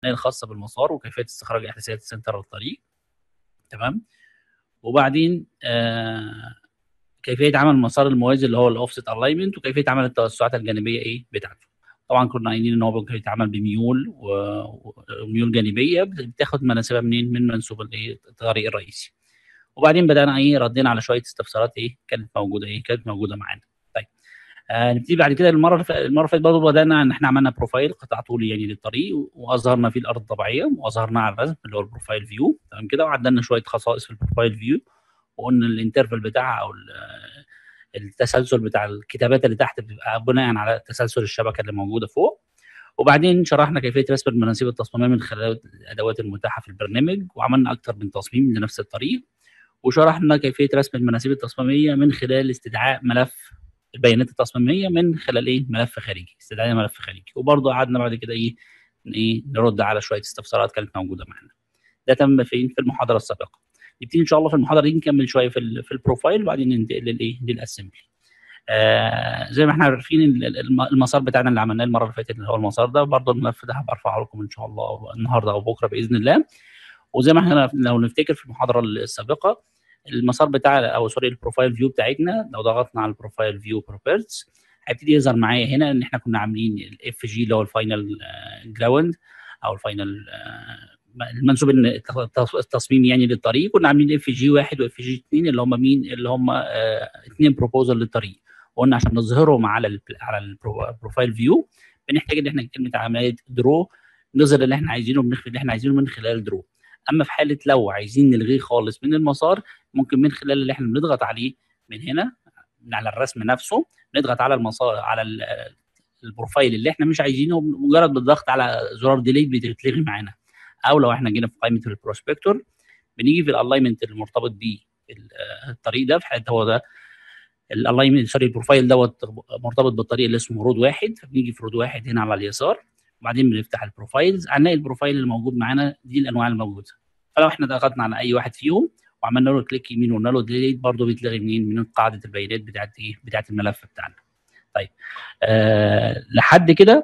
القانونيه الخاصه بالمسار وكيفيه استخراج احداثيات السنتر للطريق تمام وبعدين آه كيفيه عمل المسار الموازي اللي هو الاوفست الاينمنت وكيفيه عمل التوسعات الجانبيه ايه بتاعته طبعا كنا قايلين ان هو ممكن يتعمل بميول و- وميول جانبيه بتاخد مناسبها منين من منسوب الايه الطريق الرئيسي وبعدين بدانا ايه ردينا على شويه استفسارات ايه كانت موجوده ايه كانت موجوده معانا طيب آه نبتدي بعد كده المره اللي فاتت- المره اللي فاتت برضه بدانا ان احنا عملنا بروفايل قطع طولي يعني للطريق واظهرنا فيه الارض الطبيعيه واظهرناه على الرسم اللي هو البروفايل فيو تمام كده وعدلنا شويه خصائص في البروفايل فيو وقلنا الانترفال بتاعها او ال- التسلسل بتاع الكتابات اللي تحت بتبقى بناء على تسلسل الشبكه اللي موجوده فوق وبعدين شرحنا كيفيه رسم المناسيب التصميميه من خلال الادوات المتاحه في البرنامج وعملنا اكتر من تصميم لنفس الطريق وشرحنا كيفيه رسم المناسيب التصميميه من خلال استدعاء ملف البيانات التصميميه من خلال ايه ملف خارجي استدعاء ملف خارجي وبرضه قعدنا بعد كده ايه ايه نرد على شويه استفسارات كانت موجوده معانا ده تم فين في المحاضره السابقه نبتدي ان شاء الله في المحاضره دي نكمل شويه في ال- في البروفايل وبعدين ننتقل للايه للاسمبلي آه زي ما احنا عارفين ال- ال- الم- المسار بتاعنا اللي عملناه المره اللي فاتت اللي هو المسار ده برضه الملف ده هبقى ارفعه لكم ان شاء الله النهارده او بكره باذن الله وزي ما احنا لو نفتكر في المحاضره السابقه المسار بتاع او سوري البروفايل فيو بتاعتنا لو ضغطنا على البروفايل فيو بروبرتس هيبتدي يظهر معايا هنا ان احنا كنا عاملين الاف جي اللي هو الفاينل جراوند او الفاينل المنسوب التص- التصميم يعني للطريق كنا عاملين اف جي واحد واف جي اثنين اللي هم مين اللي هم اثنين بروبوزل للطريق وقلنا عشان نظهرهم على ال على البروفايل فيو بنحتاج ان احنا كلمه عمليه درو نظهر اللي احنا عايزينه بنخفي اللي احنا عايزينه من خلال درو اما في حاله لو عايزين نلغيه خالص من المسار ممكن من خلال اللي احنا بنضغط عليه من هنا من على الرسم نفسه نضغط على المسار على ال- البروفايل اللي احنا مش عايزينه مجرد بالضغط على زرار ديليت بتتلغي معانا او لو احنا جينا في قائمه البروسبكتور بنيجي في الالاينمنت المرتبط بالطريق ده في حاله هو ده الالاينمنت سوري البروفايل دوت مرتبط بالطريق اللي اسمه رود واحد فبنيجي في رود واحد هنا على اليسار وبعدين بنفتح البروفايلز هنلاقي البروفايل اللي موجود معانا دي الانواع الموجوده فلو احنا ضغطنا على اي واحد فيهم وعملنا له كليك يمين وقلنا له ديليت برضه بيتلغي منين من قاعده البيانات بتاعت ايه بتاعت الملف بتاعنا طيب آه لحد كده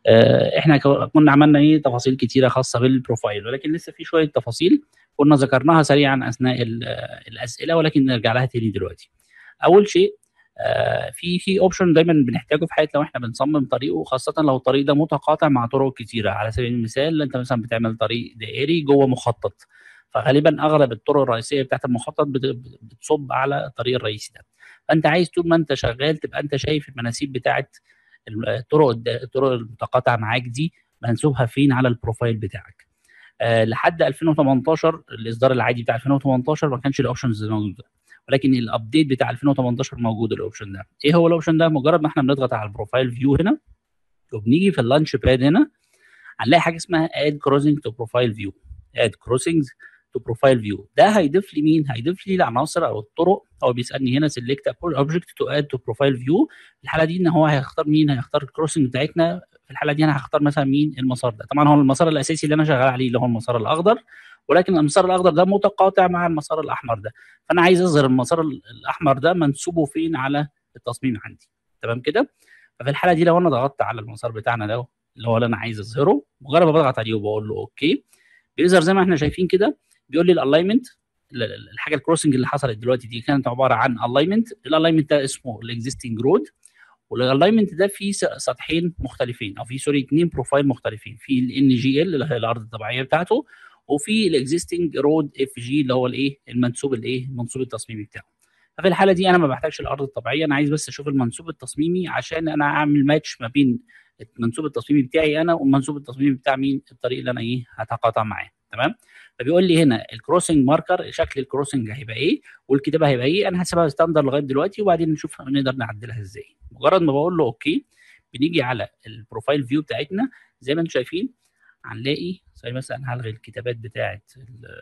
آه احنا كو- كنا عملنا ايه تفاصيل كتيره خاصه بالبروفايل ولكن لسه في شويه تفاصيل كنا ذكرناها سريعا اثناء ال- آه، الاسئله ولكن نرجع لها تاني دلوقتي اول شيء آه، في في اوبشن دايما بنحتاجه في حاله لو احنا بنصمم طريق وخاصه لو الطريق ده متقاطع مع طرق كتيره على سبيل المثال انت مثلا بتعمل طريق دائري جوه مخطط فغالبا اغلب الطرق الرئيسيه بتاعت المخطط بت- بتصب على الطريق الرئيسي ده فانت عايز طول ما انت شغال تبقى انت شايف المناسيب بتاعت الطرق الد- الطرق المتقاطعه معاك دي منسوبها فين على البروفايل بتاعك آه لحد 2018 الاصدار العادي بتاع 2018 ما كانش الاوبشنز موجوده ولكن الابديت بتاع 2018 موجود الاوبشن ده ايه هو الاوبشن ده مجرد ما احنا بنضغط على البروفايل فيو هنا وبنيجي في اللانش باد هنا هنلاقي حاجه اسمها اد كروسنج تو بروفايل فيو اد كروسنج تو بروفايل فيو ده هيضيف لي مين هيضيف لي العناصر او الطرق هو بيسالني هنا سيلكت اوبجكت تو اد تو بروفايل فيو في الحاله دي ان هو هيختار مين هيختار الكروسنج بتاعتنا في الحاله دي انا هختار مثلا مين المسار ده طبعا هو المسار الاساسي اللي انا شغال عليه اللي هو المسار الاخضر ولكن المسار الاخضر ده متقاطع مع المسار الاحمر ده فانا عايز اظهر المسار ال- الاحمر ده منسوبه فين على التصميم عندي تمام كده ففي الحاله دي لو انا ضغطت على المسار بتاعنا ده اللي هو اللي انا عايز اظهره مجرد ما بضغط عليه وبقول له اوكي بيظهر زي ما احنا شايفين كده بيقول لي الالاينمنت الحاجه الكروسنج اللي حصلت دلوقتي دي كانت عباره عن الاينمنت الالاينمنت ده اسمه الاكزيستنج رود والالاينمنت ده فيه س- سطحين مختلفين او في سوري اثنين بروفايل مختلفين في الان جي ال اللي هي الارض الطبيعيه بتاعته وفي الاكزيستنج رود اف جي اللي هو الايه المنسوب الايه المنسوب التصميمي بتاعه ففي الحاله دي انا ما بحتاجش الارض الطبيعيه انا عايز بس اشوف المنسوب التصميمي عشان انا اعمل ماتش ما بين المنسوب التصميمي بتاعي انا والمنسوب التصميمي بتاع مين الطريق اللي انا ايه هتقاطع معاه تمام فبيقول لي هنا الكروسنج ماركر شكل الكروسنج هيبقى ايه والكتابه هيبقى ايه انا هسيبها ستاندر لغايه دلوقتي وبعدين نشوف نقدر نعدلها ازاي مجرد ما بقول له اوكي بنيجي على البروفايل فيو بتاعتنا زي ما انتم شايفين هنلاقي زي مثلا هلغي الكتابات بتاعه ال-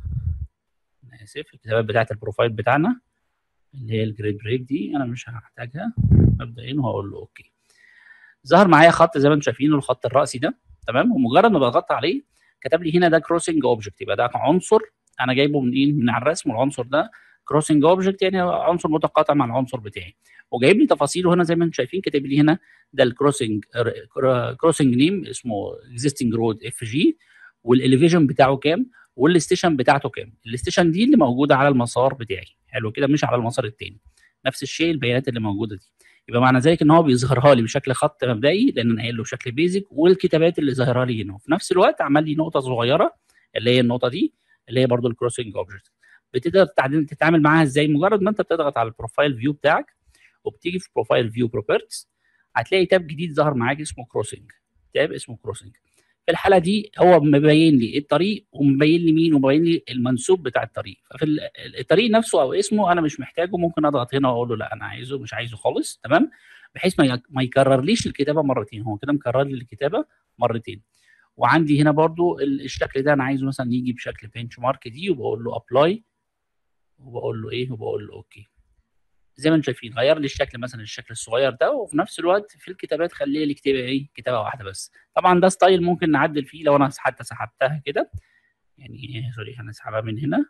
انا اسف الكتابات بتاعه البروفايل بتاعنا اللي هي الجريد بريك دي انا مش هحتاجها مبدئيا وهقول له اوكي ظهر معايا خط زي ما انتم شايفين الخط الرأسي ده تمام ومجرد ما بضغط عليه كتب لي هنا ده كروسنج اوبجكت يبقى ده عنصر انا جايبه من ايه من على الرسم والعنصر ده كروسنج اوبجكت يعني عنصر متقاطع مع العنصر بتاعي وجايب لي تفاصيله هنا زي ما انتم شايفين كاتب لي هنا ده الكروسنج كروسنج نيم اسمه اكزيستنج رود اف جي والاليفيجن بتاعه كام والستيشن بتاعته كام الستيشن دي اللي موجوده على المسار بتاعي حلو كده مش على المسار التاني نفس الشيء البيانات اللي موجوده دي يبقى معنى ذلك ان هو بيظهرها لي بشكل خط مبدئي لان انا قايل له بشكل بيزك والكتابات اللي ظاهره لي هنا وفي نفس الوقت عمل لي نقطه صغيره اللي هي النقطه دي اللي هي برضو الكروسنج اوبجكت بتقدر تتعامل معاها ازاي مجرد ما انت بتضغط على البروفايل فيو بتاعك وبتيجي في بروفايل فيو بروبرتيز هتلاقي تاب جديد ظهر معاك اسمه كروسنج تاب اسمه كروسنج في الحاله دي هو مبين لي الطريق ومبين لي مين ومبين لي المنسوب بتاع الطريق ففي الطريق نفسه او اسمه انا مش محتاجه ممكن اضغط هنا واقول له لا انا عايزه مش عايزه خالص تمام بحيث ما يكررليش الكتابه مرتين هو كده مكرر لي الكتابه مرتين وعندي هنا برضو الشكل ده انا عايزه مثلا يجي بشكل بنش مارك دي وبقول له ابلاي وبقول له ايه وبقول له اوكي زي ما انتم شايفين غير لي الشكل مثلا الشكل الصغير ده وفي نفس الوقت في الكتابات خلي لي كتابه ايه كتابه واحده بس طبعا ده ستايل ممكن نعدل فيه لو انا حتى سحبتها كده يعني سوري هنسحبها من هنا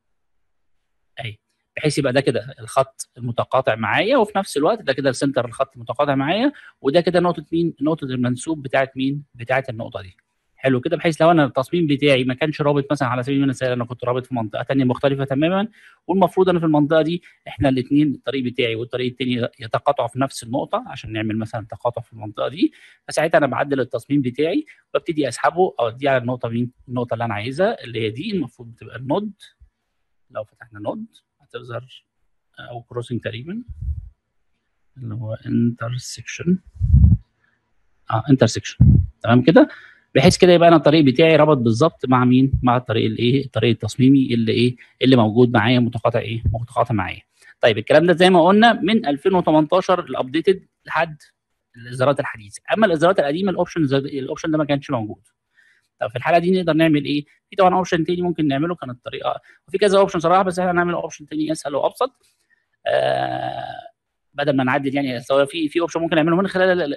اهي بحيث يبقى ده كده الخط المتقاطع معايا وفي نفس الوقت ده كده السنتر الخط المتقاطع معايا وده كده نقطه مين نقطه المنسوب بتاعت مين بتاعت النقطه دي حلو كده بحيث لو انا التصميم بتاعي ما كانش رابط مثلا على سبيل المثال انا كنت رابط في منطقه ثانيه مختلفه تماما والمفروض انا في المنطقه دي احنا الاثنين الطريق بتاعي والطريق الثاني يتقاطعوا في نفس النقطه عشان نعمل مثلا تقاطع في المنطقه دي فساعتها انا بعدل التصميم بتاعي وابتدي اسحبه اوديه على النقطه مين النقطه اللي انا عايزها اللي هي دي المفروض تبقى النود لو فتحنا نود هتظهر او كروسنج تقريبا اللي هو انترسكشن اه انترسكشن تمام كده بحيث كده يبقى انا الطريق بتاعي ربط بالظبط مع مين؟ مع الطريق الايه؟ الطريق التصميمي اللي ايه؟ اللي موجود معايا متقاطع ايه؟ متقاطع معايا. طيب الكلام ده زي ما قلنا من 2018 الابديتد لحد الاصدارات الحديثه، اما الاصدارات القديمه الاوبشن الاوبشن ده ما كانش موجود. طب في الحاله دي نقدر نعمل ايه؟ في طبعا اوبشن تاني ممكن نعمله كانت الطريقه وفي كذا اوبشن صراحه بس احنا هنعمل اوبشن تاني اسهل وابسط. آه بدل ما نعدل يعني سواء في في اوبشن ممكن نعمله من خلال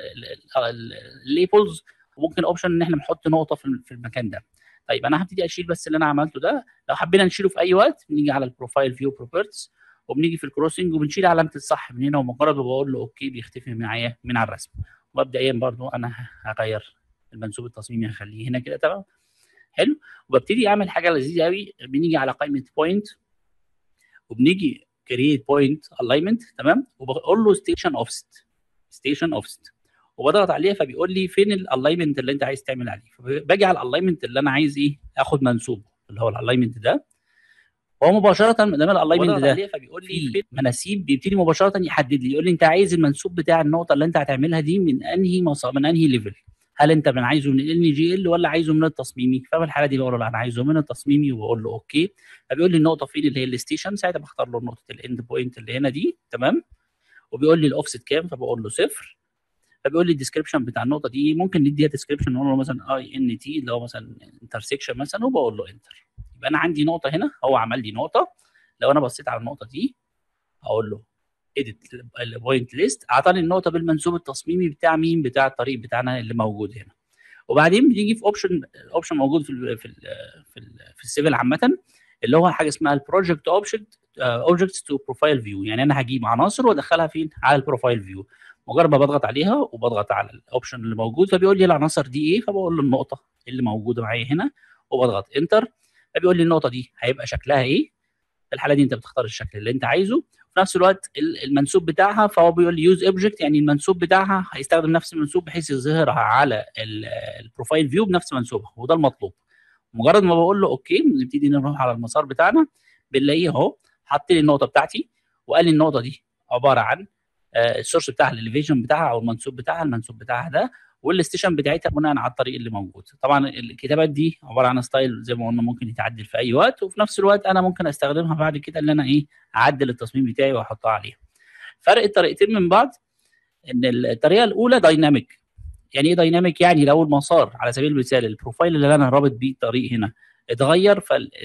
الليبلز وممكن اوبشن ان احنا نحط نقطه في المكان ده طيب انا هبتدي اشيل بس اللي انا عملته ده لو حبينا نشيله في اي وقت بنيجي على البروفايل فيو بروبرتيز وبنيجي في الكروسنج وبنشيل علامه الصح من هنا ومجرد ما بقول له اوكي بيختفي معايا من على الرسم ومبدئيا برضو انا هغير المنسوب التصميمي هخليه هنا كده تمام حلو وببتدي اعمل حاجه لذيذه قوي بنيجي على قائمه بوينت وبنيجي كرييت بوينت الاينمنت تمام وبقول له ستيشن اوفست ستيشن اوفست وبضغط عليها فبيقول لي فين الالاينمنت اللي انت عايز تعمل عليه فباجي على الالاينمنت اللي انا عايز ايه اخد منسوبه اللي هو الالاينمنت ده هو مباشره ما دام الالاينمنت ده فبيقول لي مناسيب بيبتدي مباشره يحدد لي يقول لي انت عايز المنسوب بتاع النقطه اللي انت هتعملها دي من انهي مصا... من انهي ليفل هل انت من عايزه من ال جي ال ولا عايزه من التصميمي ففي الحاله دي بقول له لا انا عايزه من التصميمي وبقول له اوكي فبيقول لي النقطه فين اللي هي الستيشن ساعتها بختار له نقطه الاند بوينت اللي هنا دي تمام وبيقول لي الاوفست كام فبقول له صفر فبيقول لي الديسكربشن بتاع النقطه دي ممكن نديها ديسكربشن نقول له مثلا اي ان تي اللي هو مثلا انترسكشن مثلا وبقول له انتر يبقى انا عندي نقطه هنا هو عمل لي نقطه لو انا بصيت على النقطه دي هقول له اديت البوينت ليست اعطاني النقطه بالمنسوب التصميمي بتاع مين بتاع الطريق بتاعنا اللي موجود هنا وبعدين بنيجي في اوبشن اوبشن موجود في ال في ال في, ال في السيفل عامه اللي هو حاجه اسمها البروجكت اوبجكت اوبجكتس تو بروفايل فيو يعني انا هجيب عناصر وادخلها فين على البروفايل فيو مجرد ما بضغط عليها وبضغط على الاوبشن اللي موجود فبيقول لي العناصر دي ايه فبقول له النقطه اللي موجوده معايا هنا وبضغط انتر فبيقول لي النقطه دي هيبقى شكلها ايه في الحاله دي انت بتختار الشكل اللي انت عايزه في نفس الوقت المنسوب بتاعها فهو بيقول لي يوز اوبجكت يعني المنسوب بتاعها هيستخدم نفس المنسوب بحيث يظهرها على البروفايل فيو بنفس منسوبها وده المطلوب مجرد ما بقول له اوكي نبتدي نروح على المسار بتاعنا بنلاقيه اهو حط لي النقطه بتاعتي وقال لي النقطه دي عباره عن السورس بتاعها الاليفيشن بتاعها او المنسوب بتاعها المنسوب بتاعها ده والستيشن بتاعتها بناء على الطريق اللي موجود طبعا الكتابات دي عباره عن ستايل زي ما قلنا ممكن يتعدل في اي وقت وفي نفس الوقت انا ممكن استخدمها بعد كده ان انا ايه اعدل التصميم بتاعي واحطها عليها فرق الطريقتين من بعض ان الطريقه الاولى دايناميك يعني ايه دايناميك يعني لو المسار على سبيل المثال البروفايل اللي انا رابط بيه الطريق هنا اتغير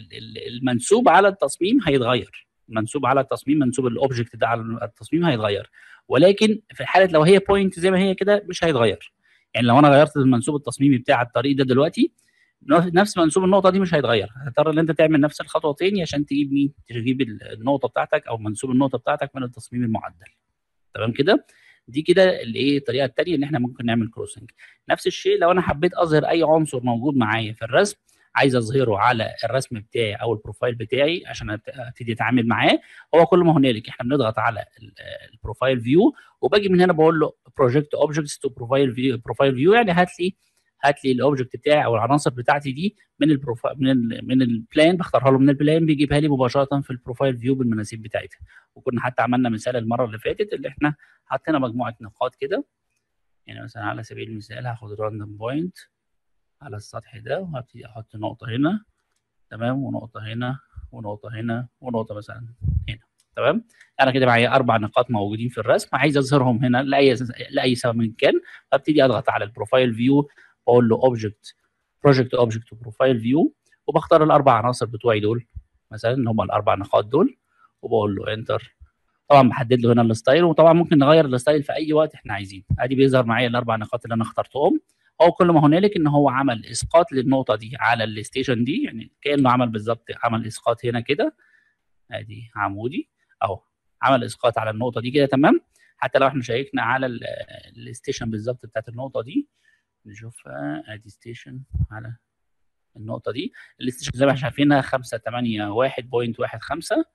فالمنسوب على التصميم هيتغير المنسوب على التصميم منسوب الاوبجكت ده على التصميم هيتغير ولكن في حاله لو هي بوينت زي ما هي كده مش هيتغير يعني لو انا غيرت المنسوب التصميمي بتاع الطريق ده دلوقتي نفس منسوب النقطه دي مش هيتغير هتضطر ان انت تعمل نفس الخطوه تاني عشان تجيب مين تجيب النقطه بتاعتك او منسوب النقطه بتاعتك من التصميم المعدل تمام كده دي كده الايه الطريقه الثانيه ان احنا ممكن نعمل كروسنج نفس الشيء لو انا حبيت اظهر اي عنصر موجود معايا في الرسم عايز اظهره على الرسم بتاعي او البروفايل بتاعي عشان ابتدي اتعامل معاه هو كل ما هنالك احنا بنضغط على البروفايل فيو وباجي من هنا بقول له بروجكت اوبجكتس تو بروفايل فيو بروفايل فيو يعني هات لي هات لي الاوبجكت بتاعي او العناصر بتاعتي دي من البروفايل من ال من البلان بختارها له من البلان بيجيبها لي مباشره في البروفايل فيو بالمناسيب بتاعتها وكنا حتى عملنا مثال المره اللي فاتت اللي احنا حطينا مجموعه نقاط كده يعني مثلا على سبيل المثال هاخد راندوم بوينت على السطح ده وهبتدي احط نقطه هنا تمام ونقطه هنا ونقطه هنا ونقطه مثلا هنا تمام انا كده معايا اربع نقاط موجودين في الرسم عايز اظهرهم هنا لاي لاي سبب من كان فابتدي اضغط على البروفايل فيو واقول له اوبجكت بروجكت اوبجكت بروفايل فيو وبختار الاربع عناصر بتوعي دول مثلا اللي هم الاربع نقاط دول وبقول له انتر طبعا بحدد له هنا الستايل وطبعا ممكن نغير الستايل في اي وقت احنا عايزين ادي بيظهر معايا الاربع نقاط اللي انا اخترتهم هو كل ما هنالك ان هو عمل اسقاط للنقطه دي على الستيشن دي يعني كانه عمل بالظبط عمل اسقاط هنا كده ادي عمودي اهو عمل اسقاط على النقطه دي كده تمام حتى لو احنا شيكنا على الستيشن بالظبط بتاعت النقطه دي نشوفها ادي ستيشن على النقطه دي الستيشن زي ما احنا شايفينها 5 8 1.15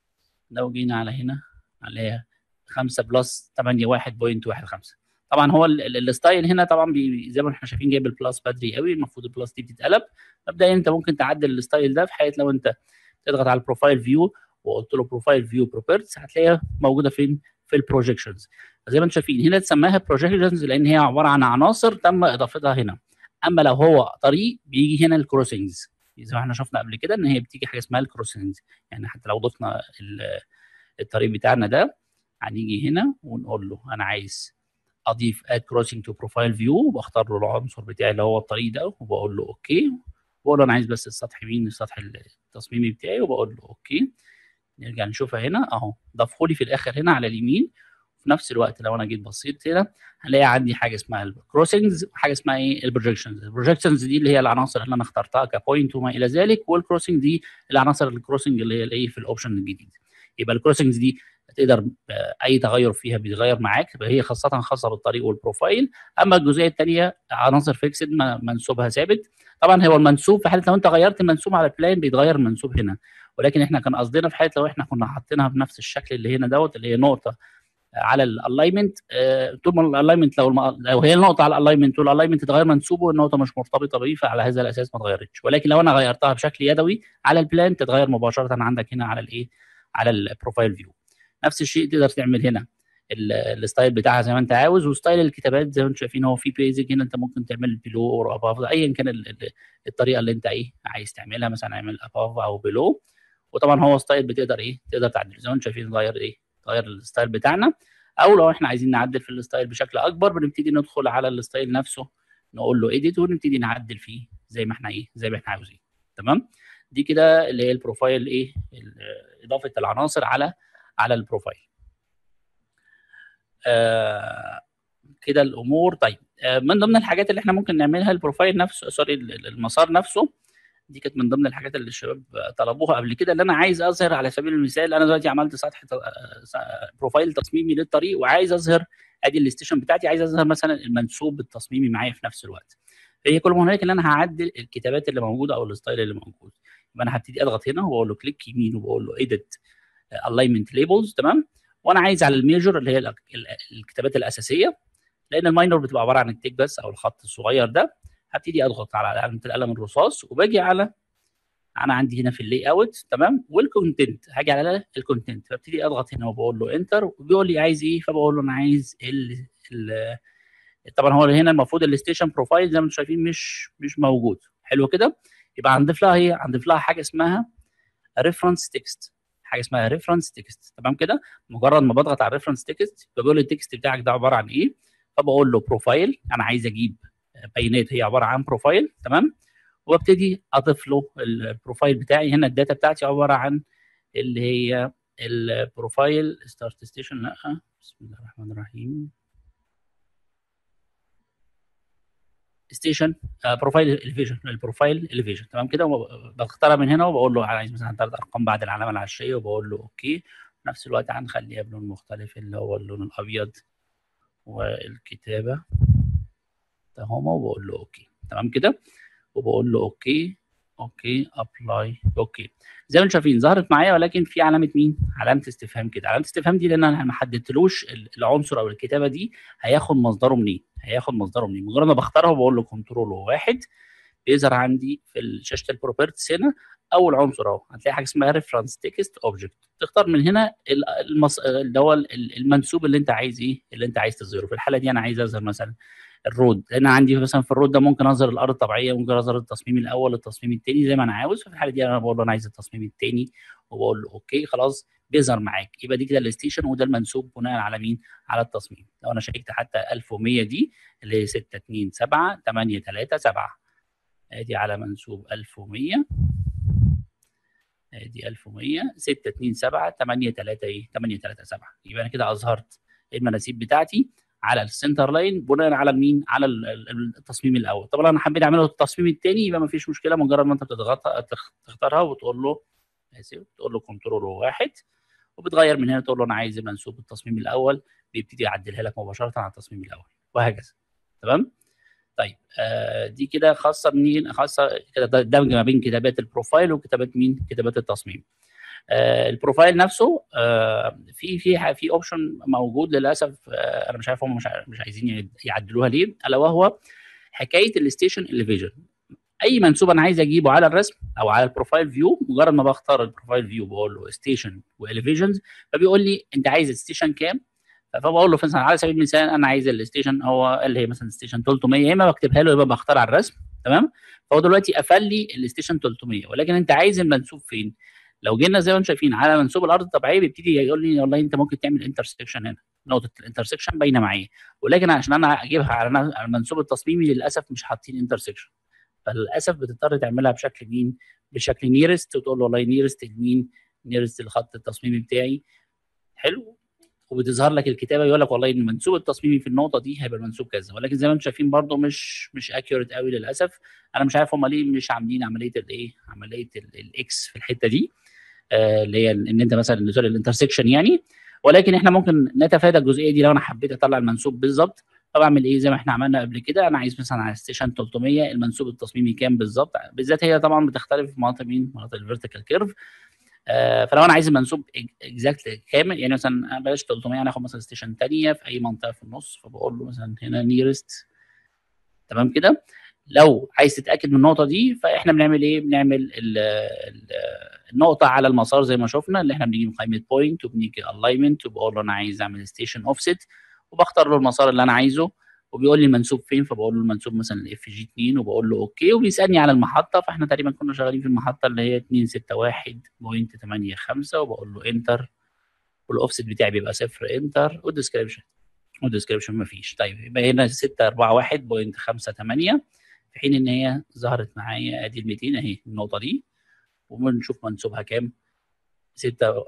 لو جينا على هنا عليها 5 بلس 8 1.15 طبعا هو الستايل هنا طبعا بي زي ما احنا شايفين جايب البلس بدري قوي المفروض البلس دي بتتقلب مبدئيا انت ممكن تعدل الستايل ده في حاله لو انت تضغط على البروفايل فيو وقلت له بروفايل فيو بروبرتس هتلاقيها موجوده فين في البروجكشنز زي ما انتم شايفين هنا تسماها بروجكشنز لان هي عباره عن عناصر تم اضافتها هنا اما لو هو طريق بيجي هنا الكروسنجز زي ما احنا شفنا قبل كده ان هي بتيجي حاجه اسمها الكروسنجز يعني حتى لو ضفنا الطريق بتاعنا ده هنيجي هنا ونقول له انا عايز اضيف اد كروسنج تو بروفايل فيو وبختار له العنصر بتاعي اللي هو الطريق ده وبقول له اوكي بقول له انا عايز بس السطح مين السطح التصميمي بتاعي وبقول له اوكي نرجع نشوفها هنا اهو ضافه لي في الاخر هنا على اليمين في نفس الوقت لو انا جيت بصيت هنا هلاقي عندي حاجه اسمها الكروسنجز وحاجه اسمها ايه البروجكشنز البروجكشنز دي اللي هي العناصر اللي انا اخترتها كبوينت وما الى ذلك والكروسنج دي العناصر الكروسنج اللي هي الايه في الاوبشن الجديد يبقى الكروسنجز دي تقدر اي تغير فيها بيتغير معاك هي خاصه خاصه بالطريق والبروفايل اما الجزئيه الثانيه عناصر فيكسد منسوبها ثابت طبعا هو المنسوب في حاله لو انت غيرت المنسوب على البلان بيتغير المنسوب هنا ولكن احنا كان قصدنا في حاله لو احنا كنا حاطينها بنفس الشكل اللي هنا دوت اللي هي نقطه على الالاينمنت طول ما الالاينمنت لو الم... لو هي النقطه على الالاينمنت والالاينمنت اتغير منسوبه والنقطه مش مرتبطه بيه فعلى هذا الاساس ما اتغيرتش ولكن لو انا غيرتها بشكل يدوي على البلان تتغير مباشره عندك هنا على الايه على البروفايل فيو نفس الشيء تقدر تعمل هنا الستايل بتاعها زي ما انت عاوز وستايل الكتابات زي ما انتم شايفين هو في بيزك هنا انت ممكن تعمل بلو او اباف ايا كان الطريقه اللي انت ايه عايز تعملها مثلا اعمل اباف او بلو وطبعا هو ستايل بتقدر ايه تقدر تعدله زي ما انتم شايفين نغير ايه نغير الستايل بتاعنا او لو احنا عايزين نعدل في الستايل بشكل اكبر بنبتدي ندخل على الستايل نفسه نقول له اديت ونبتدي نعدل فيه زي ما احنا ايه زي ما احنا عاوزين تمام دي كده اللي هي البروفايل ايه اضافه العناصر على على البروفايل آه كده الامور طيب آه من ضمن الحاجات اللي احنا ممكن نعملها البروفايل نفسه سوري المسار نفسه دي كانت من ضمن الحاجات اللي الشباب طلبوها قبل كده اللي انا عايز اظهر على سبيل المثال انا دلوقتي عملت سطح بروفايل تصميمي للطريق وعايز اظهر ادي الستيشن بتاعتي عايز اظهر مثلا المنسوب التصميمي معايا في نفس الوقت هي كل ما هنالك ان انا هعدل الكتابات اللي موجوده او الستايل اللي موجود يبقى انا هبتدي اضغط هنا وبقول له كليك يمين وبقول له ايديت الاينمنت ليبلز تمام وانا عايز على الميجر اللي هي الكتابات الاساسيه لان الماينور بتبقى عباره عن التيك بس او الخط الصغير ده هبتدي اضغط على علامه القلم الرصاص وباجي على انا عندي هنا في اللي اوت تمام والكونتنت هاجي على الكونتنت فابتدي اضغط هنا وبقول له انتر وبيقول لي عايز ايه فبقول له انا عايز ال ال طبعا هو هنا المفروض الستيشن بروفايل زي ما انتم شايفين مش مش موجود حلو كده يبقى هنضيف لها ايه هنضيف لها حاجه اسمها ريفرنس تكست حاجه اسمها ريفرنس تكست تمام كده مجرد ما بضغط على الريفرنس تكست بيقول لي التكست بتاعك ده عباره عن ايه فبقول له بروفايل انا عايز اجيب بيانات هي عباره عن بروفايل تمام وابتدي اضيف له البروفايل بتاعي هنا الداتا بتاعتي عباره عن اللي هي البروفايل ستارت ستيشن لا بسم الله الرحمن الرحيم ستيشن بروفايل الفيجن البروفايل الفيجن تمام كده بختارها من هنا وبقول له عايز مثلا ثلاث ارقام بعد العلامه العشريه وبقول له اوكي نفس الوقت هنخليها بلون مختلف اللي هو اللون الابيض والكتابه ده هما وبقول له اوكي تمام كده وبقول له اوكي اوكي ابلاي اوكي زي ما انتم شايفين ظهرت معايا ولكن في علامه مين علامه استفهام كده علامه استفهام دي لان انا ما حددتلوش العنصر او الكتابه دي هياخد مصدره منين هياخد مصدره منين مجرد ما بختارها وبقول له كنترول واحد بيظهر عندي في شاشه البروبرتس هنا اول عنصر اهو هتلاقي حاجه اسمها ريفرنس تكست اوبجكت تختار من هنا المص... اللي هو المنسوب اللي انت عايز ايه اللي انت عايز تظهره في الحاله دي انا عايز اظهر مثلا الرود لان عندي مثلا في الرود ده ممكن اظهر الارض الطبيعيه ممكن اظهر التصميم الاول التصميم الثاني زي ما انا عاوز ففي الحاله دي انا بقول له انا عايز التصميم الثاني وبقول له اوكي خلاص بيظهر معاك يبقى دي كده الستيشن وده المنسوب بناء على مين على التصميم لو انا شيكت حتى 1100 دي اللي هي 6 2 7 8 3 7 ادي على منسوب 1100 ادي 1100 6 2 7 8 3 ايه 8 3 7 يبقى انا كده اظهرت المناسيب بتاعتي على السنتر لاين بناء على مين على التصميم الاول طبعا انا حبيت اعمله التصميم الثاني يبقى ما فيش مشكله مجرد ما انت بتضغطها تختارها وتقول له اسف تقول له كنترول واحد وبتغير من هنا تقول له انا عايز منسوب التصميم الاول بيبتدي يعدلها لك مباشره على التصميم الاول وهكذا تمام طيب آه دي كده خاصه بمين خاصه كده دمج ما بين كتابات البروفايل وكتابات مين كتابات التصميم آه البروفايل نفسه آه في في في اوبشن موجود للاسف آه انا مش عارف هم مش مش عايزين يعدلوها ليه الا وهو حكايه الستيشن اليفيجن اي منسوب انا عايز اجيبه على الرسم او على البروفايل فيو مجرد ما بختار البروفايل فيو بقول له ستيشن واليفيجنز فبيقول لي انت عايز الستيشن كام فبقول له مثلا على سبيل المثال انا عايز الستيشن هو اللي هي مثلا ستيشن 300 يا اما بكتبها له يبقى بختار على الرسم تمام فهو دلوقتي قفل لي الستيشن 300 ولكن انت عايز المنسوب فين لو جينا زي ما انتم شايفين على منسوب الارض الطبيعيه بيبتدي يقول لي والله انت ممكن تعمل انترسكشن هنا نقطه الانترسكشن باينه معايا ولكن عشان انا اجيبها على المنسوب التصميمي للاسف مش حاطين انترسكشن فللاسف بتضطر تعملها بشكل مين بشكل نيرست وتقول له والله نيرست لمين نيرست للخط التصميمي بتاعي حلو وبتظهر لك الكتابه يقول لك والله ان المنسوب التصميمي في النقطه دي هيبقى المنسوب كذا ولكن زي ما انتم شايفين برده مش مش اكيوريت قوي للاسف انا مش عارف هم ليه مش عاملين عمليه الايه عمليه الاكس في الحته دي آه اللي هي ان انت مثلا سوري الانترسكشن يعني ولكن احنا ممكن نتفادى الجزئيه دي لو انا حبيت اطلع المنسوب بالظبط فبعمل ايه زي ما احنا عملنا قبل كده انا عايز مثلا على ستيشن 300 المنسوب التصميمي كام بالظبط بالذات هي طبعا بتختلف في مناطق مين مناطق الفيرتيكال كيرف آه فلو انا عايز المنسوب اكزاكتلي كامل يعني مثلا بلاش 300 انا اخد مثلا ستيشن ثانيه في اي منطقه في النص فبقول له مثلا هنا نيرست تمام كده لو عايز تتاكد من النقطه دي فاحنا بنعمل ايه بنعمل ال ال النقطه على المسار زي ما شفنا اللي احنا بنيجي من قائمه بوينت وبنيجي الاينمنت وبقول له انا عايز اعمل ستيشن اوفست وبختار له المسار اللي انا عايزه وبيقول لي المنسوب فين فبقول له المنسوب مثلا الاف جي 2 وبقول له اوكي وبيسالني على المحطه فاحنا تقريبا كنا شغالين في المحطه اللي هي 261.85 وبقول له انتر والاوفست بتاعي بيبقى صفر انتر والديسكربشن والديسكربشن مفيش طيب يبقى هنا 641.58 في حين ان هي ظهرت معايا ادي ال 200 اهي النقطه دي وبنشوف منسوبها كام 641.58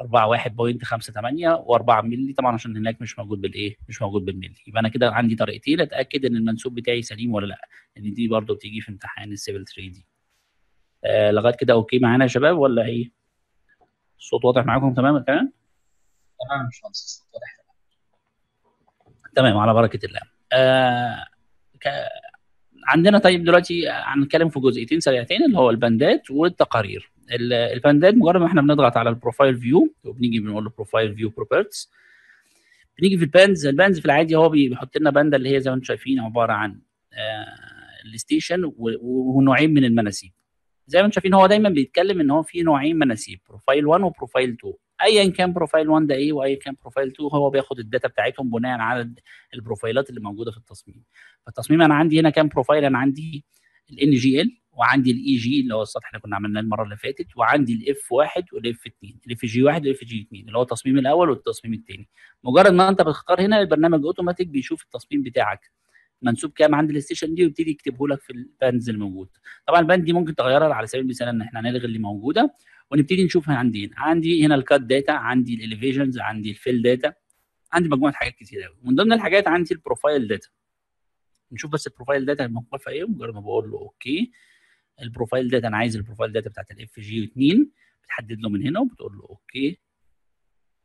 و4 مللي طبعا عشان هناك مش موجود بالايه مش موجود بالملي يبقى انا كده عندي طريقتين اتاكد ان المنسوب بتاعي سليم ولا لا لان يعني دي برضو بتيجي في امتحان السيفل 3 دي آه لغايه كده اوكي معانا يا شباب ولا ايه الصوت واضح معاكم تمام تمام تمام مش الصوت واضح تمام على بركه الله آه ك... عندنا طيب دلوقتي هنتكلم في جزئيتين سريعتين اللي هو البندات والتقارير الباندات مجرد ما احنا بنضغط على البروفايل فيو وبنيجي بنقول له بروفايل فيو بروبرتس بنيجي في الباندز الباندز في العادي هو بيحط لنا باندا اللي هي زي ما انتم شايفين عباره عن آه الستيشن ونوعين من المناسيب زي ما انتم شايفين هو دايما بيتكلم ان هو في نوعين مناسيب بروفايل 1 وبروفايل 2 ايا كان بروفايل 1 ده ايه وايا كان بروفايل 2 هو بياخد الداتا بتاعتهم بناء على البروفايلات اللي موجوده في التصميم فالتصميم انا عندي هنا كام بروفايل انا عندي الان جي ال وعندي الاي جي اللي هو السطح اللي كنا عملناه المره اللي فاتت وعندي الاف 1 والاف 2 الاف جي 1 والاف جي 2 اللي هو التصميم الاول والتصميم الثاني مجرد ما انت بتختار هنا البرنامج اوتوماتيك بيشوف التصميم بتاعك منسوب كام عند الستيشن دي ويبتدي يكتبه لك في الباندز الموجود طبعا الباند دي ممكن تغيرها على سبيل المثال ان احنا هنلغي اللي موجوده ونبتدي نشوف عندي عندي هنا الكات داتا عندي الاليفيشنز عندي الفيل داتا عندي مجموعه حاجات كتير قوي من ضمن الحاجات عندي البروفايل داتا نشوف بس البروفايل داتا موجوده في ايه مجرد ما بقول له اوكي البروفايل داتا انا عايز البروفايل داتا بتاعت الاف جي 2 بتحدد له من هنا وبتقول له اوكي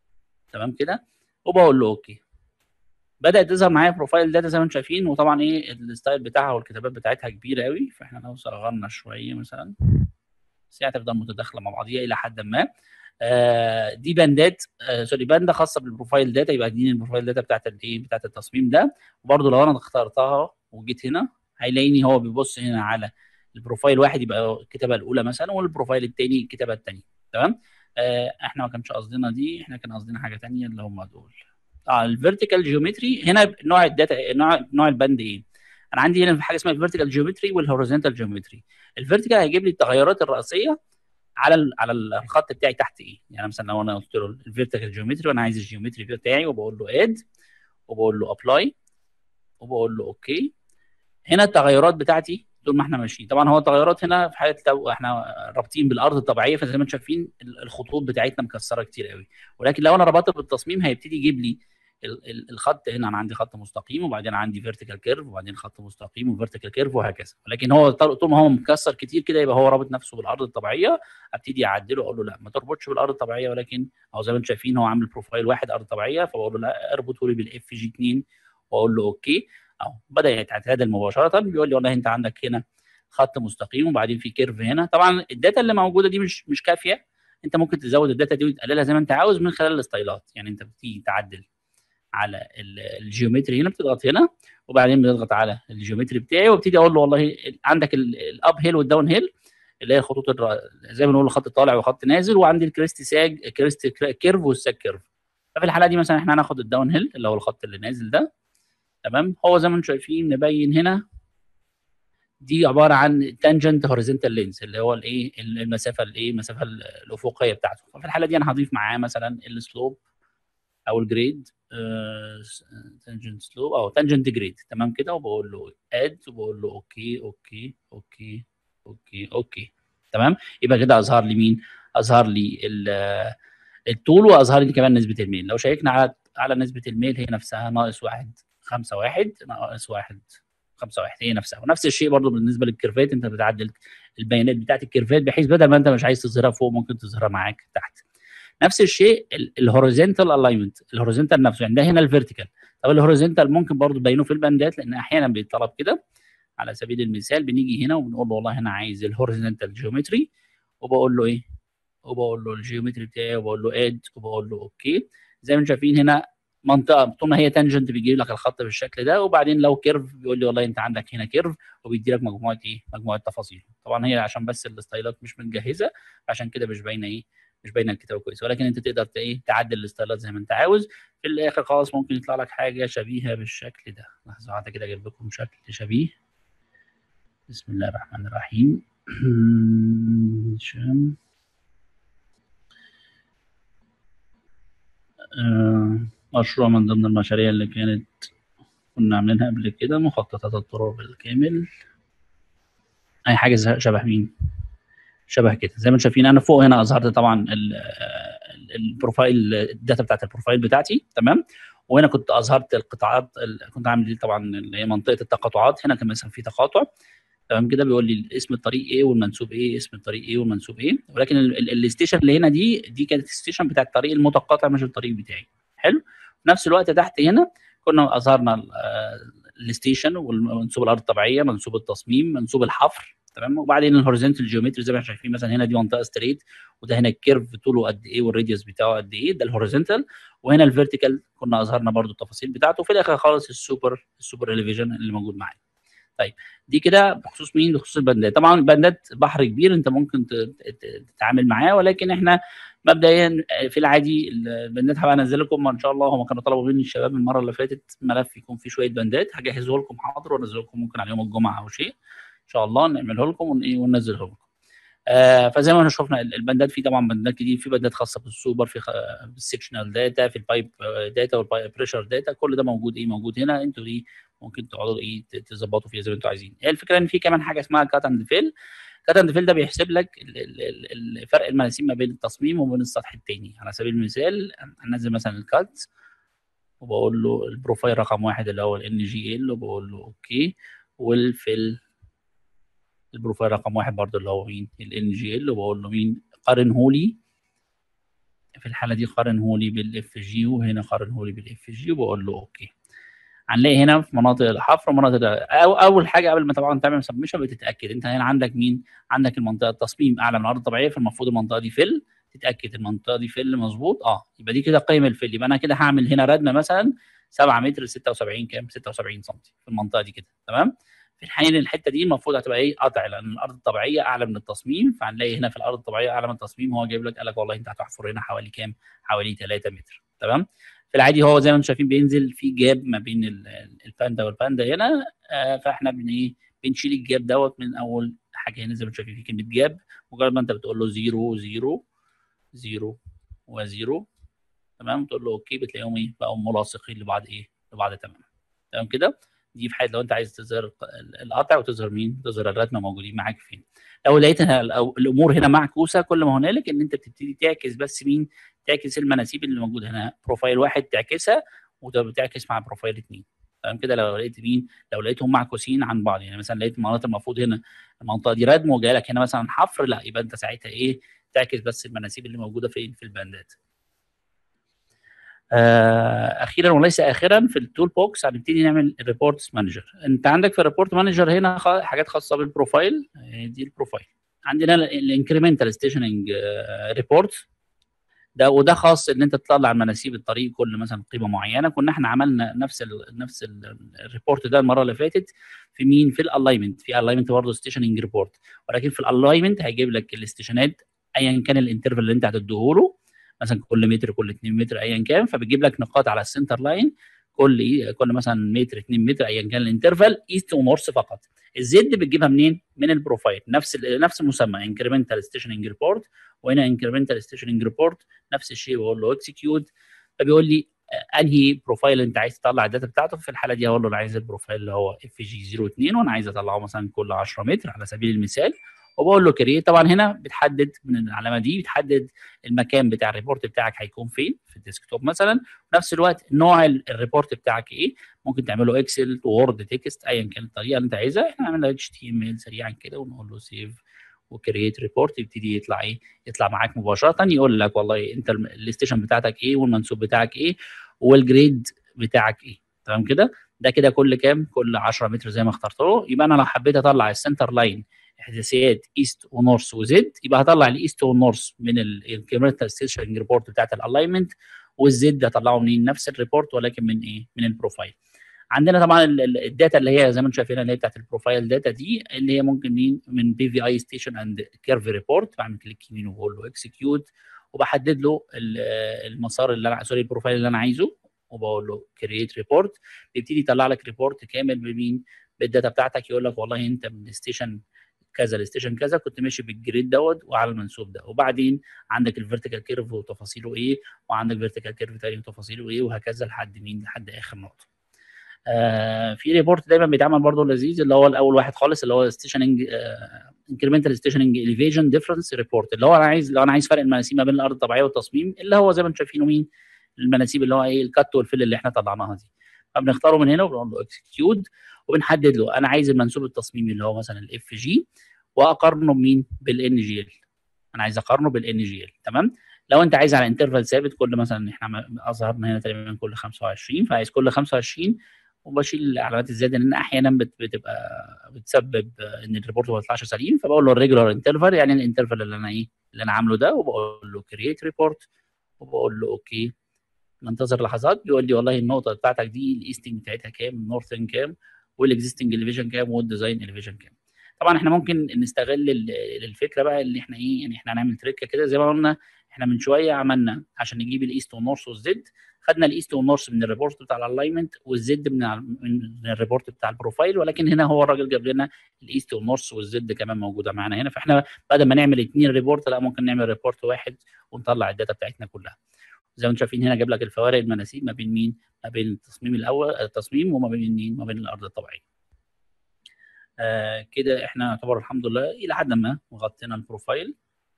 تمام كده وبقول له اوكي بدات تظهر معايا بروفايل داتا زي ما انتم شايفين وطبعا ايه الستايل بتاعها والكتابات بتاعتها كبيره قوي فاحنا لو صغرنا شويه مثلا بس هي هتفضل متداخله مع بعضيها الى حد ما آه دي باندات آه سوري باندا خاصه بالبروفايل داتا يبقى دي البروفايل داتا بتاعت الايه بتاعت التصميم ده وبرده لو انا اخترتها وجيت هنا هيلاقيني هو بيبص هنا على البروفايل واحد يبقى الكتابه الاولى مثلا والبروفايل الثاني الكتابه الثانيه تمام آه احنا ما كانش قصدنا دي احنا كان قصدنا حاجه ثانيه اللي هم دول اه الفيرتيكال جيومتري هنا نوع الداتا نوع نوع البند ايه انا عندي هنا حاجه اسمها الفيرتيكال جيومتري والهوريزونتال جيومتري الفيرتيكال هيجيب لي التغيرات الرئيسيه على ال على الخط بتاعي تحت ايه يعني مثلا لو انا قلت له الفيرتيكال جيومتري وانا عايز الجيومتري بتاعي وبقول له اد وبقول له ابلاي وبقول له اوكي هنا التغيرات بتاعتي طول ما احنا ماشيين طبعا هو التغيرات هنا في حاله لو احنا رابطين بالارض الطبيعيه فزي ما انتم شايفين الخطوط بتاعتنا مكسره كتير قوي ولكن لو انا ربطت بالتصميم هيبتدي يجيب لي الخط هنا انا عندي خط مستقيم وبعدين عندي فيرتيكال كيرف وبعدين خط مستقيم وفيرتيكال كيرف وهكذا ولكن هو طول ما هو مكسر كتير كده يبقى هو رابط نفسه بالارض الطبيعيه ابتدي اعدله اقول له لا ما تربطش بالارض الطبيعيه ولكن او زي ما انتم شايفين هو عامل بروفايل واحد ارض طبيعيه فبقول له لا اربطه لي بالاف جي 2 واقول له اوكي اهو بدا يتعادل مباشره بيقول لي والله انت عندك هنا خط مستقيم وبعدين في كيرف هنا طبعا الداتا اللي موجوده دي مش مش كافيه انت ممكن تزود الداتا دي وتقللها زي ما انت عاوز من خلال الستايلات يعني انت بتيجي تعدل على الجيومتري هنا بتضغط هنا وبعدين بتضغط على الجيومتري بتاعي وابتدي اقول له والله عندك الاب هيل والداون هيل اللي هي الخطوط زي ما بنقول خط طالع وخط نازل وعندي الكريست ساج كريست كيرف والساج كيرف ففي الحاله دي مثلا احنا هناخد الداون هيل اللي هو الخط اللي نازل ده تمام هو زي ما انتم شايفين نبين هنا دي عباره عن تانجنت هوريزونتال لينز اللي هو الايه المسافه الايه المسافه الافقيه بتاعته ففي الحاله دي انا هضيف معاه مثلا السلوب او الجريد تانجنت سلوب او تانجنت جريد تمام كده وبقول له اد وبقول له اوكي اوكي اوكي اوكي اوكي تمام يبقى كده اظهر لي مين اظهر لي الطول واظهر لي كمان نسبه الميل لو شيكنا على على نسبه الميل هي نفسها ناقص واحد خمسة واحد ناقص واحد خمسة واحد هي نفسها ونفس الشيء برضو بالنسبه للكيرفات انت بتعدل البيانات بتاعت الكيرفات بحيث بدل ما انت مش عايز تظهرها فوق ممكن تظهرها معاك تحت نفس الشيء الهوريزونتال الاينمنت الهوريزونتال نفسه يعني ده هنا الفيرتيكال طب الهوريزونتال ممكن برضو تبينه في الباندات لان احيانا بيطلب كده على سبيل المثال بنيجي هنا وبنقول له والله انا عايز الهوريزونتال جيومتري وبقول له ايه وبقول له الجيومتري بتاعي وبقول له اد وبقول له اوكي زي ما انتم شايفين هنا منطقه طول ما هي تانجنت بيجيب لك الخط بالشكل ده وبعدين لو كيرف بيقول لي والله انت عندك هنا كيرف وبيدي لك مجموعه ايه مجموعه تفاصيل طبعا هي عشان بس الستايلات مش متجهزه عشان كده مش باينه ايه مش باينه الكتابه كويس ولكن انت تقدر ايه تعدل الستايلات زي ما انت عاوز في الاخر خلاص ممكن يطلع لك حاجه شبيهه بالشكل ده لحظه واحده كده اجيب لكم شكل شبيه بسم الله الرحمن الرحيم شام آه مشروع من ضمن المشاريع اللي كانت كنا عاملينها قبل كده مخططات الطرق بالكامل اي حاجه شبه مين شبه كده زي ما انتم شايفين انا فوق هنا اظهرت طبعا البروفايل الداتا بتاعت البروفايل بتاعتي تمام وهنا كنت اظهرت القطاعات كنت عامل دي طبعا اللي هي منطقه التقاطعات هنا كان مثلا في تقاطع تمام كده بيقول لي اسم الطريق ايه والمنسوب ايه اسم الطريق ايه والمنسوب ايه ولكن الستيشن اللي هنا دي دي كانت الستيشن بتاع الطريق المتقاطع مش الطريق بتاعي حلو في نفس الوقت تحت هنا كنا اظهرنا الستيشن والمنسوب الارض الطبيعيه منسوب التصميم منسوب الحفر تمام وبعدين الهوريزونتال جيومتري زي ما احنا شايفين مثلا هنا دي منطقه ستريت وده هنا الكيرف طوله قد ايه والراديوس بتاعه قد ايه ده الهوريزونتال وهنا الفيرتيكال كنا اظهرنا برده التفاصيل بتاعته وفي الاخر خالص السوبر السوبر اليفيجن اللي موجود معايا طيب دي كده بخصوص مين بخصوص الباندات طبعا الباندات بحر كبير انت ممكن تتعامل معاه ولكن احنا مبدئيا في العادي الباندات هبقى انزل لكم ان شاء الله هم كانوا طلبوا مني الشباب المره اللي فاتت ملف يكون فيه شويه باندات هجهزه لكم حاضر وانزله لكم ممكن على يوم الجمعه او شيء ان شاء الله نعمله لكم وننزله لكم آه فزي ما احنا شفنا الباندات في طبعا باندات كتير في باندات خاصه بالسوبر في بالسكشنال داتا في البايب داتا والبايب بريشر داتا كل ده موجود ايه موجود هنا انتوا دي ممكن تقعدوا ايه تظبطوا فيها زي ما انتوا عايزين هي الفكره ان في كمان حاجه اسمها كات اند فيل كات اند فيل ده بيحسب لك فرق المناسيب ما بين التصميم وبين السطح الثاني على سبيل المثال هنزل مثلا الكات وبقول له البروفايل رقم واحد اللي هو الان جي ال وبقول له اوكي والفيل البروفايل رقم واحد برضه اللي هو مين الان جي ال وبقول له مين قارنه لي في الحاله دي قارنه لي بالاف جي وهنا قارنه لي بالاف جي وبقول له اوكي هنلاقي هنا في مناطق الحفر ومناطق أو اول حاجه قبل ما طبعا تعمل سبمشن بتتاكد انت هنا عندك مين عندك المنطقه التصميم اعلى من الارض الطبيعيه فالمفروض المنطقه دي فل تتاكد المنطقه دي فل مظبوط اه يبقى دي كده قيم الفل يبقى انا كده هعمل هنا ردمه مثلا 7 متر 76 كام 76 سم في المنطقه دي كده تمام في الحين الحته دي المفروض هتبقى ايه قطع لان الارض الطبيعيه اعلى من التصميم فهنلاقي هنا في الارض الطبيعيه اعلى من التصميم هو جايب لك قال لك والله انت هتحفر هنا حوالي كام حوالي 3 متر تمام في العادي هو زي ما انتم شايفين بينزل في جاب ما بين الباندا والباندا هنا آه فاحنا بن ايه بنشيل الجاب دوت من اول حاجه هنا زي ما انتم شايفين في كلمه جاب مجرد ما انت بتقول له 0 0 0 و0 تمام تقول له اوكي بتلاقيهم ايه بقوا ملاصقين لبعض ايه لبعض تمام تمام كده دي في حاله لو انت عايز تظهر القطع وتظهر مين تظهر الرتمه موجودين معاك فين لو لقيت الامور هنا معكوسه كل ما هنالك ان انت بتبتدي تعكس بس مين تعكس المناسيب اللي موجوده هنا بروفايل واحد تعكسها وتعكس مع بروفايل اثنين تمام كده لو لقيت مين لو لقيتهم معكوسين عن بعض يعني مثلا لقيت مناطق المفروض هنا المنطقه دي ردم وجاي لك هنا مثلا حفر لا يبقى انت ساعتها ايه تعكس بس المناسيب اللي موجوده فين في الباندات آه اخيرا وليس اخرا في التول بوكس هنبتدي نعمل الريبورتس مانجر انت عندك في الريبورت مانجر هنا حاجات خاصه بالبروفايل دي البروفايل عندنا الانكريمنتال ستيشننج ريبورت ده وده خاص ان انت تطلع مناسيب الطريق كل مثلا قيمه معينه كنا احنا عملنا نفس ال نفس الريبورت ده المره اللي فاتت في مين في الالاينمنت في الاينمنت برضه ستيشننج ريبورت ولكن في الالاينمنت هيجيب لك الاستيشنات ايا كان الانترفال اللي انت هتديه له مثلا كل متر كل 2 متر ايا كان فبتجيب لك نقاط على السنتر لاين كل كل مثلا متر 2 متر ايا كان الانترفال ايست ونورث فقط الزد بتجيبها منين من البروفايل نفس نفس المسمى انكريمنتال ستيشننج ريبورت وهنا انكريمنتال ستيشننج ريبورت نفس الشيء بقول له اكسكيوت فبيقول لي انهي بروفايل انت عايز تطلع الداتا بتاعته في الحاله دي هقول له انا عايز البروفايل اللي هو اف جي 02 وانا عايز اطلعه مثلا كل 10 متر على سبيل المثال وبقول له كريت طبعا هنا بتحدد من العلامه دي بتحدد المكان بتاع الريبورت بتاعك هيكون فين في الديسكتوب مثلا في نفس الوقت نوع الريبورت بتاعك ايه ممكن تعمله اكسل وورد تكست ايا كان الطريقه اللي انت عايزها احنا عملنا اتش تي ام ال سريعا كده ونقول له سيف وكرييت ريبورت يبتدي يطلع ايه يطلع معاك مباشره يقول لك والله انت الاستيشن بتاعتك ايه والمنسوب بتاعك ايه والجريد بتاعك ايه تمام كده ده كده كل كام كل 10 متر زي ما اخترت له يبقى انا لو حبيت اطلع السنتر لاين احداثيات ايست ونورث وزد يبقى هطلع الايست والنورث من الكيمريتال ستيشن ريبورت بتاعت الالاينمنت والزد هطلعه منين نفس الريبورت ولكن من ايه من البروفايل عندنا طبعا الداتا اللي هي زي ما انتم شايفين اللي هي بتاعت البروفايل داتا دي اللي هي ممكن مين من بي في اي ستيشن اند كيرف ريبورت بعمل كليك يمين وبقول له اكسكيوت وبحدد له المسار اللي انا سوري البروفايل اللي انا عايزه وبقول له كرييت ريبورت بيبتدي يطلع لك ريبورت كامل بمين بالداتا بتاعتك يقول لك والله انت من ستيشن كذا لستيشن كذا كنت ماشي بالجريد دوت وعلى المنسوب ده وبعدين عندك الفيرتيكال كيرف وتفاصيله ايه وعندك فيرتيكال كيرف تاني وتفاصيله ايه وهكذا لحد مين لحد اخر نقطه آه في ريبورت دايما بيتعمل برضه لذيذ اللي هو الاول واحد خالص اللي هو ستيشننج انكريمنتال ستيشننج اليفيجن ديفرنس ريبورت اللي هو انا عايز لو انا عايز فرق المناسيب ما بين الارض الطبيعيه والتصميم اللي هو زي ما انتم شايفينه مين المناسيب اللي هو ايه الكت والفل اللي احنا طلعناها دي فبنختاره من هنا وبنقول له اكسكيوت وبنحدد له انا عايز المنسوب التصميمي اللي هو مثلا الاف جي واقارنه بمين بالان جي ال انا عايز اقارنه بالان جي ال تمام لو انت عايز على انترفال ثابت كل مثلا احنا اظهرنا هنا تقريبا كل 25 فعايز كل 25 وبشيل علامات الزياده لان احيانا بتبقى بتسبب ان الريبورت ما يطلعش سليم فبقول له الريجولار انترفال يعني الانترفال اللي انا ايه اللي انا عامله ده وبقول له كرييت ريبورت وبقول له اوكي ننتظر لحظات بيقول لي والله النقطه بتاعتك دي الايستنج بتاعتها كام النورثن كام والاكزيستنج اليفيجن كام والديزاين اليفيجن كام طبعا احنا ممكن نستغل الفكره بقى اللي احنا ايه يعني احنا هنعمل تريكه كده زي ما قلنا احنا من شويه عملنا عشان نجيب الايست والنورث والزد خدنا الايست والنورث من الريبورت بتاع الالاينمنت والزد من من الريبورت بتاع البروفايل ولكن هنا هو الراجل جاب لنا الايست والنورث والزد كمان موجوده معانا هنا فاحنا بدل ما نعمل اثنين ريبورت لا ممكن نعمل ريبورت واحد ونطلع الداتا بتاعتنا كلها زي ما انتم شايفين هنا جاب لك الفوارق المناسيب ما بين مين ما بين التصميم الاول التصميم وما بين مين ما بين الارض الطبيعيه آه كده احنا نعتبر الحمد لله الى حد ما غطينا البروفايل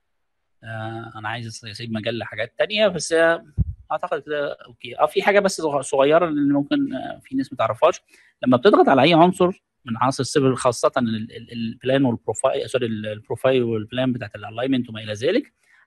آه انا عايز اسيب مجال لحاجات تانية بس اعتقد كده اوكي اه في حاجه بس صغيره اللي ممكن آه في ناس ما تعرفهاش لما بتضغط على اي عنصر من عناصر السيفل خاصه البلان والبروفايل سوري البروفايل والبلان بتاعت الالاينمنت وما الى ذلك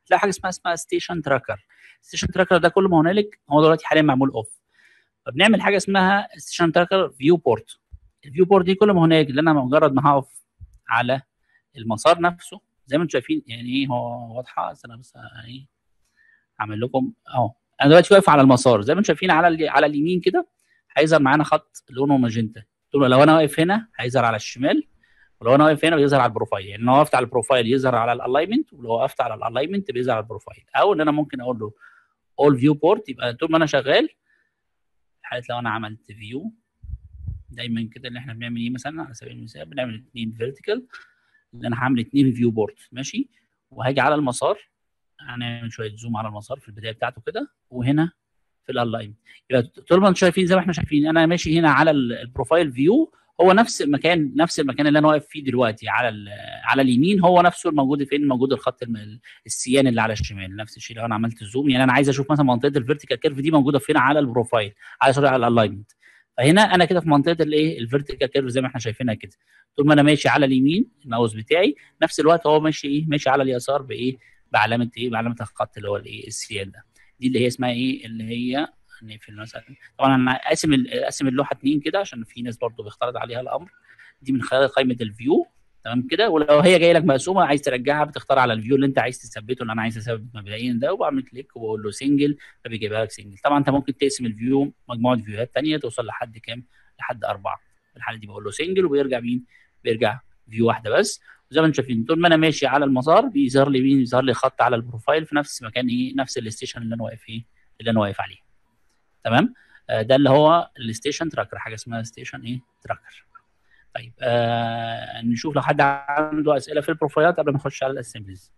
تلاقي حاجه اسمها اسمها ستيشن تراكر ستيشن تراكر ده كل ما هنالك هو دلوقتي حاليا معمول اوف فبنعمل حاجه اسمها ستيشن تراكر فيو بورت الفيو بورت دي كل ما هنالك اللي انا مجرد ما هقف على المسار نفسه زي ما انتم شايفين يعني ايه هو واضحه استنى بس ايه اعمل لكم اهو انا دلوقتي واقف على المسار زي ما انتم شايفين على ال- على اليمين كده هيظهر معانا خط لونه ماجنتا طول لو انا واقف هنا هيظهر على الشمال ولو انا واقف هنا بيظهر على البروفايل يعني لو وقفت على البروفايل يظهر على الالاينمنت ولو وقفت على الالاينمنت بيظهر على البروفايل او ان انا ممكن اقول له اول فيو بورت يبقى طول ما انا شغال في حاله لو انا عملت فيو دايما كده اللي احنا بنعمل ايه مثلا على سبيل المثال بنعمل اثنين فيرتيكال اللي انا هعمل اثنين فيو بورت ماشي وهاجي على المسار هنعمل شويه زوم على المسار في البدايه بتاعته كده وهنا في الالاين يبقى طول ما انتم شايفين زي ما احنا شايفين انا ماشي هنا على ال- البروفايل فيو هو نفس المكان نفس المكان اللي انا واقف فيه دلوقتي على ال- على اليمين هو نفسه الموجود فين موجود الخط الم- السيان اللي على الشمال نفس الشيء لو انا عملت زوم يعني انا عايز اشوف مثلا منطقه الفيرتيكال كيرف دي موجوده فين على البروفايل على سوري على الالاينمنت فهنا انا كده في منطقه الايه الفيرتيكال كيرف زي ما احنا شايفينها كده طول ما انا ماشي على اليمين الماوس بتاعي نفس الوقت هو ماشي ايه ماشي على اليسار بايه بعلامه ايه بعلامه الخط اللي هو الايه السيان ده دي اللي هي اسمها ايه اللي هي نقفل مثلا طبعا انا قاسم ال- قاسم اللوحه اتنين كده عشان في ناس برضو بيختلط عليها الامر دي من خلال قائمه الفيو تمام كده ولو هي جايه لك مقسومه عايز ترجعها بتختار على الفيو اللي انت عايز تثبته اللي انا عايز اثبت مبدئيا ده وبعمل كليك وبقول له سنجل فبيجيبها لك سنجل طبعا انت ممكن تقسم الفيو مجموعه فيوهات ثانيه توصل لحد كام لحد اربعه في الحاله دي بقول له سنجل وبيرجع مين بيرجع فيو واحده بس وزي ما انتم شايفين طول ما انا ماشي على المسار بيظهر لي مين بيظهر لي خط على البروفايل في نفس مكان ايه نفس الستيشن اللي انا واقف فيه اللي انا واقف عليه تمام آه، ده اللي هو الستيشن تراكر حاجه اسمها ستيشن ايه تراكر طيب آه نشوف لو حد عنده اسئله في البروفايلات قبل ما نخش على الاسمبليز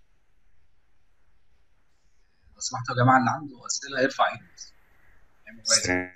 لو سمحتوا يا جماعه اللي عنده اسئله يرفع ايده بس. يعمل كويس. السلام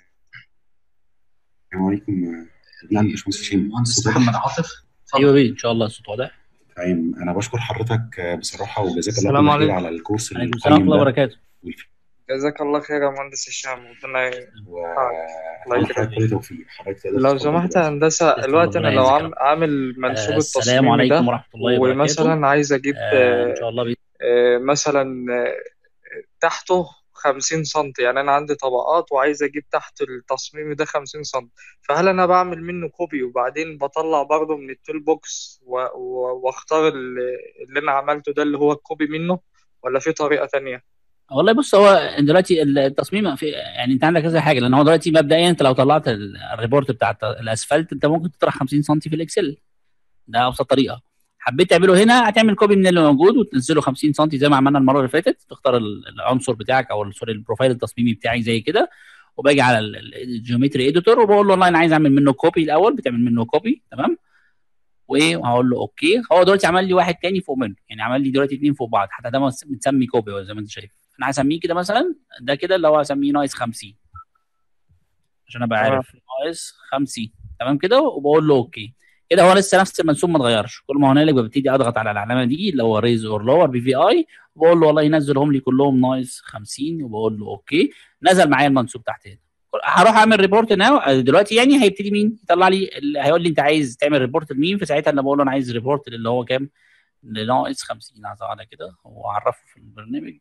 عليكم نعم باشمهندس هشام المهندس الصوت واضح؟ محمد عاطف ايوه اتفضل بيه ان شاء الله الصوت واضح تمام انا بشكر حضرتك بصراحه وجزاك الله السلام كل خير عليكم. على الكورس عليكم السلام ورحمه القيم الله ده وبركاته جزاك الله خير يا مهندس هشام ربنا ي- واتمنى لحضرتك كل توفيق حضرتك تقدر لو تتفضل سمحت يا دلوقتي. هندسة تسلم الوقت ربنا أنا لو يجزيك عام رب. عامل منسوب آه السلام التصميم عليكم ده ورحمه الله وبركاته ومثلا عايز أجيب آه ان آه، شاء الله بإذن آه، مثلا آه، تحته 50 سم يعني أنا عندي طبقات وعايز أجيب تحت التصميم ده 50 سم فهل أنا بعمل منه كوبي وبعدين بطلع برضه من التول بوكس و- و- واختار ال- اللي أنا عملته ده اللي هو الكوبي منه ولا في طريقة تانية؟ والله بص هو دلوقتي التصميم في يعني انت عندك كذا حاجه لان هو دلوقتي مبدئيا انت لو طلعت ال- الريبورت بتاع الت- الاسفلت انت ممكن تطرح 50 سم في الاكسل ده ابسط طريقه حبيت تعمله هنا هتعمل كوبي من اللي موجود وتنزله 50 سم زي ما عملنا المره اللي فاتت تختار ال- العنصر بتاعك او سوري البروفايل التصميمي بتاعي زي كده وباجي على ال- ال- الجيومتري اديتور وبقول له والله انا عايز اعمل منه كوبي الاول بتعمل منه كوبي تمام وايه وهقول له اوكي هو دلوقتي عمل لي واحد تاني فوق منه يعني عمل لي دلوقتي اثنين فوق بعض حتى ده مس- متسمي كوبي هو زي ما انت شايف انا هسميه كده مثلا ده كده اللي هو هسميه ناقص 50 عشان ابقى تمام. عارف ناقص 50 تمام كده وبقول له اوكي كده هو لسه نفس المنسوب ما اتغيرش كل ما هنالك ببتدي اضغط على العلامه دي اللي هو ريز اور لور بي في اي وبقول له والله ينزلهم لي كلهم ناقص 50 وبقول له اوكي نزل معايا المنسوب تحت هنا هروح اعمل ريبورت ناو دلوقتي يعني هيبتدي مين يطلع لي ال- هيقول لي انت عايز تعمل ريبورت لمين فساعتها انا بقول له انا عايز ريبورت اللي هو كام لناقص 50 هظهر على كده واعرفه في البرنامج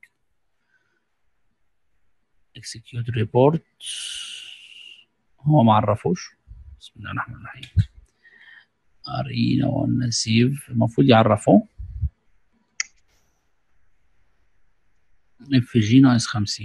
execute report هو ما عرفوش بسم الله الرحمن الرحيم ارينا وقلنا سيف المفروض يعرفوه اف جي ناقص 50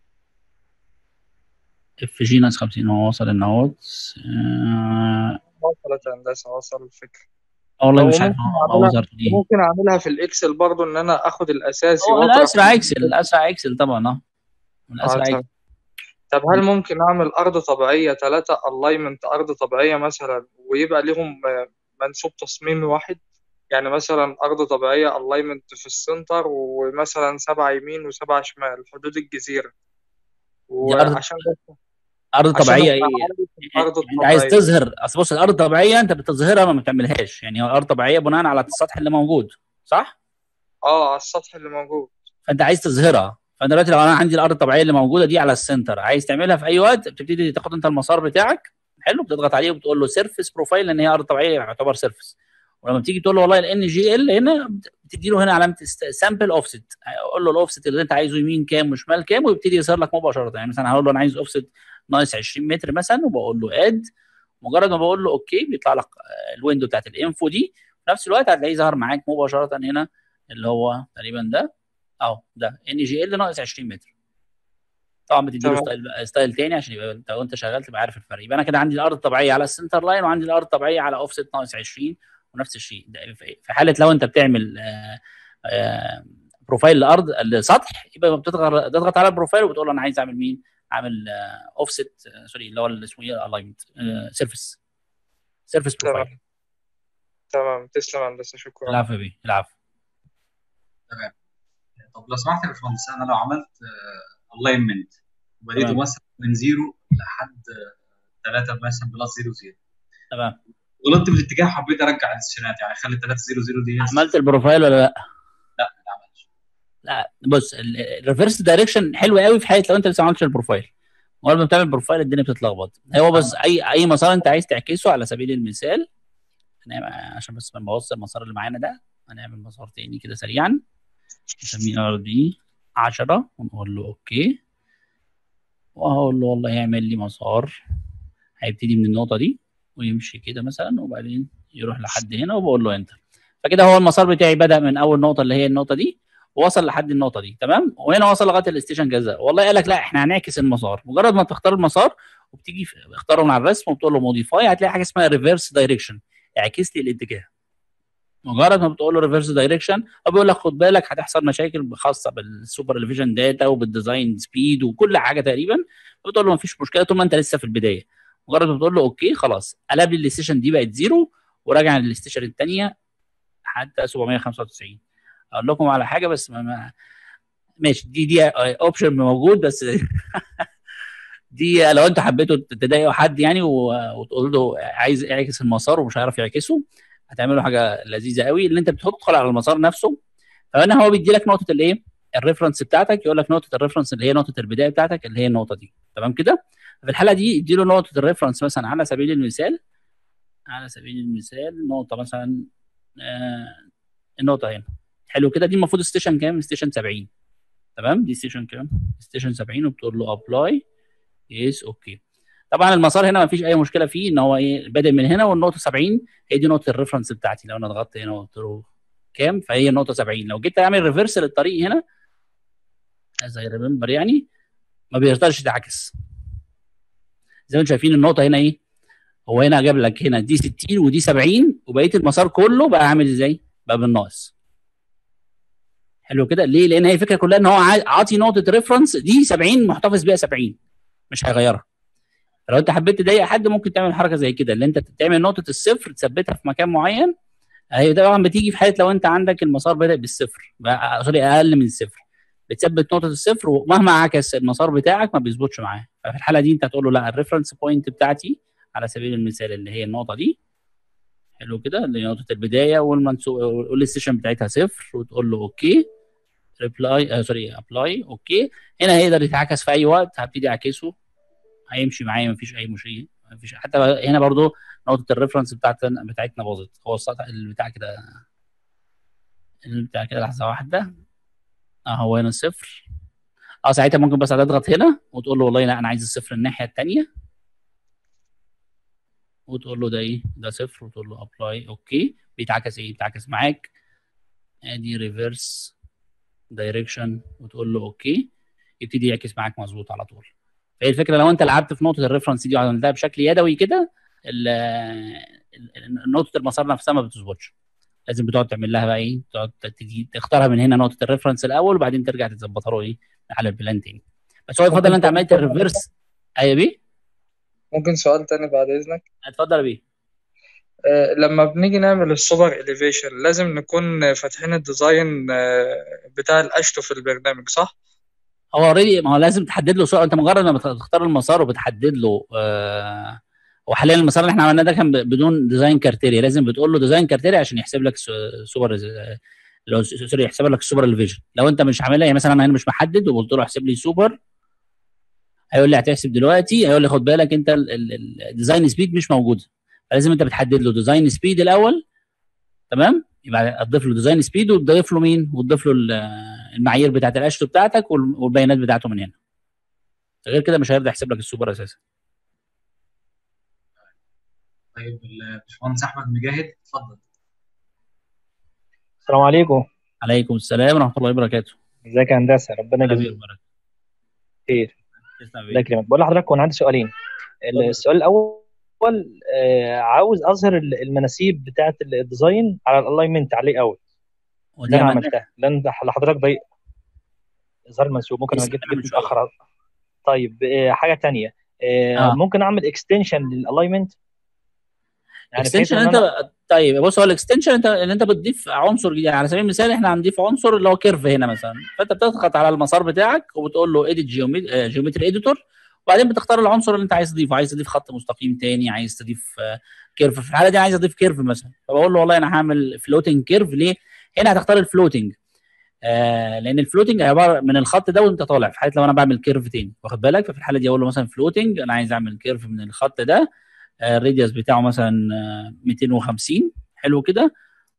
اف جي ناقص 50 هو وصل ان اهوت آه، وصلت يا هندسة وصل الفكرة والله هو مش عارف ممكن هو أعملها- وصل ليه ممكن اعملها في الاكسل برضو ان انا اخد الاساسي هو واطرح الاسرع اكسل الاسرع اكسل طبعا اه اه الاسرع تمام. اكسل طب هل ممكن اعمل ارض طبيعيه ثلاثه الاينمنت ارض طبيعيه مثلا ويبقى ليهم آه، منسوب تصميمي واحد يعني مثلا ارض طبيعيه الاينمنت في السنتر ومثلا سبعه يمين وسبعه شمال حدود الجزيره أرض- وعشان بس ارض عشان طبيعيه أبقى ايه عارف الارض انت عايز الطبيعيه تظهر اصل بص الارض الطبيعيه انت بتظهرها ما بتعملهاش يعني هو الارض طبيعيه بناء على السطح اللي موجود صح اه على السطح اللي موجود فانت عايز تظهرها فانا دلوقتي لو انا عندي الارض الطبيعيه اللي موجوده دي على السنتر عايز تعملها في اي وقت بتبتدي تاخد انت المسار بتاعك حلو بتضغط عليه وبتقول له سيرفيس بروفايل لان هي ارض طبيعيه يعتبر سيرفيس ولما بتيجي تقول له والله الان جي ال هنا بتدي له هنا علامه سامبل اوفست اقول له الاوفست اللي انت عايزه يمين كام وشمال كام ويبتدي يظهر لك مباشره يعني مثلا هقول له انا عايز اوفست ناقص 20 متر مثلا وبقول له اد مجرد ما بقول له اوكي بيطلع لك آه، الويندو بتاعت الانفو دي في نفس الوقت هتلاقيه ظهر معاك مباشره هنا اللي هو تقريبا ده اهو ده ان جي ال ناقص 20 متر طبعا بتدي له تمام. ستايل ستايل تاني عشان يبقى انت وانت شغال تبقى عارف الفرق يبقى انا كده عندي الارض الطبيعيه على السنتر لاين وعندي الارض الطبيعيه على اوفست ناقص 20 ونفس الشيء ده في في حاله لو انت بتعمل آه، آه، بروفايل الارض السطح يبقى بتضغط تضغط على البروفايل وبتقول له انا عايز اعمل مين؟ اعمل اوفست سوري اللي هو اللي اسمه ايه الاينمنت سيرفيس سيرفيس بروفايل تمام تمام تسلم يا هندسه شكرا العفو يا بيه العفو طب لو سمحت يا باشمهندس انا لو عملت الاينمنت وبديته تمام. مثلا من زيرو لحد 3 مثلا بلس زيرو زيرو تمام غلطت في الاتجاه حبيت ارجع السيشنات يعني اخلي 3 0 0 دي عملت البروفايل ولا لا؟ لا ما عملتش لا بص الريفرس دايركشن حلو قوي في حاله لو انت لسه ما عملتش البروفايل اول ما بتعمل بروفايل الدنيا بتتلخبط هو بص اي اي مسار انت عايز تعكسه على سبيل المثال هنعمل عشان بس ما نبوظش المسار اللي معانا ده هنعمل مسار تاني كده سريعا نسميه ار دي 10 ونقول له اوكي وهقول له والله اعمل لي مسار هيبتدي من النقطه دي ويمشي كده مثلا وبعدين يروح لحد هنا وبقول له انتر فكده هو المسار بتاعي بدا من اول نقطه اللي هي النقطه دي ووصل لحد النقطه دي تمام وهنا وصل لغايه الاستيشن كذا والله قال لك لا احنا هنعكس المسار مجرد ما تختار المسار وبتيجي في- اختاره من على الرسم وبتقول له موديفاي هتلاقي حاجه اسمها ريفرس دايركشن اعكس لي الاتجاه مجرد ما بتقول له ريفرس دايركشن هو بيقول لك خد بالك هتحصل مشاكل خاصه بالسوبر الفيجن داتا وبالديزاين سبيد وكل حاجه تقريبا بتقول له مفيش مشكله طول ما انت لسه في البدايه مجرد ما بتقول له اوكي خلاص قلب لي الستيشن دي بقت زيرو وراجع للستيشن الثانيه حتى 795 اقول لكم على حاجه بس ما, ما ماشي دي دي اوبشن موجود بس دي لو انتوا حبيتوا تضايقوا حد يعني و- وتقول له عايز يعكس المسار ومش هيعرف يعكسه هتعملوا حاجه لذيذه قوي اللي انت بتدخل على المسار نفسه فهنا هو بيدي لك نقطه الايه الريفرنس بتاعتك يقول لك نقطه الريفرنس اللي هي نقطه البدايه بتاعتك اللي هي النقطه دي تمام كده في الحاله دي ادي له نقطه الريفرنس مثلا على سبيل المثال على سبيل المثال نقطه مثلا آه النقطه هنا حلو كده دي المفروض ستيشن كام ستيشن 70 تمام دي ستيشن كام ستيشن 70 وبتقول له ابلاي يس اوكي طبعا المسار هنا ما فيش اي مشكله فيه ان هو ايه بادئ من هنا والنقطه 70 هي دي نقطه الريفرنس بتاعتي لو انا ضغطت هنا وقلت له كام فهي النقطه 70 لو جيت اعمل ريفرس للطريق هنا زي ريمبر يعني ما بيقدرش يتعكس زي ما انتم شايفين النقطه هنا ايه هو هنا جاب لك هنا دي 60 ودي 70 وبقيه المسار كله بقى عامل ازاي بقى بالناقص حلو كده ليه لان هي الفكره كلها ان هو عا- عاطي نقطه ريفرنس دي 70 محتفظ بيها 70 مش هيغيرها لو انت حبيت تضايق حد ممكن تعمل حركه زي كده اللي انت تعمل نقطه الصفر تثبتها في مكان معين هي طبعا بتيجي في حاله لو انت عندك المسار بدا بالصفر بقى- سوري اقل من الصفر بتثبت نقطه الصفر ومهما عكس المسار بتاعك ما بيظبطش معاه ففي الحاله دي انت هتقول له لا الريفرنس بوينت بتاعتي على سبيل المثال اللي هي النقطه دي حلو كده اللي هي نقطه البدايه والمنسوب والستيشن بتاعتها صفر وتقول له اوكي ريبلاي آه سوري ابلاي اوكي هنا هيقدر يتعكس في اي وقت هبتدي اعكسه هيمشي معايا مفيش اي مشكله مفيش حتى هنا برضو نقطه الريفرنس بتاعتنا بتاعتنا باظت هو السطح البتاع كده البتاع كده لحظه واحده اه هو هنا الصفر اه ساعتها ممكن بس هتضغط هنا وتقول له والله لا انا عايز الصفر الناحيه الثانيه وتقول له ده ايه ده صفر وتقول له ابلاي اوكي بيتعكس ايه بيتعكس معاك ادي ريفرس دايركشن وتقول له اوكي يبتدي يعكس معاك مظبوط على طول فهي الفكره لو انت لعبت في نقطه الريفرنس دي وعملتها بشكل يدوي كده ال- ال- نقطه المسار نفسها ما بتظبطش لازم بتقعد تعمل لها بقى ايه تقعد تجي تختارها من هنا نقطه الريفرنس الاول وبعدين ترجع تظبطها له ايه على البلان تاني بس هو يفضل ان انت عملت الريفرس ايوه بيه ممكن سؤال تاني بعد إذنك اتفضل يا بيه آه، لما بنيجي نعمل السوبر إليفيشن لازم نكون فاتحين الديزاين آه، بتاع الأشتو في البرنامج صح؟ هو اوريدي ما هو لازم تحدد له سرعه انت مجرد ما بتختار المسار وبتحدد له آه وحاليا المسار اللي احنا عملناه ده كان ب- بدون ديزاين كارتيريا لازم بتقول له ديزاين كارتيريا عشان يحسب لك س- سوبر آه، لو س- سوري يحسب لك السوبر الفيجن لو انت مش عاملها يعني مثلا انا هنا مش محدد وقلت له احسب لي سوبر هيقول لي هتحسب دلوقتي هيقول لي خد بالك انت ال- ال- الديزاين سبيد مش موجوده فلازم انت بتحدد له ديزاين سبيد الاول تمام يبقى هتضيف له ديزاين سبيد وتضيف له مين وتضيف له ال- المعايير بتاعت الاشتو بتاعتك وال- والبيانات بتاعته من هنا غير كده مش هيرضى يحسب لك السوبر اساسا طيب الباشمهندس احمد مجاهد اتفضل السلام عليكم عليكم السلام ورحمه الله وبركاته ازيك يا هندسه ربنا أهلا يجزيك بيك وبركاته. خير تسلم الله بيك. يكرمك بقول لحضرتك كان عندي سؤالين اتفضل. السؤال الاول آه، عاوز اظهر ال- المناسيب بتاعه الديزاين على الالاينمنت عليه اوت ودي ده انا عملتها عملتها لان ده لحضرتك ضيق اظهار المنسوب ممكن انا لسه جيت أنا من جيت شوية. متاخر طيب آه، حاجه تانية آه، آه. ممكن اعمل اكستنشن للالاينمنت يعني بحيث اكستنشن ان انت انا طيب بص هو الاكستنشن انت ان انت بتضيف عنصر جديد على سبيل المثال احنا هنضيف عنصر اللي هو كيرف هنا مثلا فانت بتضغط على المسار بتاعك وبتقول له اديت جيومتري اديتور وبعدين بتختار العنصر اللي انت عايز تضيفه عايز تضيف خط مستقيم تاني عايز تضيف آه، كيرف في الحاله دي عايز اضيف كيرف مثلا فبقول له والله انا هعمل فلوتنج كيرف ليه؟ هنا هتختار الفلوتنج آه لان الفلوتنج عباره من الخط ده وانت طالع في حاله لو انا بعمل كيرف تاني واخد بالك ففي الحاله دي اقول له مثلا فلوتنج انا عايز اعمل كيرف من الخط ده آه، الراديوس بتاعه مثلا آه، 250 حلو كده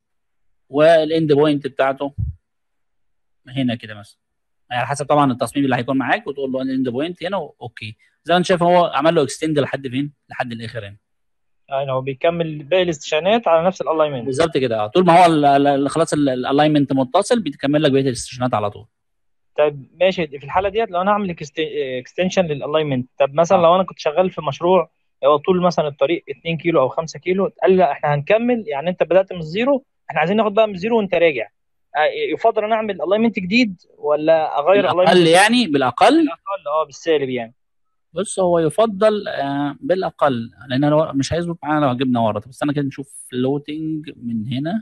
والاند بوينت بتاعته هنا كده مثلا يعني على حسب طبعا التصميم اللي هيكون معاك وتقول له الاند بوينت هنا اوكي زي ما انت شايف هو عمل له اكستند لحد فين؟ لحد الاخر هنا يعني هو بيكمل باقي الاستشانات على نفس الالاينمنت بالظبط كده آه، طول ما هو ال- ال- ال- خلاص الالاينمنت متصل بيكمل لك بقيه الاستشنات على طول طيب ماشي في الحاله ديت لو انا اعمل اكستنشن للالاينمنت طب مثلا آه. لو انا كنت شغال في مشروع هو طول مثلا الطريق 2 كيلو او 5 كيلو قال لي لا احنا هنكمل يعني انت بدات من الزيرو احنا عايزين ناخد بقى من الزيرو وانت راجع آه، يفضل ان اعمل الاينمنت جديد ولا اغير بالاقل الاينمنت يعني بالاقل بالاقل اه بالسالب يعني بص هو يفضل آه، بالاقل لان انا مش هيظبط معانا لو جبنا ورا طب استنى كده نشوف فلوتنج من هنا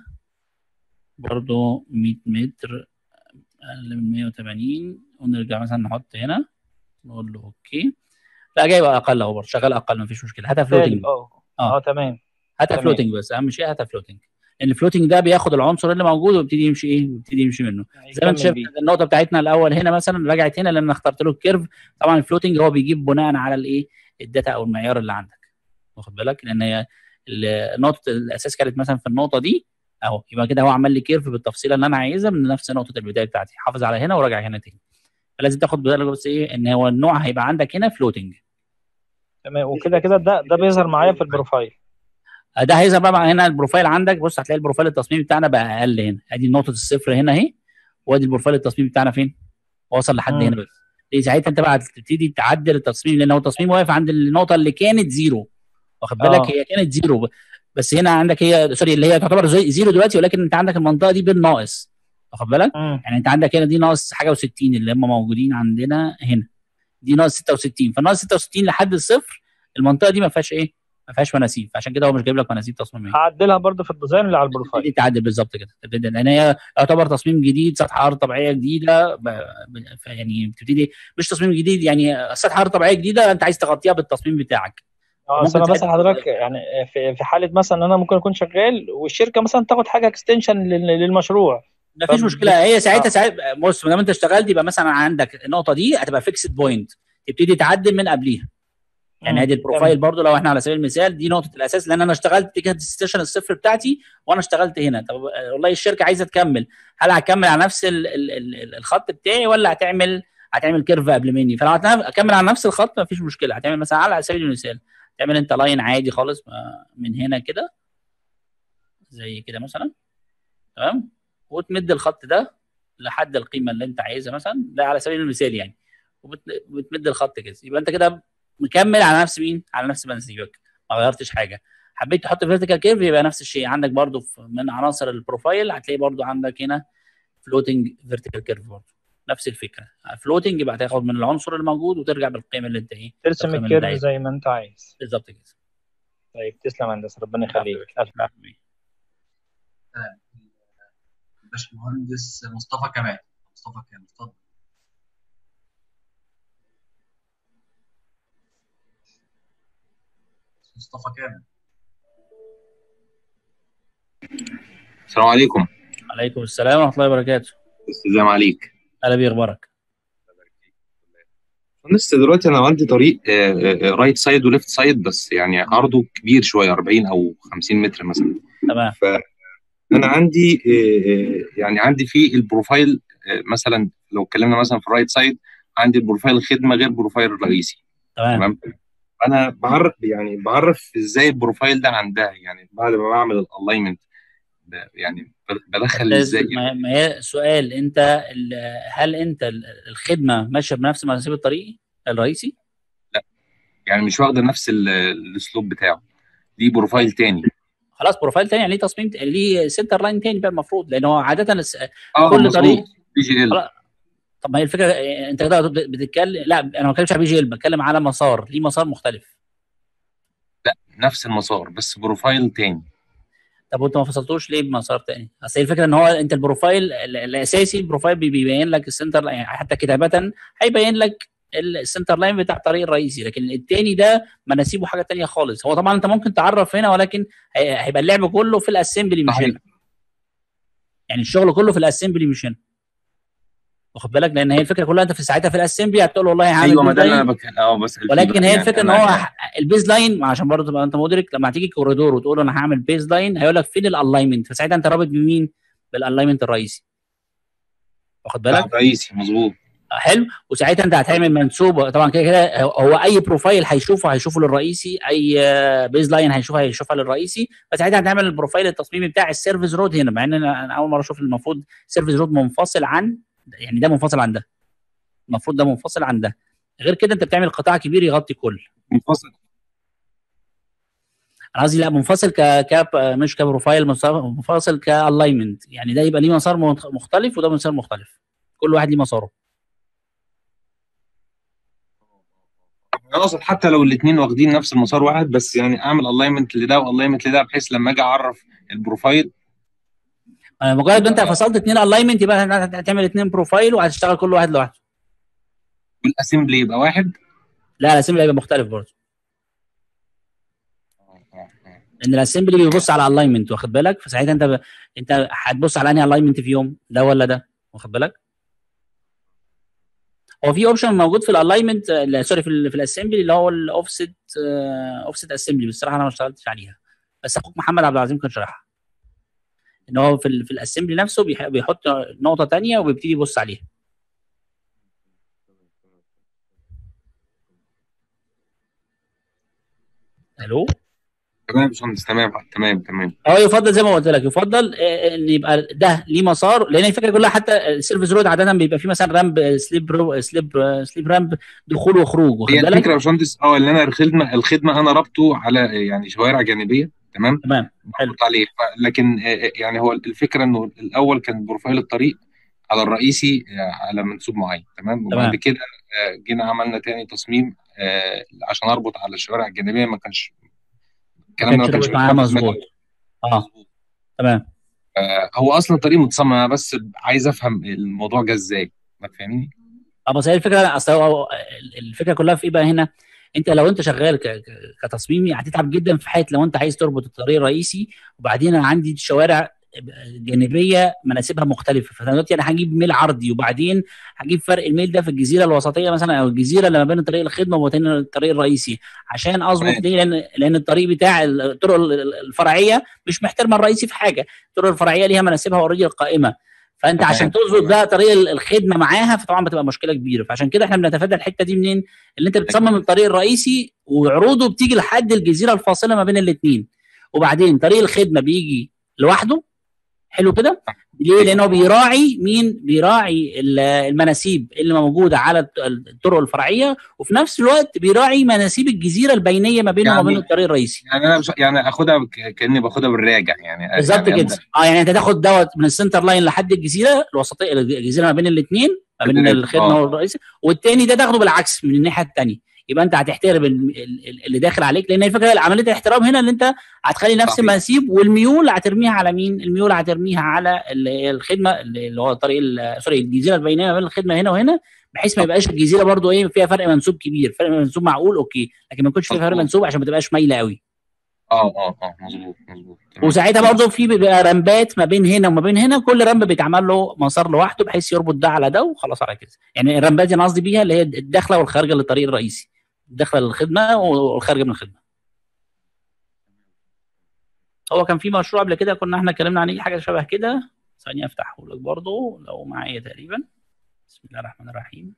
برضو 100 متر اقل من 180 ونرجع مثلا نحط هنا نقول له اوكي لا جايب اقل اهو برضه شغال اقل مفيش مشكله هاتها فلوتنج سالب اه آه. اه تمام هاتها تمام. فلوتنج بس اهم شيء هاتها فلوتنج لان الفلوتنج ده بياخد العنصر اللي موجود ويبتدي يمشي ايه ويبتدي يمشي منه زي ما انت يكمل شايف بيه. النقطه بتاعتنا الاول هنا مثلا رجعت هنا لان انا اخترت له الكيرف طبعا الفلوتنج هو بيجيب بناء على الايه الداتا او المعيار اللي عندك واخد بالك لان هي ال- نقطه الاساس كانت مثلا في النقطه دي اهو يبقى كده هو عمل لي كيرف بالتفصيله اللي انا عايزها من نفس نقطه البدايه بتاعتي حافظ على هنا وراجع هنا تاني فلازم تاخد بالك بس ايه ان هو النوع هيبقى عندك هنا فلوتنج تمام وكده كده ده ده بيظهر معايا في البروفايل ده هيظهر بقى مع هنا البروفايل عندك بص هتلاقي البروفايل التصميمي بتاعنا بقى اقل هنا ادي نقطه الصفر هنا اهي وادي البروفايل التصميمي بتاعنا فين وصل لحد مم. هنا بس دي ساعتها انت بقى هتبتدي تعدل التصميم لان هو التصميم واقف عند النقطه اللي كانت زيرو واخد بالك آه. هي كانت زيرو بس هنا عندك هي سوري اللي هي تعتبر زي زيرو دلوقتي ولكن انت عندك المنطقه دي بالناقص واخد بالك مم. يعني انت عندك هنا دي ناقص حاجه و60 اللي هم موجودين عندنا هنا دي ناقص 66 فناقص 66 لحد الصفر المنطقه دي ما فيهاش ايه ما فيهاش مناسيب عشان كده هو مش جايب لك مناسيب تصميميه هعدلها برضو في الديزاين اللي على البروفايل تبتدي تعدل بالظبط كده تبتدي لان هي يعتبر تصميم جديد سطح ارض طبيعيه جديده ب... ب... ف- يعني بتبتدي مش تصميم جديد يعني سطح ارض طبيعيه جديده انت عايز تغطيها بالتصميم بتاعك اه ممكن اصل انا بسال ساعتها- حضرتك يعني في في حاله مثلا ان انا ممكن اكون شغال والشركه مثلا تاخد حاجه اكستنشن للمشروع ما فيش طب مشكله هي ساعتها آه. ساعتها بص ما دام انت اشتغلت يبقى مثلا عندك النقطه دي هتبقى فيكسد بوينت تبتدي تعدل من قبليها يعني مم. ادي البروفايل برضو لو احنا على سبيل المثال دي نقطه الاساس لان انا اشتغلت دي كانت الستيشن الصفر بتاعتي وانا اشتغلت هنا طب آه، والله الشركه عايزه تكمل هل هتكمل على نفس ال ال ال الخط بتاعي ولا هتعمل هتعمل كيرف قبل مني فلو هتكمل على نفس الخط مفيش مشكله هتعمل مثلا على سبيل المثال تعمل انت لاين عادي خالص آه، من هنا كده زي كده مثلا تمام وتمد الخط ده لحد القيمه اللي انت عايزها مثلا ده على سبيل المثال يعني وبتمد الخط كده يبقى انت كده مكمل على نفس مين على نفس منسيبك ما غيرتش حاجه حبيت تحط فيرتيكال كيرف يبقى نفس الشيء عندك برضو في- من عناصر البروفايل هتلاقي برضو عندك هنا فلوتنج فيرتيكال كيرف برضو نفس الفكره فلوتنج يبقى هتاخد من العنصر الموجود وترجع بالقيمه اللي انت ايه ترسم القيمة اللي انت الكيرف عايزها. زي ما انت عايز بالظبط كده طيب تسلم يا هندسه ربنا يخليك ألف العفو. باشمهندس مصطفى كمال مصطفى كمال اتفضل مصطفى كامل السلام عليكم عليكم السلام ورحمه الله وبركاته استاذ عليك اهلا بيه اخبارك لسه دلوقتي انا عندي طريق رايت سايد وليفت سايد بس يعني عرضه كبير شويه 40 او 50 متر مثلا تمام انا عندي آه، آه، يعني عندي في البروفايل آه، مثلا لو اتكلمنا مثلا في الرايت سايد عندي البروفايل الخدمه غير بروفايل الرئيسي تمام تمام انا بعرف يعني بعرف ازاي البروفايل ده عندها يعني بعد ما بعمل الالاينمنت يعني بدخل ازاي ما ما هي سؤال انت ال- هل انت ال- الخدمه ماشيه بنفس مناسيب الطريق الرئيسي؟ يعني مش واخده نفس ال- الاسلوب بتاعه دي بروفايل تاني خلاص بروفايل تاني يعني ليه تصميم ليه سنتر لاين تاني بقى المفروض لان هو عاده الس- اه كل مظبوط طريق بي جي ال خلاص. طب ما هي الفكره انت كده بتتكلم لا انا ما بتكلمش على بي جي ال بتكلم على مسار ليه مسار مختلف نفس المسار بس بروفايل تاني طب وانت ما فصلتوش ليه بمسار تاني؟ اصل هي الفكره ان هو انت البروفايل ال- الاساسي البروفايل بي- بيبين لك السنتر يعني حتى كتابه هيبين لك ال- السنتر لاين بتاع الطريق الرئيسي لكن التاني ده مناسيبه حاجه تانية خالص هو طبعا انت ممكن تعرف هنا ولكن هي- هيبقى اللعب كله في الاسمبلي مش صحيح. هنا يعني الشغل كله في الاسمبلي مش هنا واخد بالك لان هي الفكره كلها انت في ساعتها في الاسمبلي هتقول له والله هعمل ايوه ما بيز ده اللي لاين انا بتكلم اه بسال فيه ولكن بقى. هي يعني الفكره ان أنا- هو ح- البيز لاين عشان برضه تبقى انت مدرك لما هتيجي كوريدور وتقول له انا هعمل بيز لاين هيقول لك فين الالاينمنت فساعتها انت رابط بمين؟ بالالاينمنت الرئيسي واخد بالك؟ ده رئيسي مظبوط حلو وساعتها انت هتعمل منسوب طبعا كده كده هو اي بروفايل هيشوفه هيشوفه للرئيسي اي بيز لاين هيشوفها هيشوفها للرئيسي فساعتها هتعمل البروفايل التصميمي بتاع السيرفيس رود هنا مع ان انا أنا اول مره اشوف المفروض سيرفيس رود منفصل عن يعني ده منفصل عن ده المفروض ده منفصل عن ده غير كده انت بتعمل قطاع كبير يغطي كل منفصل انا قصدي لا منفصل ك ك مش كبروفايل منفصل كالاينمنت يعني ده يبقى ليه مسار مخ- مختلف وده مسار مختلف كل واحد ليه مساره انا اقصد حتى لو الاثنين واخدين نفس المسار واحد بس يعني اعمل الاينمنت لده والاينمنت لده بحيث لما اجي اعرف البروفايل آه، مجرد ما انت فصلت اثنين الاينمنت يبقى هت- هتعمل اثنين بروفايل وهتشتغل كل واحد لوحده والاسمبلي يبقى واحد لا الاسمبلي هيبقى مختلف برضه لان الاسمبلي بيبص على الاينمنت واخد بالك فساعتها انت ب... انت هتبص على انهي الاينمنت فيهم ده ولا ده واخد بالك هو في اوبشن موجود في الالاينمنت سوري في ال في الاسمبلي اللي هو الاوفست اوفست اسمبلي بصراحه انا ما اشتغلتش عليها بس اخوك محمد عبد العظيم كان شرحها ان هو في ال في الاسمبلي نفسه بيح- بيحط نقطه تانية وبيبتدي يبص عليها الو تمام يا باشمهندس تمام تمام تمام هو يفضل زي ما قلت لك يفضل آه، ان يبقى ده ليه مسار لان الفكره كلها حتى السيرفيس رود عاده بيبقى فيه مثلا رامب سليب رو سليب آه، سليب رامب دخول وخروج واخد هي بالك الفكره يا باشمهندس اه اللي انا الخدمه الخدمه انا ربطه على يعني شوارع جانبيه تمام تمام حلو مربوط عليه ف- لكن آه، آه، يعني هو الفكره انه الاول كان بروفايل الطريق على الرئيسي آه، على منسوب معين تمام وبعد تمام. كده آه، جينا عملنا تاني تصميم آه، عشان اربط على الشوارع الجانبيه ما كانش الكلام ده ما كانش كانش رابط معاه بيتنفذ مظبوط. منه. اه مظبوط. تمام آه، هو اصلا الطريق متصمم انا بس عايز افهم الموضوع جه ازاي ما فاهمني اه بس هي الفكره اصل هو الفكره كلها في ايه بقى هنا انت لو انت شغال ك- ك- كتصميمي هتتعب جدا في حياه لو انت عايز تربط الطريق الرئيسي وبعدين انا عندي شوارع جانبيه مناسبها مختلفه فانا دلوقتي انا هجيب ميل عرضي وبعدين هجيب فرق الميل ده في الجزيره الوسطيه مثلا او الجزيره اللي ما بين طريق الخدمه وما بين الطريق الرئيسي عشان اظبط تمام. دي لان لان الطريق بتاع الطرق الفرعيه مش محترمه الرئيسي في حاجه الطرق الفرعيه ليها مناسبها اوريدي القائمه فانت تمام. عشان تظبط بقى طريق الخدمه معاها فطبعا بتبقى مشكله كبيره فعشان كده احنا بنتفادى الحته دي منين؟ اللي انت بتصمم الطريق الرئيسي وعروضه بتيجي لحد الجزيره الفاصله ما بين الاثنين وبعدين طريق الخدمه بيجي لوحده حلو كده ليه؟ لانه بيراعي مين؟ بيراعي ال- المناسيب اللي موجوده على الط- الطرق الفرعيه وفي نفس الوقت بيراعي مناسيب الجزيره البينيه ما بينه وما يعني- بين الطريق الرئيسي يعني انا مش يعني اخدها ك- كاني باخدها بالراجع يعني بالظبط يعني كده أبدأ- اه يعني انت تاخد دوت من السنتر لاين لحد الجزيره الوسطيه الجزيره ما بين الاثنين ما بين تمام. الخدمه آه. والرئيسي والتاني ده تاخده بالعكس من الناحيه الثانيه يبقى انت هتحترم ال- ال- اللي داخل عليك لان الفكره عمليه الاحترام هنا اللي انت هتخلي نفس صحيح. المناسيب والميول هترميها على مين؟ الميول هترميها على ال- الخدمه اللي هو طريق ال- سوري الجزيره البينيه ما بين الخدمه هنا وهنا بحيث ما يبقاش الجزيره برضو ايه فيها فرق منسوب كبير فرق منسوب معقول اوكي لكن ما يكونش فيها فرق مظبوط. منسوب عشان ما تبقاش مايله قوي اه اه اه مظبوط مظبوط تمام. وساعتها برضه في بيبقى رمبات ما بين هنا وما بين هنا كل رمب بيتعمل له مسار لوحده بحيث يربط ده على ده وخلاص على كده يعني الرمبات دي انا قصدي بيها اللي هي الداخله والخارجه للطريق الرئيسي الداخله للخدمه والخارجه من الخدمه هو كان في مشروع قبل كده كنا احنا اتكلمنا عليه حاجه شبه كده ثانيه افتحه لك برضه لو معايا تقريبا بسم الله الرحمن الرحيم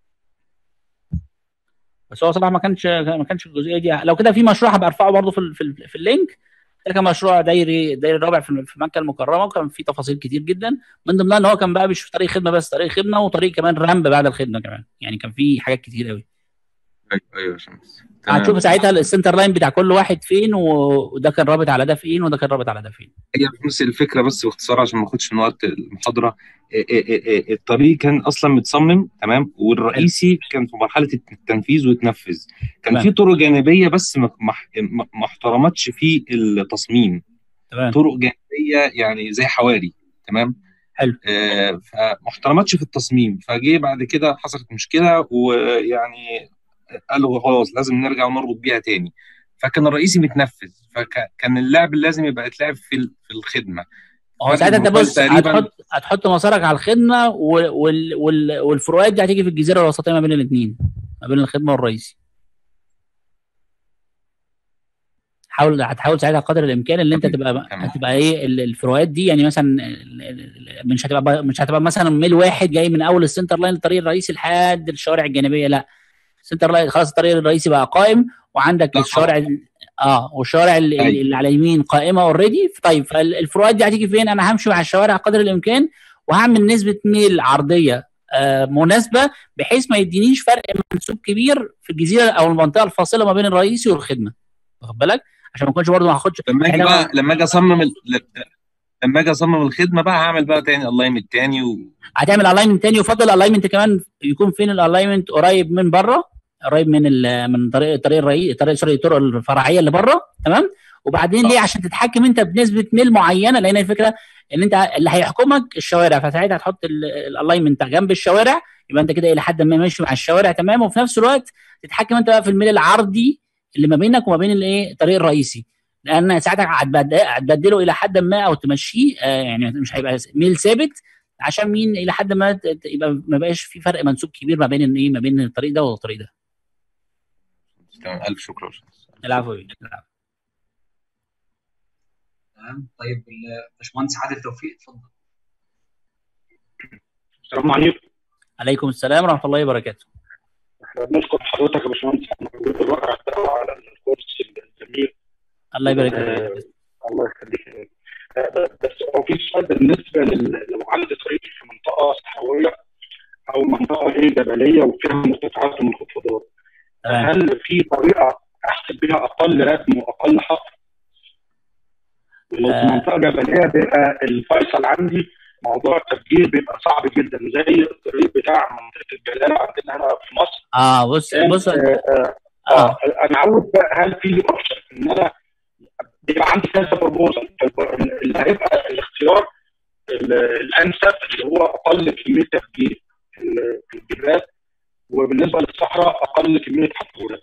بس هو صراحه ما كانش ما كانش الجزئيه دي لو كده في مشروع هبقى ارفعه برضه في ال- في, ال- في اللينك ده كان مشروع دايري دايري رابع في في مكه المكرمه وكان فيه تفاصيل كتير جدا من ضمنها ان هو كان بقى مش في طريق خدمه بس طريق خدمه وطريق كمان رامب بعد الخدمه كمان يعني كان في حاجات كتير قوي ايوه ايوه يا شمس تمام. هتشوف ساعتها السنتر لاين بتاع كل واحد فين و- وده كان رابط على ده فين وده كان رابط على ده فين هي نفس الفكره بس باختصار عشان ما اخدش من وقت المحاضره إيه إيه إيه إيه، الطريق كان اصلا متصمم تمام والرئيسي كان في مرحله التنفيذ ويتنفذ كان تمام. في طرق جانبيه بس ما ما- ما- ما احترمتش في التصميم تمام طرق جانبيه يعني زي حواري تمام حلو. آه فما احترمتش في التصميم فجه بعد كده حصلت مشكله ويعني قالوا خلاص لازم نرجع ونربط بيها تاني فكان الرئيسي متنفذ فكان اللعب لازم يبقى يتلعب في ال- في الخدمه هو فرق ساعتها انت البروفايل بص تقريباً- هتحط هتحط مسارك على الخدمه وال... وال... وال... والفروقات دي هتيجي في الجزيره الوسطيه ما بين الاثنين ما بين الخدمه والرئيسي حاول هتحاول ساعتها قدر الامكان ان انت تمام، تبقى تمام. هتبقى ايه ال- الفروقات دي يعني مثلا ال- ال- مش هتبقى مش هتبقى مثلا ميل واحد جاي من اول السنتر لاين للطريق الرئيسي لحد الشوارع الجانبيه لا السنتر لاين خلاص الطريق الرئيسي بقى قائم وعندك لا، الشوارع ال- اه والشوارع اللي, أيوة. اللي على اليمين قائمه اوريدي طيب فالفروقات دي هتيجي فين انا همشي مع الشوارع قدر الامكان وهعمل نسبه ميل عرضيه آه مناسبه بحيث ما يدينيش فرق منسوب كبير في الجزيره او المنطقه الفاصله ما بين الرئيسي والخدمه واخد بالك عشان ما اكونش برضه ما هاخدش لما اجي إحنا بقى ما- لما اجي اصمم ال- لما اجي اصمم الخدمه بقى هعمل بقى تاني الاينمنت تاني و... هتعمل الاينمنت تاني يفضل الاينمنت كمان يكون فين الالاينمنت قريب من بره قريب من ال- من طريق الطريق الرئيسي طريق سوري الطرق الفرعيه اللي بره تمام وبعدين ليه عشان تتحكم انت بنسبه ميل معينه لان الفكره ان انت اللي هيحكمك الشوارع فساعتها هتحط الالاينمنت جنب الشوارع يبقى انت كده الى حد ما ماشي مع الشوارع تمام وفي نفس الوقت تتحكم انت بقى في الميل العرضي اللي ما بينك وما بين الايه الطريق الرئيسي لان ساعتها هتبد- هتبدله الى حد ما او تمشيه آه يعني مش هيبقى ميل ثابت عشان مين الى حد ما ت- ت- يبقى ما بقاش في فرق منسوب كبير ما بين الايه ما بين الطريق ده والطريق ده تمام الف شكر يا باشمهندس. العفو يا بيه، العفو. تمام طيب ال- باشمهندس عادل توفيق اتفضل السلام عليكم عليكم السلام ورحمه الله وبركاته احنا بنشكر حضرتك يا باشمهندس على مجهود الرائع ده على الكورس الجميل الله يبارك آه، فيك الله يخليك آه، بس هو في سؤال بالنسبه لل- لو عندي طريق في منطقه صحراويه او منطقه ايه جبليه وفيها مرتفعات ومنخفضات تمام هل في طريقه احسب بيها اقل رتم واقل حفر؟ ولو في آه. منطقه جبليه بيبقى الفيصل عندي موضوع التفجير بيبقى صعب جدا زي الطريق بتاع منطقه الجلاله عندنا هنا في مصر اه بص بص آه، آه، اه اه انا عاوز بقى هل في اوبشن ان انا بيبقى عندي كذا بروبوزل اللي هيبقى الاختيار ال- الانسب اللي هو اقل كميه تفجير في ال- في الجبال وبالنسبه للصحراء اقل كميه حفورات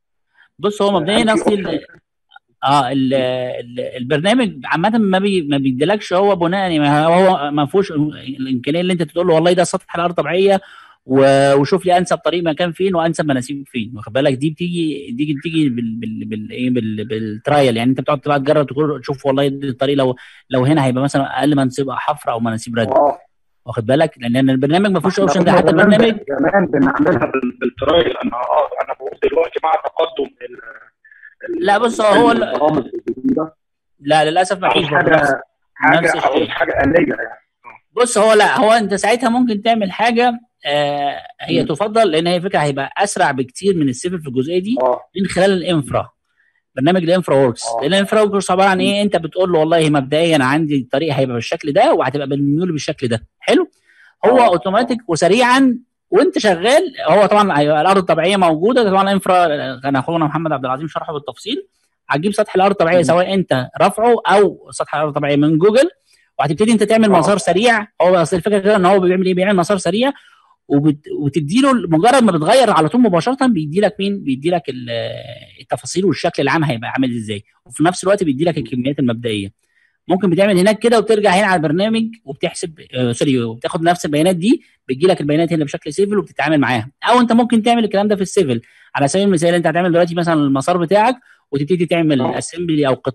بص هو مبدئيا هل في اصلي ال- اه ال ال البرنامج عامه ما بي ما بيديلكش هو بناء يعني ما هو ما فيهوش الامكانيه اللي انت تقول له والله ده سطح الارض طبيعيه و- وشوف لي انسب طريق مكان فين وانسب مناسيب فين واخد بالك دي بتيجي دي بتيجي بال بال بال ايه بال بالترايل يعني انت بتقعد بقى تجرب تقول تشوف والله ده الطريق لو لو هنا هيبقى مثلا اقل منسوب حفر او مناسيب ردم اه واخد بالك لان البرنامج ما فيهوش إحنا اوبشن ده كنا حتى زمان البرنامج زمان بنعملها بال- بالترايل انا اه انا بقول دلوقتي مع تقدم ال- ال- لا، بص، هو ال- البرامج الجديده لا للاسف ما عاوز فيش برضه نفس حاجه نفس حاجه عاوز الشيء. حاجه آلية يعني بص هو لا هو انت ساعتها ممكن تعمل حاجه آه هي مم. تفضل لان هي فكره هيبقى اسرع بكتير من السيفل في الجزئيه دي اه من خلال الانفرا برنامج الانفرا وركس آه. لان الانفرا وركس عباره عن ايه انت بتقول له والله مبدئيا انا عندي الطريق هيبقى بالشكل ده وهتبقى بالميول بالشكل ده حلو هو آه. اوتوماتيك وسريعا وانت شغال هو طبعا هيبقى الارض الطبيعيه موجوده طبعا الانفرا كان اخونا محمد عبد العظيم شرحه بالتفصيل هتجيب سطح الارض الطبيعيه مم. سواء انت رافعه او سطح الارض الطبيعيه من جوجل وهتبتدي انت تعمل آه. مسار سريع هو اصل الفكره كده ان هو بيعمل ايه بيعمل مسار سريع وبت... وتديله مجرد ما بتغير على طول مباشره بيدي لك مين بيدي لك ال- التفاصيل والشكل العام هيبقى عامل ازاي وفي نفس الوقت بيدي لك الكميات المبدئيه ممكن بتعمل هناك كده وبترجع هنا على البرنامج وبتحسب آه سوري وبتاخد نفس البيانات دي بتجي لك البيانات هنا بشكل سيفل وبتتعامل معاها او انت ممكن تعمل الكلام ده في السيفل على سبيل المثال انت هتعمل دلوقتي مثلا المسار بتاعك وتبتدي تعمل آه. اسمبلي او قطاع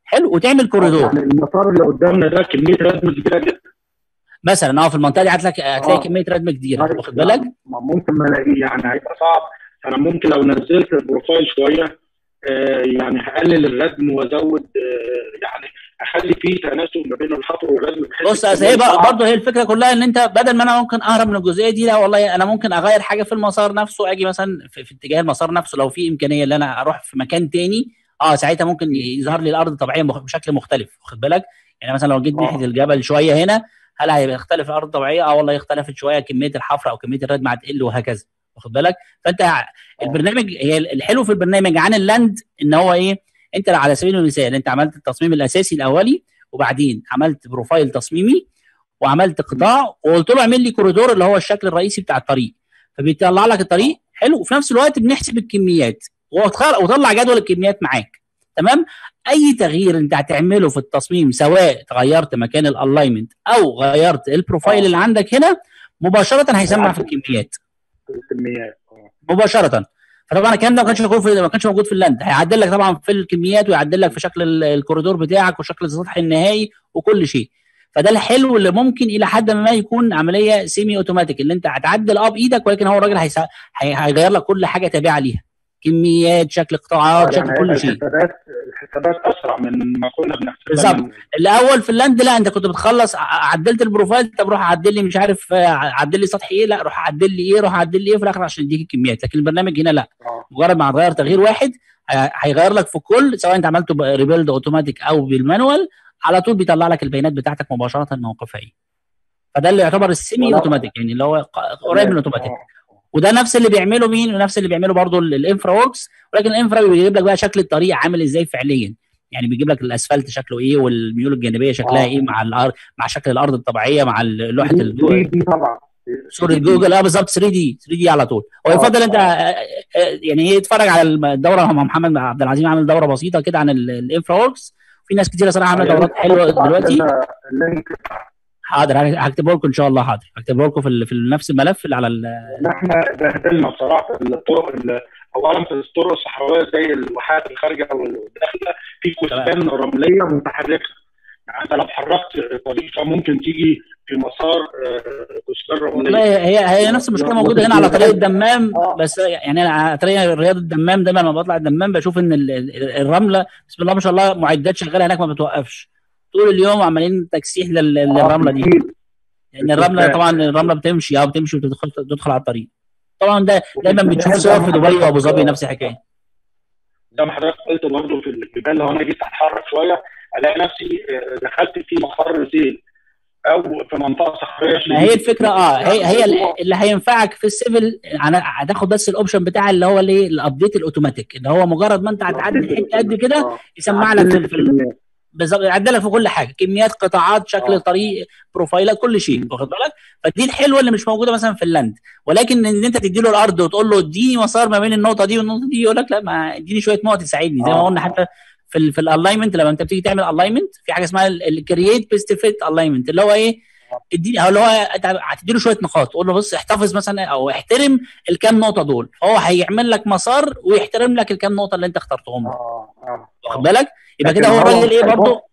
حلو وتعمل كوريدور يعني المسار اللي قدامنا ده كميه ردم كبيره جدا مثلا اه في المنطقه دي هتلاقي هتلاقي آه. كميه ردم كتيره طيب، واخد بالك ما ممكن ما الاقيه يعني هيبقى صعب انا ممكن لو نزلت البروفايل شويه آه، يعني هقلل الردم وازود آه، يعني اخلي فيه تناسب ما بين الحفر والردم بحيث بص يكون أصل هي صعب. برضه هي الفكره كلها ان انت بدل ما انا ممكن اهرب من الجزئيه دي لا والله انا ممكن اغير حاجه في المسار نفسه اجي مثلا في, في اتجاه المسار نفسه لو في امكانيه ان انا اروح في مكان تاني اه ساعتها ممكن يظهر لي الارض طبيعيه مخ- بشكل مختلف واخد بالك يعني مثلا لو جيت آه. ناحيه الجبل شويه هنا هل هيبقى يختلف الارض الطبيعيه اه والله اختلفت شويه كميه الحفر او كميه الردم هتقل وهكذا واخد بالك فانت البرنامج هي الحلو في البرنامج عن اللاند ان هو ايه انت على سبيل المثال انت عملت التصميم الاساسي الاولي وبعدين عملت بروفايل تصميمي وعملت قطاع وقلت له اعمل لي كوريدور اللي هو الشكل الرئيسي بتاع الطريق فبيطلع لك الطريق حلو وفي نفس الوقت بنحسب الكميات وتخ- وطلع جدول الكميات معاك تمام اي تغيير انت هتعمله في التصميم سواء غيرت مكان الالاينمنت او غيرت البروفايل اللي عندك هنا مباشره هيسمع في الكميات الكميات آه. مباشره فطبعا الكلام ده ما كانش موجود في ما كانش موجود في اللاند هيعدل لك طبعا في الكميات ويعدل لك في شكل ال- الكوريدور بتاعك وشكل السطح النهائي وكل شيء فده الحلو اللي ممكن الى حد ما يكون عمليه سيمي اوتوماتيك اللي انت هتعدل اه بايدك ولكن هو الراجل هيسا... هي... هيغير لك كل حاجه تابعه ليها كميات شكل قطاعات يعني شكل كل هيبقى شيء الحسابات الحسابات اسرع من ما كنا بنحسبها بالظبط. من- الاول في اللاند لا انت كنت بتخلص ع- عدلت البروفايل طب روح عدل لي مش عارف آه، عدل لي سطح ايه لا روح عدل لي ايه روح عدل لي ايه في الاخر عشان يديك الكميات لكن البرنامج هنا لا آه. مجرد ما هتغير تغيير واحد ه- هيغير لك في كل سواء انت عملته ريبيلد اوتوماتيك او بالمانوال على طول بيطلع لك البيانات بتاعتك مباشره موقفها ايه فده اللي يعتبر السيمي ولا- اوتوماتيك يعني اللي هو ق- قريب من الاوتوماتيك آه. وده نفس اللي بيعمله مين ونفس اللي بيعمله برضه ال- الانفرا وركس ولكن الانفرا بيجيب لك بقى شكل الطريق عامل ازاي فعليا يعني بيجيب لك الاسفلت شكله ايه والميول الجانبيه شكلها آه. ايه مع الارض مع شكل الارض الطبيعيه مع ال- لوحه دي- الجو دي دي طبعا صوره جوجل اه بالظبط 3 دي 3 دي على طول هو آه. يفضل انت آه، آه، يعني ايه يتفرج على الدوره مع محمد عبد العزيز عامل دوره بسيطه كده عن ال- الانفرا وركس في ناس كتيره صراحه عامله دورات حلوه دلوقتي اللينك حاضر هكتبه لكم ان شاء الله حاضر هكتبه لكم في ال- في نفس الملف اللي على ال- ان احنا بهدلنا بصراحه في الطرق ال- اولا في الطرق الصحراويه زي الواحات الخارجه والداخله في كثبان رمليه متحركه يعني انت لو حركت طريقه ممكن تيجي في مسار آه، كثبان والله رمليه هي هي نفس المشكله موجوده هنا على طريق الدمام آه. بس يعني انا على طريق رياض الدمام دايما لما بطلع الدمام بشوف ان ال- ال- الرمله بسم الله ما شاء الله معدات شغاله هناك ما بتوقفش طول اليوم عمالين تكسيح لل- للرمله دي لان الرمله طبعا الرمله بتمشي اه بتمشي وتدخل تدخل على الطريق طبعا ده دايما بتشوف صور في دبي وابو ظبي نفس الحكايه زي ما حضرتك قلت برضه في الجبال لو انا جيت اتحرك شويه الاقي نفسي آه، دخلت في مقر سيل او في منطقه صحراويه ما هي الفكره اه هي هي اللي هينفعك في السيفل أنا هتاخد بس الاوبشن بتاع اللي هو الايه الابديت الاوتوماتيك اللي هو مجرد ما انت هتعدي حته قد كده آه. يسمع لك في, في بالظبط يعدل لك في كل حاجه كميات قطاعات شكل آه. طريق بروفايلات كل شيء واخد بالك فدي الحلوه اللي مش موجوده مثلا في اللاند ولكن ان انت تدي له الارض وتقول له اديني مسار ما بين النقطه دي والنقطه دي يقول لك لا ما اديني شويه نقط تساعدني زي ما آه. قلنا حتى في ال في الالاينمنت لما انت بتيجي تعمل الاينمنت في حاجه اسمها الكرييت بيست فيت الاينمنت اللي هو ايه اديني اللي هو انت هتدي له شويه نقاط تقول له بص احتفظ مثلا او احترم الكام نقطه دول فهو هيعمل لك مسار ويحترم لك الكام نقطه اللي انت اخترتهم له اه اه واخد بالك يبقى لكن كده هو هو الراجل ايه هيبقى- برضه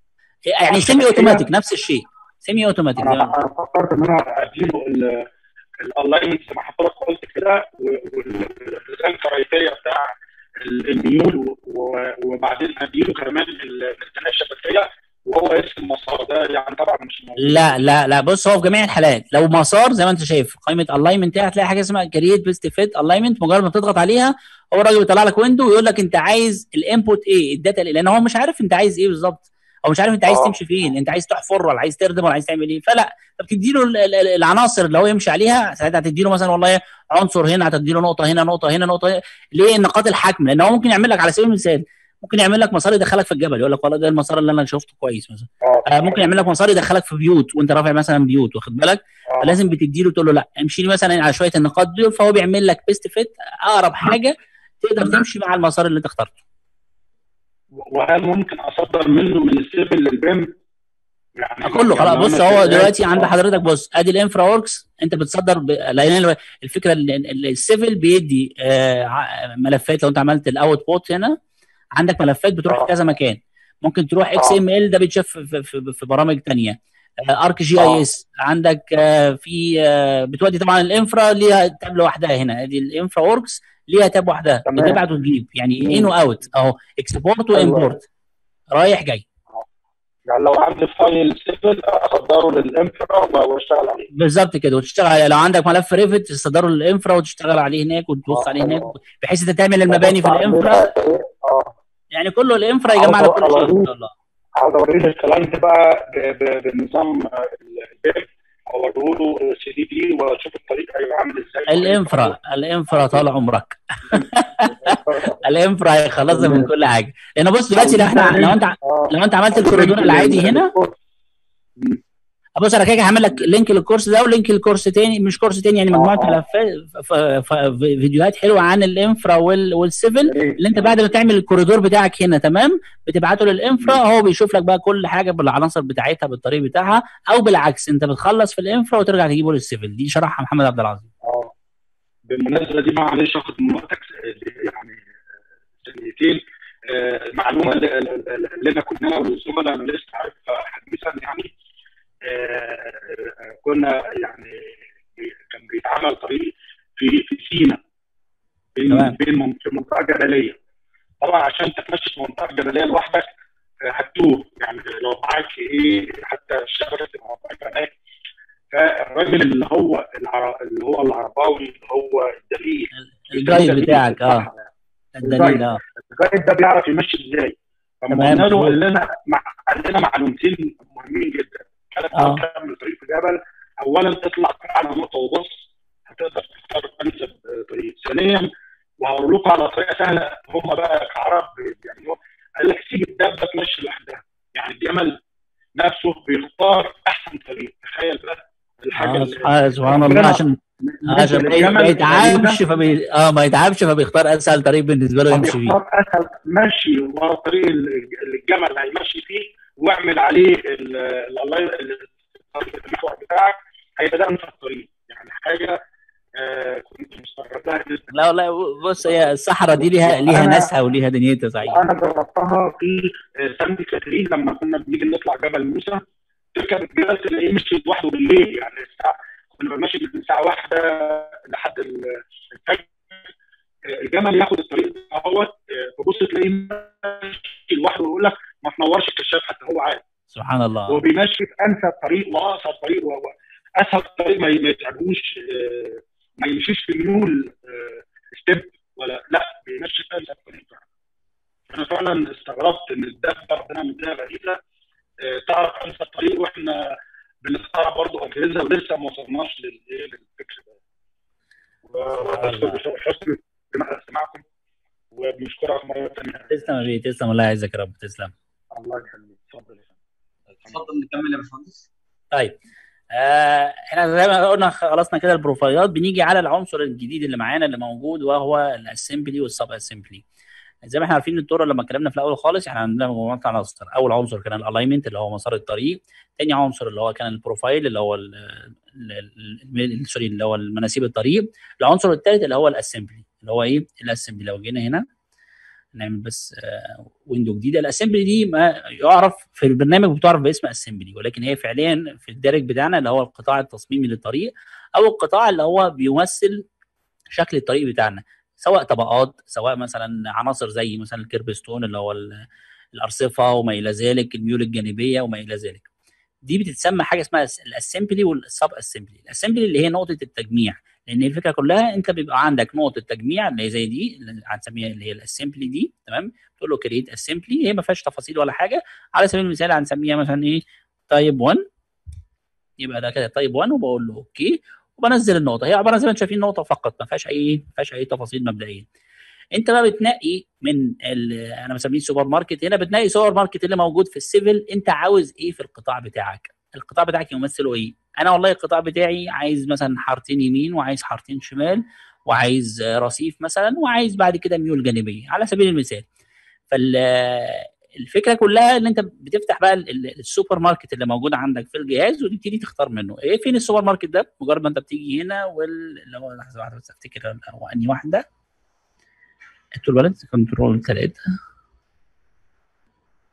يعني سيمي اوتوماتيك نفس الشيء سيمي اوتوماتيك زي انا ما- أنا فكرت ان انا اديله الاونلاين زي ما حضرتك قلت كده والميزان الكرايتيريا بتاع ال- الميول و- و- وبعدين اديله كمان الميزانيه الشبكيه وهو اسم المسار ده يعني طبعا مش موجود لا لا لا بص هو في جميع الحالات لو مسار زي ما انت شايف قائمه الاينمنت هتلاقي حاجه اسمها كرييت بيست فيت الاينمنت مجرد ما تضغط عليها هو الراجل بيطلع لك ويندو ويقول لك انت عايز الانبوت ايه الداتا ايه لان هو مش عارف انت عايز ايه بالظبط هو مش عارف انت عايز آه. تمشي فين انت عايز تحفر ولا عايز تردم ولا عايز تعمل ايه فلا فبتدي له ال- ال- العناصر اللي هو يمشي عليها ساعتها هتدي له مثلا والله عنصر هنا هتدي له نقطه هنا نقطه هنا نقطه هنا. ليه نقاط الحكم لان هو ممكن يعمل لك على سبيل المثال ممكن يعمل لك مسار يدخلك في الجبل يقول لك والله ده المسار اللي انا شفته كويس مثلا آه، ممكن يعمل لك مسار يدخلك في بيوت وانت رافع مثلا بيوت واخد بالك آه. فلازم بتدي له تقول له لا امشي لي مثلا على شويه النقاط دول فهو بيعمل لك بيست فيت اقرب حاجه تقدر تمشي مع المسار اللي انت اخترته وهل ممكن اصدر منه من السيفل للبيم؟ يعني كله يعني خلاص لو بص أنا هو شغال- دلوقتي عند آه. حضرتك بص ادي الانفرا وركس انت بتصدر ب... لان الفكره ال- ال- السيفل بيدي آه، ع- ملفات لو انت عملت الاوت بوت هنا عندك ملفات بتروح آه. في كذا مكان ممكن تروح اكس ام ال ده بيتشاف في, في, في برامج تانية ارك جي اي اس عندك آه، في آه، بتودي طبعا الانفرا ليها تاب لوحدها هنا دي الانفرا وركس ليها تاب وحدها تمام. بتبعت وتجيب يعني مم. ان واوت اهو اكسبورت أيوة. وامبورت رايح جاي يعني لو عندي فايل سيفل اصدره للانفرا واشتغل عليه بالظبط كده وتشتغل عليه لو عندك ملف ريفت تصدره للانفرا وتشتغل عليه هناك وتبص آه، عليه هناك آه. بحيث انت تعمل المباني في وأبص الانفرا عليه بقى إيه؟ اه يعني كله الانفرا يجمع لك كل شيء ان شاء الله عاوز اوريه للكلاينت بقى ب- ب- بالنظام آه، البيم اوريه له سي دي دي واشوف الطريق هيبقى عامل ازاي الانفرا الانفرا طال عمرك الانفرا هيخلصها من كل حاجه لان بص دلوقتي لو احنا لو انت آه. لو انت عملت الكوريدور العادي هنا بص انا كده هعمل لك لينك للكورس ده ولينك للكورس تاني مش كورس تاني يعني مجموعه آه. ملفات ف- ف- فيديوهات حلوه عن الانفرا وال- والسيفل اللي انت بعد ما تعمل الكوريدور بتاعك هنا تمام بتبعته للانفرا هو بيشوف لك بقى كل حاجه بالعناصر بتاعتها بالطريق بتاعها او بالعكس انت بتخلص في الانفرا وترجع تجيبه للسيفل دي شرحها محمد عبد العظيم اه بالمناسبه دي معلش اخد من وقتك يعني ثانيتين آه، المعلومه اللي اللي انا كنا والزملاء انا لسه عارفها حديثا يعني آه، آه، كنا يعني كان بيتعمل طريق في في سينا بين تمام. بين من- في منطقه جبليه طبعا عشان تتمشى في منطقه جبليه لوحدك آه، هتوه يعني لو معاك ايه حتى الشبكه تبقى واقفة هناك فالراجل اللي هو العر... اللي هو العرباوي اللي هو الدليل الجايد بتاعك اه الدليل اه الجايد ده بيعرف يمشي ازاي تمام. فما قلنا له قال لنا مع... قال لنا معلومتين مهمين جدا كانت آه. تعمل طريق في جبل اولا تطلع على نقطه وبص هتقدر تختار انسب طريق ثانيا وهقول لكم على طريقه سهله هم بقى كعرب بيعملوها قال لك سيب الدابه تمشي لوحدها يعني الجمل نفسه بيختار احسن طريق تخيل بقى الحاجه آه اللي- سبحان سبحان الله ربنا- عشان عشان ما الجمل ما يتعبش فبي... اه ما يتعبش فبيختار اسهل طريق بالنسبه له يمشي فيه بيختار اسهل مشي ورا الطريق اللي الجمل هيمشي فيه واعمل عليه ال- ال- الله ي- ال- المحور بتاعك هيبقى ده انسب طريق يعني حاجه آه كنت مستغرب لها جدا لا والله بص هي الصحراء دي ليها ليها أنا- ناسها وليها دنيتها صحيح انا جربتها في آه، سانت كاترين لما كنا بنيجي نطلع جبل موسى تركب الجبل تلاقيه مشي لوحده بالليل يعني الساعه كنا ماشي من الساعه واحدة لحد ال- الفجر آه، الجمل ياخد الطريق اهوت آه، تبص تلاقيه ماشي لوحده ويقول لك ما تنورش الكشاف حتى هو عارف سبحان الله هو بيمشي في انسب طريق واقصر طريق و- و- اسهل طريق ما ما يتعبوش آه، ما يمشيش في ميول ستيب ولا لا بيمشي في انسب طريق فعلا. انا فعلا استغربت ان الدابه ربنا مديها غريزه آه، تعرف انسب طريق واحنا بنختار برضه اجهزه ولسه ما وصلناش للايه للفكر ده. وبشكر حسن استماعكم وبنشكرك مره ثانيه تسلم يا بيه تسلم الله يعزك يا رب تسلم الله يخليك اتفضل يا فندم. اتفضل نكمل يا باشمهندس طيب آه احنا زي ما قلنا خلصنا كده البروفايلات بنيجي على العنصر الجديد اللي معانا اللي موجود وهو الاسمبلي والسب اسمبلي زي ما احنا عارفين الدوره لما اتكلمنا في الاول خالص احنا عندنا مجموعه عناصر اول عنصر كان الالاينمنت اللي هو مسار الطريق تاني عنصر اللي هو كان البروفايل اللي هو ال- ال- ال- سوري اللي هو المناسيب الطريق العنصر الثالث اللي هو الاسمبلي اللي هو ايه الاسمبلي لو جينا هنا نعمل بس آه ويندو جديده الاسمبلي دي ما يعرف في البرنامج بتعرف باسم اسمبلي ولكن هي فعليا في الدارج بتاعنا اللي هو القطاع التصميمي للطريق او القطاع اللي هو بيمثل شكل الطريق بتاعنا سواء طبقات سواء مثلا عناصر زي مثلا الكيربستون اللي هو ال- الارصفه وما الى ذلك الميول الجانبيه وما الى ذلك دي بتتسمى حاجه اسمها الاسمبلي والسب اسمبلي الاسمبلي اللي هي نقطه التجميع لان الفكره كلها انت بيبقى عندك نقطه تجميع اللي هي زي دي اللي هنسميها اللي هي الاسمبلي دي تمام تقول له كريت اسمبلي هي ما فيهاش تفاصيل ولا حاجه على سبيل المثال هنسميها مثلا ايه تايب 1 يبقى ده كده تايب 1 وبقول له اوكي وبنزل النقطه هي عباره زي ما انتم شايفين نقطه فقط ما فيهاش اي ما فيهاش اي تفاصيل مبدئيه انت بقى بتنقي من ال- انا مسميه سوبر ماركت هنا بتنقي سوبر ماركت اللي موجود في السيفل انت عاوز ايه في القطاع بتاعك القطاع بتاعك يمثله ايه انا والله القطاع بتاعي عايز مثلا حارتين يمين وعايز حارتين شمال وعايز آه، رصيف مثلا وعايز بعد كده ميول جانبيه على سبيل المثال فالفكره كلها ان انت بتفتح بقى ال- ال- السوبر ماركت اللي موجود عندك في الجهاز وتبتدي تختار منه ايه فين السوبر ماركت ده مجرد ما انت بتيجي هنا وال اللي هو لحظه واحده بس افتكر هو انهي واحده التول بالانس كنترول ثلاثه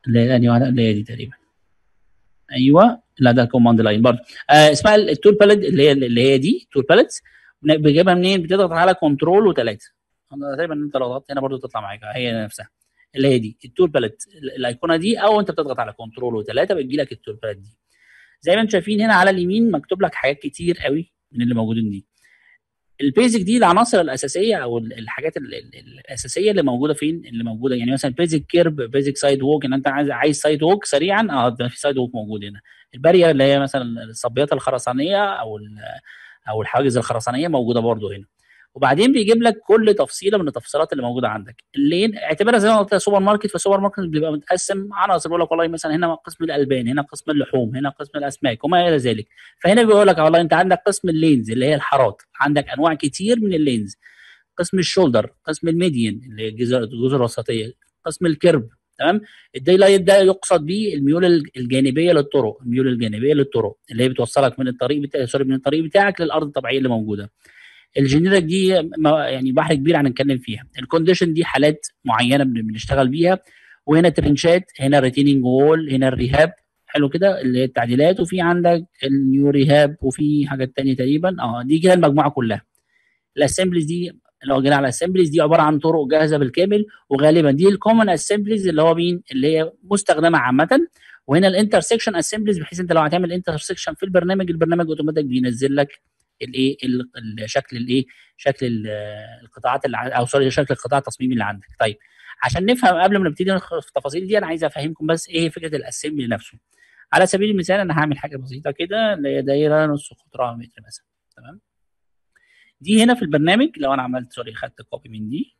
اللي هي أنهي واحدة؟ اللي هي دي تقريبا ايوه لا ده كوماند لاين برضه آه اسمها التول باليت اللي هي اللي هي دي تول باليتس بتجيبها منين؟ بتضغط على كنترول وثلاثه تقريبا انت لو ضغطت هنا برضه تطلع معاك هي نفسها اللي هي دي التول باليت الايقونه دي او انت بتضغط على كنترول وثلاثه بتجي لك التول باليت دي زي ما انتم شايفين هنا على اليمين مكتوب لك حاجات كتير قوي من اللي موجودين دي البيزك دي العناصر الاساسيه او ال- الحاجات ال- ال- الاساسيه اللي موجوده فين اللي موجوده يعني مثلا بيزك كيرب بيزك سايد ووك ان انت عايز عايز سايد ووك سريعا اه ده في سايد ووك موجود هنا البارير اللي هي مثلا الصبيات الخرسانيه او ال- او الحواجز الخرسانيه موجوده برضو هنا وبعدين بيجيب لك كل تفصيله من التفصيلات اللي موجوده عندك اللين اعتبرها زي ما قلت سوبر ماركت فالسوبر ماركت بيبقى متقسم عناصر بيقول لك والله مثلا هنا قسم الالبان هنا قسم اللحوم هنا قسم الاسماك وما الى ذلك فهنا بيقول لك والله انت عندك قسم اللينز اللي هي الحارات عندك انواع كتير من اللينز قسم الشولدر قسم الميديان اللي هي الجزر الجزر الوسطيه قسم الكيرب تمام الداي لايت ده يقصد بيه الميول الجانبيه للطرق الميول الجانبيه للطرق اللي هي بتوصلك من الطريق بتاع سوري من الطريق بتاعك للارض الطبيعيه اللي موجوده الجينيريك دي ما- يعني بحر كبير هنتكلم فيها الكونديشن دي حالات معينه بن- بنشتغل بيها وهنا ترنشات هنا ريتيننج وول هنا الريهاب حلو كده اللي هي التعديلات وفي عندك النيو ريهاب وفي حاجات تانية تقريبا اه دي كده المجموعه كلها الاسمبليز دي لو جينا على الاسمبليز دي عباره عن طرق جاهزه بالكامل وغالبا دي الكومن اسمبليز اللي هو مين اللي هي مستخدمه عامه وهنا الانترسكشن اسمبليز بحيث انت لو هتعمل انترسكشن في البرنامج البرنامج اوتوماتيك بينزل لك الايه ال- الشكل الايه شكل ال- القطاعات اللي ع- او سوري شكل القطاع التصميمي اللي عندك طيب عشان نفهم قبل ما نبتدي ندخل في التفاصيل دي انا عايز افهمكم بس ايه فكره الاسمبلي نفسه على سبيل المثال انا هعمل حاجه بسيطه كده اللي هي دايره نص قطرها متر مثلا تمام دي هنا في البرنامج لو انا عملت سوري خدت كوبي من دي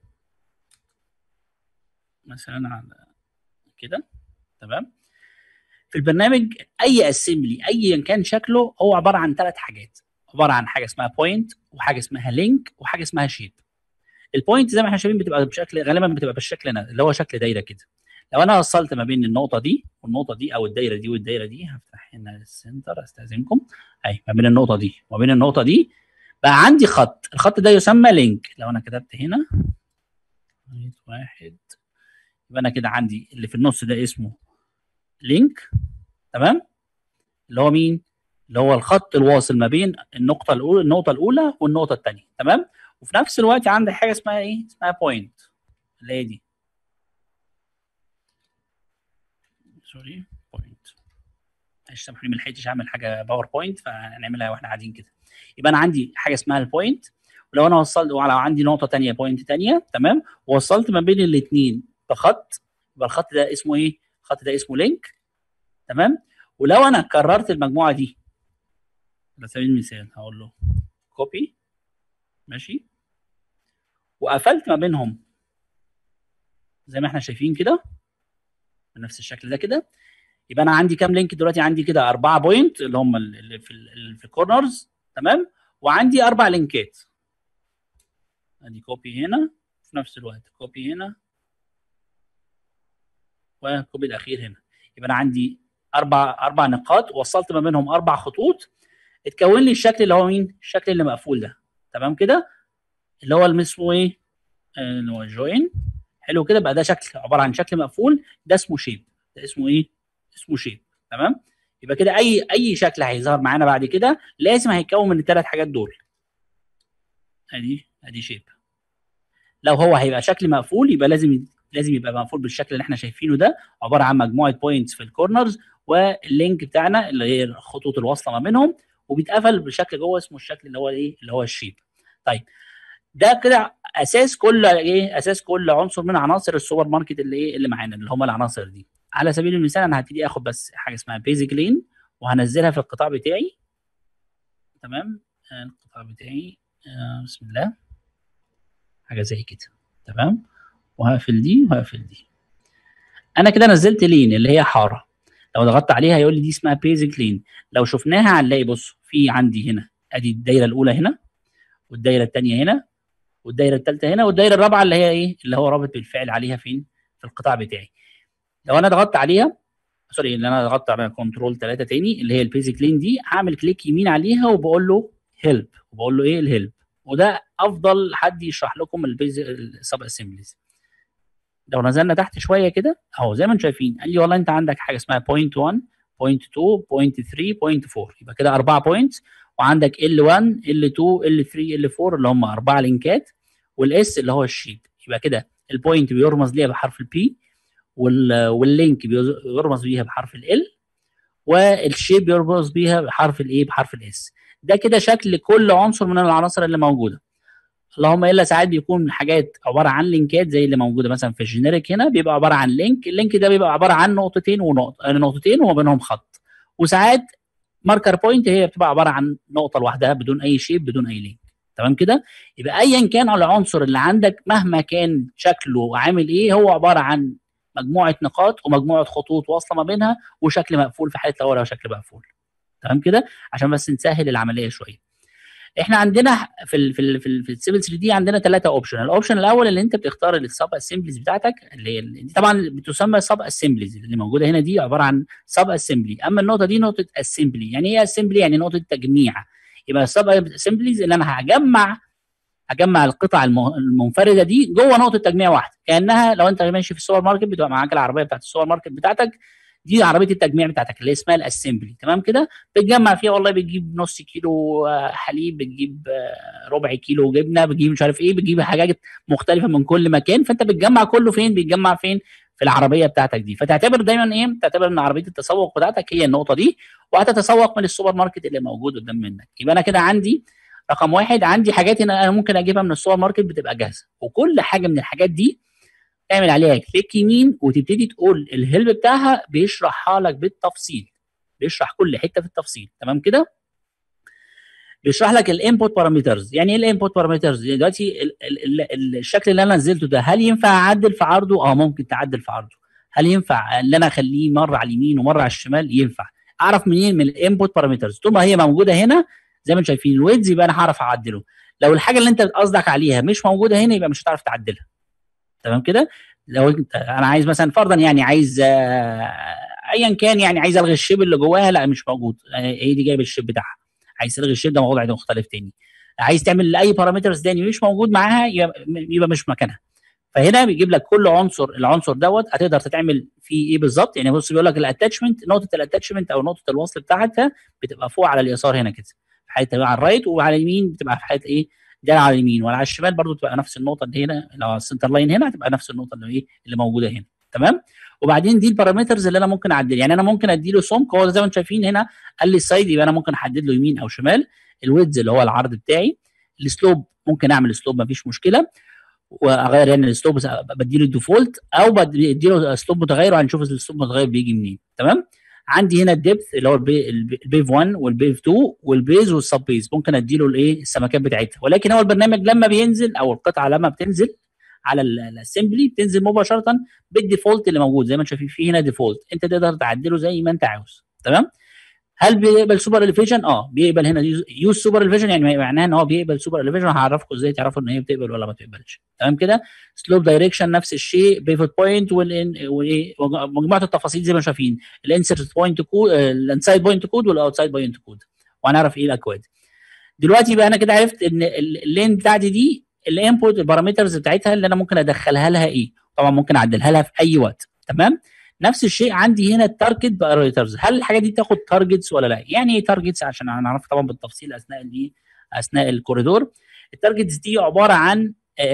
مثلا على كده تمام في البرنامج اي اسمبلي ايا كان شكله هو عباره عن ثلاث حاجات عباره عن حاجه اسمها بوينت وحاجه اسمها لينك وحاجه اسمها شيب البوينت زي ما احنا شايفين بتبقى بشكل غالبا بتبقى بالشكل ده اللي هو شكل دايره كده لو انا وصلت ما بين النقطه دي والنقطه دي او الدايره دي والدايره دي هفتح هنا السنتر استاذنكم اهي ما بين النقطه دي وما بين النقطه دي بقى عندي خط الخط ده يسمى لينك لو انا كتبت هنا واحد يبقى انا كده عندي اللي في النص ده اسمه لينك تمام اللي هو مين اللي هو الخط الواصل ما بين النقطه الاولى النقطه الاولى والنقطه الثانيه تمام وفي نفس الوقت عندي حاجه اسمها ايه اسمها بوينت اللي هي دي سوري بوينت معلش سامحوني ما لحقتش اعمل حاجه باوربوينت فهنعملها واحنا قاعدين كده يبقى انا عندي حاجه اسمها البوينت ولو انا وصلت ولو عندي نقطه ثانيه بوينت ثانيه تمام ووصلت ما بين الاثنين بخط يبقى الخط ده اسمه ايه الخط ده اسمه لينك تمام ولو انا كررت المجموعه دي على سبيل المثال هقول له كوبي ماشي وقفلت ما بينهم زي ما احنا شايفين كده بنفس الشكل ده كده يبقى انا عندي كام لينك دلوقتي عندي كده اربعه بوينت اللي هم اللي في اللي في الكورنرز تمام وعندي اربع لينكات ادي كوبي هنا في نفس الوقت كوبي هنا وكوبي الاخير هنا يبقى انا عندي اربع اربع نقاط وصلت ما بينهم اربع خطوط اتكون لي الشكل اللي هو مين الشكل اللي مقفول ده تمام كده اللي هو اللي اسمه ايه آه، اللي هو جوين حلو كده بقى ده شكل عباره عن شكل مقفول ده اسمه شيب ده اسمه ايه اسمه شيب تمام يبقى كده اي اي شكل هيظهر معانا بعد كده لازم هيتكون من الثلاث حاجات دول ادي ادي شيب لو هو هيبقى شكل مقفول يبقى لازم لازم يبقى مقفول بالشكل اللي احنا شايفينه ده عباره عن مجموعه بوينتس في الكورنرز واللينك بتاعنا اللي هي الخطوط الواصله ما بينهم وبيتقفل بشكل جوه اسمه الشكل اللي هو ايه اللي هو الشيب طيب ده كده اساس كل ايه اساس كل عنصر من عناصر السوبر ماركت اللي ايه اللي معانا اللي هم العناصر دي على سبيل المثال انا هبتدي اخد بس حاجه اسمها بيزك لين وهنزلها في القطاع بتاعي تمام آه، القطاع بتاعي آه، بسم الله حاجه زي كده تمام وهقفل دي وهقفل دي انا كده نزلت لين اللي هي حاره لو ضغطت عليها هيقول لي دي اسمها بيزك لين لو شفناها هنلاقي بص في عندي هنا ادي الدايره الاولى هنا والدايره الثانيه هنا والدايره الثالثه هنا والدايره الرابعه اللي هي ايه اللي هو رابط بالفعل عليها فين في القطاع بتاعي لو انا ضغطت عليها سوري اللي انا ضغطت على كنترول 3 تاني اللي هي البيزك لين دي هعمل كليك يمين عليها وبقول له هيلب وبقول له ايه الهيلب وده افضل حد يشرح لكم البيز السب اسمبليز لو نزلنا تحت شويه كده اهو زي ما انتم شايفين قال لي والله انت عندك حاجه اسمها بوينت 1 بوينت 2 بوينت 3 بوينت 4 يبقى كده اربعه بوينتس وعندك ال1 ال2 ال3 ال4 اللي هم اربعه لينكات والاس اللي هو الشيب يبقى كده البوينت بيرمز ليها بحرف البي واللينك بيرمز بيها بحرف ال والشيب بيرمز بيها بحرف الايه بحرف الاس ده كده شكل كل عنصر من العناصر اللي موجوده اللهم الا ساعات بيكون حاجات عباره عن لينكات زي اللي موجوده مثلا في الجينيريك هنا بيبقى عباره عن لينك اللينك ده بيبقى عباره عن نقطتين ونقطه نقطتين وما بينهم خط وساعات ماركر بوينت هي بتبقى عباره عن نقطه لوحدها بدون اي شيب بدون اي لينك تمام كده يبقى ايا كان العنصر اللي عندك مهما كان شكله عامل ايه هو عباره عن مجموعه نقاط ومجموعه خطوط واصله ما بينها وشكل مقفول في حاله لو شكل مقفول تمام كده عشان بس نسهل العمليه شويه احنا عندنا في ال في ال في, ال في السيفل 3 دي عندنا ثلاثه اوبشن الاوبشن الاول اللي انت بتختار السب اسمبليز بتاعتك اللي دي طبعا بتسمى سب اسمبليز اللي موجوده هنا دي عباره عن سب اسمبلي اما النقطه دي نقطه اسمبلي يعني ايه اسمبلي يعني نقطه تجميع يبقى السب اسمبليز اللي انا هجمع هجمع القطع المنفرده دي جوه نقطه تجميع واحده كانها لو انت ماشي في السوبر ماركت بتبقى معاك العربيه بتاعت السوبر ماركت بتاعتك دي عربيه التجميع بتاعتك اللي اسمها الاسمبلي تمام كده بتجمع فيها والله بتجيب نص كيلو حليب بتجيب ربع كيلو جبنه بتجيب مش عارف ايه بتجيب حاجات مختلفه من كل مكان فانت بتجمع كله فين بيتجمع فين في العربيه بتاعتك دي فتعتبر دايما ايه تعتبر ان عربيه التسوق بتاعتك هي النقطه دي وهتتسوق من السوبر ماركت اللي موجود قدام منك يبقى انا كده عندي رقم واحد عندي حاجات انا ممكن اجيبها من السوبر ماركت بتبقى جاهزه وكل حاجه من الحاجات دي تعمل عليها كليك يمين وتبتدي تقول الهيلب بتاعها بيشرحها لك بالتفصيل بيشرح كل حته في التفصيل تمام كده بيشرح لك الانبوت بارامترز يعني ايه الانبوت بارامترز دلوقتي ال ال ال الشكل اللي انا نزلته ده هل ينفع اعدل في عرضه اه ممكن تعدل في عرضه هل ينفع ان انا اخليه مره على اليمين ومره على الشمال ينفع اعرف منين من الانبوت بارامترز طول ما هي موجوده هنا زي ما انتم شايفين الويدز يبقى انا هعرف اعدله لو الحاجه اللي انت قصدك عليها مش موجوده هنا يبقى مش هتعرف تعدلها تمام كده لو انت انا عايز مثلا فرضا يعني عايز ايا كان يعني عايز الغي الشيب اللي جواها لا مش موجود هي دي جايب الشيب بتاعها عايز تلغي الشيب ده موضوع مختلف تاني عايز تعمل اي بارامترز تاني مش موجود معاها يبقى مش مكانها فهنا بيجيب لك كل عنصر العنصر دوت هتقدر تتعمل فيه ايه بالظبط يعني بص بيقول لك الاتاتشمنت نقطه الاتاتشمنت او نقطه الوصل بتاعتها بتبقى فوق على اليسار هنا كده في حاله على الرايت وعلى اليمين بتبقى في حاله ايه ده على اليمين وعلى الشمال برضو تبقى نفس النقطه اللي هنا لو السنتر لاين هنا هتبقى نفس النقطه اللي ايه اللي موجوده هنا تمام وبعدين دي البارامترز اللي انا ممكن اعدل يعني انا ممكن ادي له سمك هو زي ما انتم شايفين هنا قال لي السايد يبقى انا ممكن احدد له يمين او شمال الويدز اللي هو العرض بتاعي السلوب ممكن اعمل سلوب مفيش مشكله واغير يعني السلوب بدي له الديفولت او بدي له سلوب متغير وهنشوف السلوب المتغير بيجي منين تمام عندي هنا الدبث اللي هو البيف 1 والبيف 2 والبيز والسب بيز ممكن ادي له الايه السمكات بتاعتها ولكن هو البرنامج لما بينزل او القطعه لما بتنزل على الاسمبلي بتنزل مباشره بالديفولت اللي موجود زي ما انت شايفين في هنا ديفولت انت تقدر تعدله زي ما انت عاوز تمام هل بيقبل سوبر اليفيشن اه بيقبل هنا يوز سوبر اليفيشن يعني معناها ان هو بيقبل سوبر اليفيشن هعرفكم ازاي تعرفوا ان هي بتقبل ولا ما بتقبلش تمام كده سلوب دايركشن نفس الشيء بيفوت بوينت ومجموعه التفاصيل زي ما شايفين الانسرت بوينت كود الانسايد بوينت كود والاوتسايد بوينت كود وهنعرف ايه الاكواد دلوقتي بقى انا كده عرفت ان اللين بتاعتي دي الانبوت البارامترز بتاعتها اللي انا ممكن ادخلها لها ايه طبعا ممكن اعدلها لها في اي وقت تمام نفس الشيء عندي هنا التارجت بارامترز هل الحاجات دي تاخد تارجتس ولا لا يعني ايه تارجتس عشان هنعرف طبعا بالتفصيل اثناء دي اثناء الكوريدور التارجتس دي عباره عن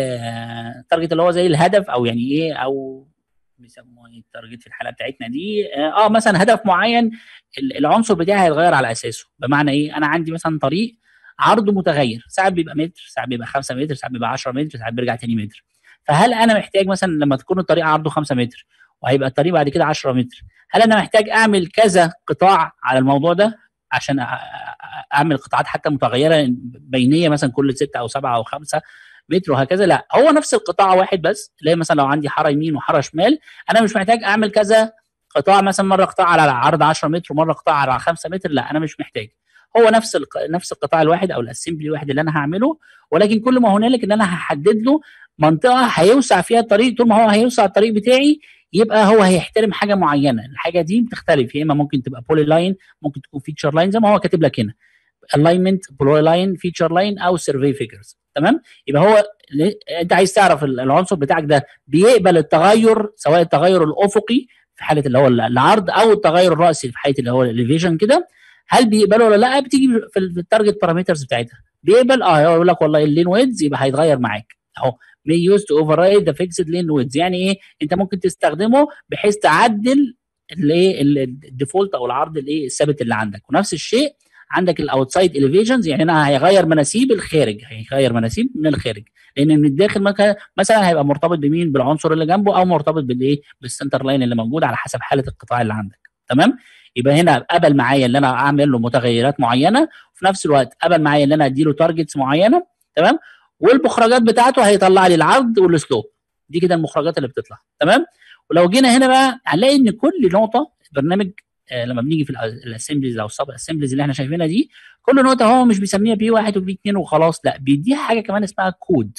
آه تارجت اللي هو زي الهدف او يعني ايه او بيسموه ايه التارجت في الحاله بتاعتنا دي اه, آه مثلا هدف معين العنصر بتاعي هيتغير على اساسه بمعنى ايه انا عندي مثلا طريق عرضه متغير ساعات بيبقى متر ساعات بيبقى 5 متر ساعات بيبقى 10 متر ساعات بيرجع تاني متر فهل انا محتاج مثلا لما تكون الطريق عرضه 5 متر وهيبقى الطريق بعد كده 10 متر هل انا محتاج اعمل كذا قطاع على الموضوع ده عشان اعمل قطاعات حتى متغيره بينيه مثلا كل 6 او 7 او 5 متر وهكذا لا هو نفس القطاع واحد بس اللي مثلا لو عندي حاره يمين وحاره شمال انا مش محتاج اعمل كذا قطاع مثلا مره قطاع على عرض 10 متر ومره قطاع على 5 متر لا انا مش محتاج هو نفس الق... نفس القطاع الواحد او الاسمبلي الواحد اللي انا هعمله ولكن كل ما هنالك ان انا هحدد له منطقه هيوسع فيها الطريق طول ما هو هيوسع الطريق بتاعي يبقى هو هيحترم حاجه معينه الحاجه دي بتختلف يا اما ممكن تبقى بولي لاين ممكن تكون فيتشر لاين زي ما هو كاتب لك هنا الاينمنت بولي لاين فيتشر لاين او سيرفي فيجرز تمام يبقى هو انت عايز تعرف العنصر بتاعك ده بيقبل التغير سواء التغير الافقي في حاله اللي هو العرض او التغير الراسي في حاله اللي هو الاليفيشن كده هل بيقبله ولا لا بتيجي في التارجت بارامترز بتاعتها بيقبل اه يقول لك والله اللين ويدز يبقى هيتغير معاك اهو may use to override the fixed lane width يعني ايه انت ممكن تستخدمه بحيث تعدل الايه الديفولت او العرض الايه الثابت اللي عندك ونفس الشيء عندك الاوتسايد اليفيشنز يعني هنا هيغير مناسيب الخارج هيغير مناسيب من الخارج لان من الداخل مثلا هيبقى مرتبط بمين بالعنصر اللي جنبه او مرتبط بالايه بالسنتر لاين اللي موجود على حسب حاله القطاع اللي عندك تمام يبقى هنا قبل معايا ان انا اعمل له متغيرات معينه وفي نفس الوقت قبل معايا ان انا اديله تارجتس معينه تمام والمخرجات بتاعته هيطلع لي العرض والسلوب دي كده المخرجات اللي بتطلع تمام ولو جينا هنا بقى هنلاقي ان كل نقطه برنامج آه لما بنيجي في الاسمبليز او السب اسمبليز اللي احنا شايفينها دي كل نقطه هو مش بيسميها بي واحد وبي اثنين وخلاص لا بيديها حاجه كمان اسمها كود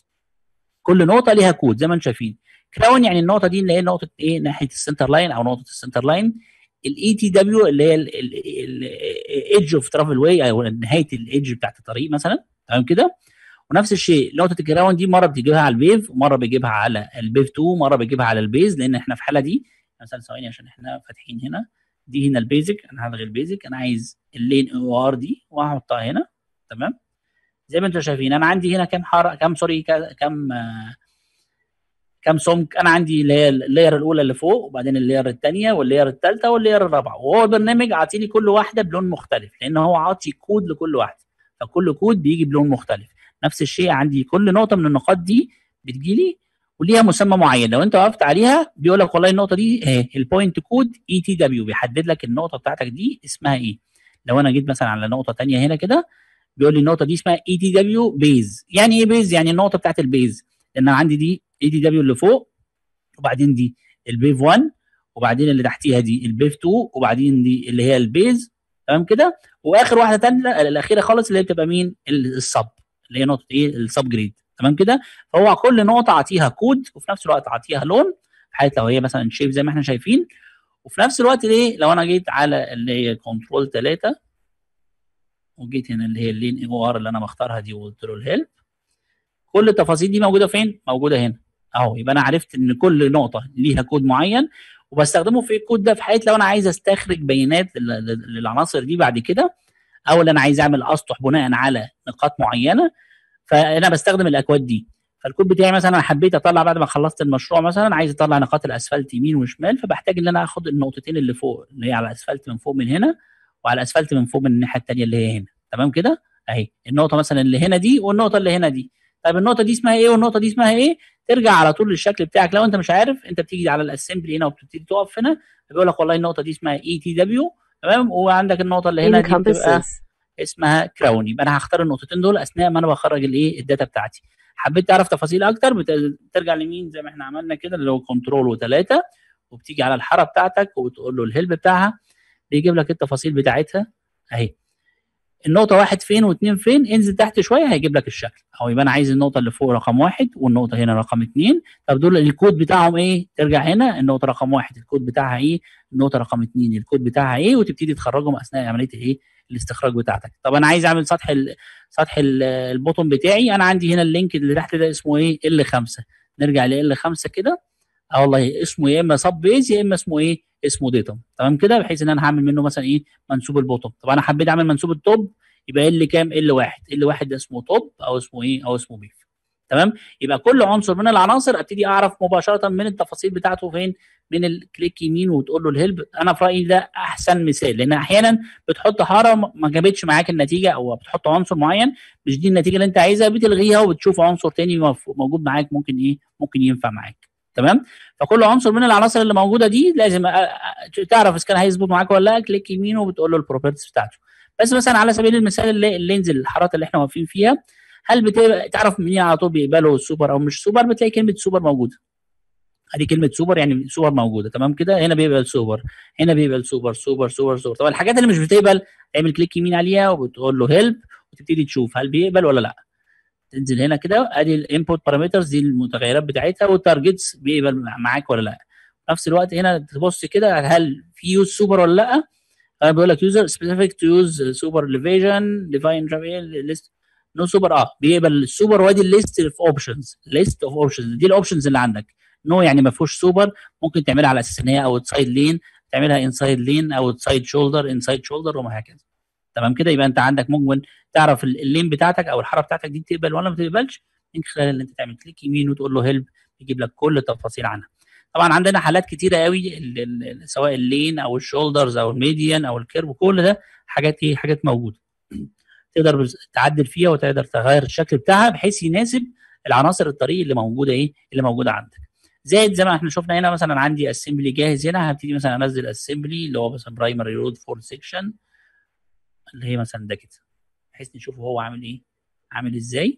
كل نقطه ليها كود زي ما انتم شايفين كراون يعني النقطه دي اللي هي نقطه ايه ناحيه السنتر لاين او نقطه السنتر لاين الاي تي دبليو اللي هي الايدج اوف ترافل واي او نهايه الايدج بتاعت الطريق مثلا تمام كده ونفس الشيء نقطه الجراوند دي مره بتجيبها على البيف ومره بيجيبها على البيف 2 مره بيجيبها على البيز لان احنا في الحاله دي مثلا ثواني عشان احنا فاتحين هنا دي هنا البيزك انا هلغي البيزك انا عايز اللين او ار دي وهحطها هنا تمام زي ما انتم شايفين انا عندي هنا كام حركه كام سوري كام آه كام سمك انا عندي اللي هي اللاير الاولى اللي فوق وبعدين اللاير الثانيه واللاير الثالثه واللاير الرابعه وهو البرنامج عاطيني كل واحده بلون مختلف لان هو عاطي كود لكل واحده فكل كود بيجي بلون مختلف نفس الشيء عندي كل نقطه من النقاط دي بتجيلي وليها مسمى معين لو انت وقفت عليها بيقول لك والله النقطه دي اهي البوينت كود اي تي دبليو بيحدد لك النقطه بتاعتك دي اسمها ايه لو انا جيت مثلا على نقطه ثانيه هنا كده بيقول لي النقطه دي اسمها اي تي دبليو بيز يعني ايه بيز يعني النقطه بتاعت البيز لان انا عندي دي اي تي دبليو اللي فوق وبعدين دي البيف 1 وبعدين اللي تحتيها دي البيف 2 وبعدين دي اللي هي البيز تمام كده واخر واحده ثانيه الاخيره خالص اللي هي بتبقى مين السب اللي هي نقطه ايه السب جريد تمام كده فهو كل نقطه اعطيها كود وفي نفس الوقت اعطيها لون في حاله لو هي مثلا شيب زي ما احنا شايفين وفي نفس الوقت ليه لو انا جيت على اللي هي كنترول 3 وجيت هنا اللي هي اللين او ار اللي انا مختارها دي وقلت له الهيلب كل التفاصيل دي موجوده فين؟ موجوده هنا اهو يبقى انا عرفت ان كل نقطه ليها كود معين وبستخدمه في الكود ده في حاله لو انا عايز استخرج بيانات للعناصر دي بعد كده او اللي انا عايز اعمل اسطح بناء على نقاط معينه فانا بستخدم الاكواد دي فالكود بتاعي مثلا انا حبيت اطلع بعد ما خلصت المشروع مثلا عايز اطلع نقاط الاسفلت يمين وشمال فبحتاج ان انا اخد النقطتين اللي فوق اللي هي على الاسفلت من فوق من هنا وعلى الاسفلت من فوق من الناحيه الثانيه اللي هي هنا تمام كده اهي النقطه مثلا اللي هنا دي والنقطه اللي هنا دي طيب النقطه دي اسمها ايه والنقطه دي اسمها ايه ترجع على طول للشكل بتاعك لو انت مش عارف انت بتيجي على الاسمبلي هنا وبتبتدي تقف هنا بيقول لك والله النقطه دي اسمها اي تي دبليو تمام وعندك النقطه اللي هنا دي بتبقى اسمها كراون يبقى انا هختار النقطتين دول اثناء ما انا بخرج الايه الداتا بتاعتي حبيت تعرف تفاصيل اكتر بترجع لمين زي ما احنا عملنا كده اللي هو كنترول وثلاثه وبتيجي على الحاره بتاعتك وبتقول له الهيلب بتاعها بيجيب لك التفاصيل بتاعتها اهي النقطة واحد فين واثنين فين انزل تحت شوية هيجيب لك الشكل أو يبقى أنا عايز النقطة اللي فوق رقم واحد والنقطة هنا رقم اثنين طب دول الكود بتاعهم إيه؟ ترجع هنا النقطة رقم واحد الكود بتاعها إيه؟ النقطة رقم اثنين الكود بتاعها إيه؟ وتبتدي تخرجهم أثناء عملية الإيه؟ الاستخراج بتاعتك طب أنا عايز أعمل سطح ال سطح البوتون بتاعي أنا عندي هنا اللينك اللي تحت ده اسمه إيه؟ ال 5 نرجع ل ال 5 كده اه والله اسمه يا اما سب بيز يا اما اسمه ايه؟ اسمه ديتم تمام كده بحيث ان انا هعمل منه مثلا ايه؟ منسوب البوتوم طب انا حبيت اعمل منسوب التوب يبقى ال كام ال واحد ال واحد ده اسمه توب او اسمه ايه او اسمه بيف تمام يبقى كل عنصر من العناصر ابتدي اعرف مباشره من التفاصيل بتاعته فين من الكليك يمين وتقول له الهيلب انا في رايي ده احسن مثال لان احيانا بتحط حاره ما جابتش معاك النتيجه او بتحط عنصر معين مش دي النتيجه اللي انت عايزها بتلغيها وبتشوف عنصر تاني موجود معاك ممكن ايه ممكن ينفع معاك تمام فكل عنصر من العناصر اللي موجوده دي لازم تعرف اذا كان هيظبط معاك ولا لا كليك يمين وبتقول له البروبرتيز بتاعته بس مثلا على سبيل المثال اللي, اللي ينزل الحارات اللي احنا واقفين فيها هل بتبقى تعرف منين على طول بيقبلوا السوبر او مش سوبر بتلاقي كلمه سوبر موجوده ادي كلمه سوبر يعني سوبر موجوده تمام كده هنا بيقبل سوبر هنا بيقبل سوبر سوبر سوبر سوبر طبعا الحاجات اللي مش بتقبل تعمل كليك يمين عليها وبتقول له هيلب وتبتدي تشوف هل بيقبل ولا لا تنزل هنا كده ادي الانبوت بارامترز دي المتغيرات بتاعتها والتارجتس بيقبل معاك ولا لا في نفس الوقت هنا تبص كده هل في يوز سوبر ولا لا بيقول لك يوزر سبيسيفيك تو يوز سوبر ليفيجن ديفاين ليست نو سوبر اه بيقبل السوبر وادي الليست اوف اوبشنز ليست اوف اوبشنز دي الاوبشنز اللي عندك نو يعني ما فيهوش سوبر ممكن تعملها على اساس ان هي اوت سايد لين تعملها انسايد لين اوت سايد شولدر انسايد شولدر وما هكذا تمام كده يبقى انت عندك ممكن تعرف ال- اللين بتاعتك او الحاره بتاعتك دي تقبل ولا ما تقبلش من خلال ان انت تعمل كليك يمين وتقول له هيلب يجيب لك كل التفاصيل عنها طبعا عندنا حالات كتيره قوي ال- ال- ال- سواء اللين او الشولدرز او الميديان او الكيرف كل ده حاجات ايه حاجات موجوده تقدر بس- تعدل فيها وتقدر تغير الشكل بتاعها بحيث يناسب العناصر الطريق اللي موجوده ايه اللي موجوده عندك زائد زي ما احنا شفنا هنا مثلا عندي اسمبلي جاهز هنا هبتدي مثلا انزل اسمبلي اللي هو مثلا برايمري رود فور سيكشن اللي هي مثلا ده كده بحيث نشوف هو عامل ايه عامل ازاي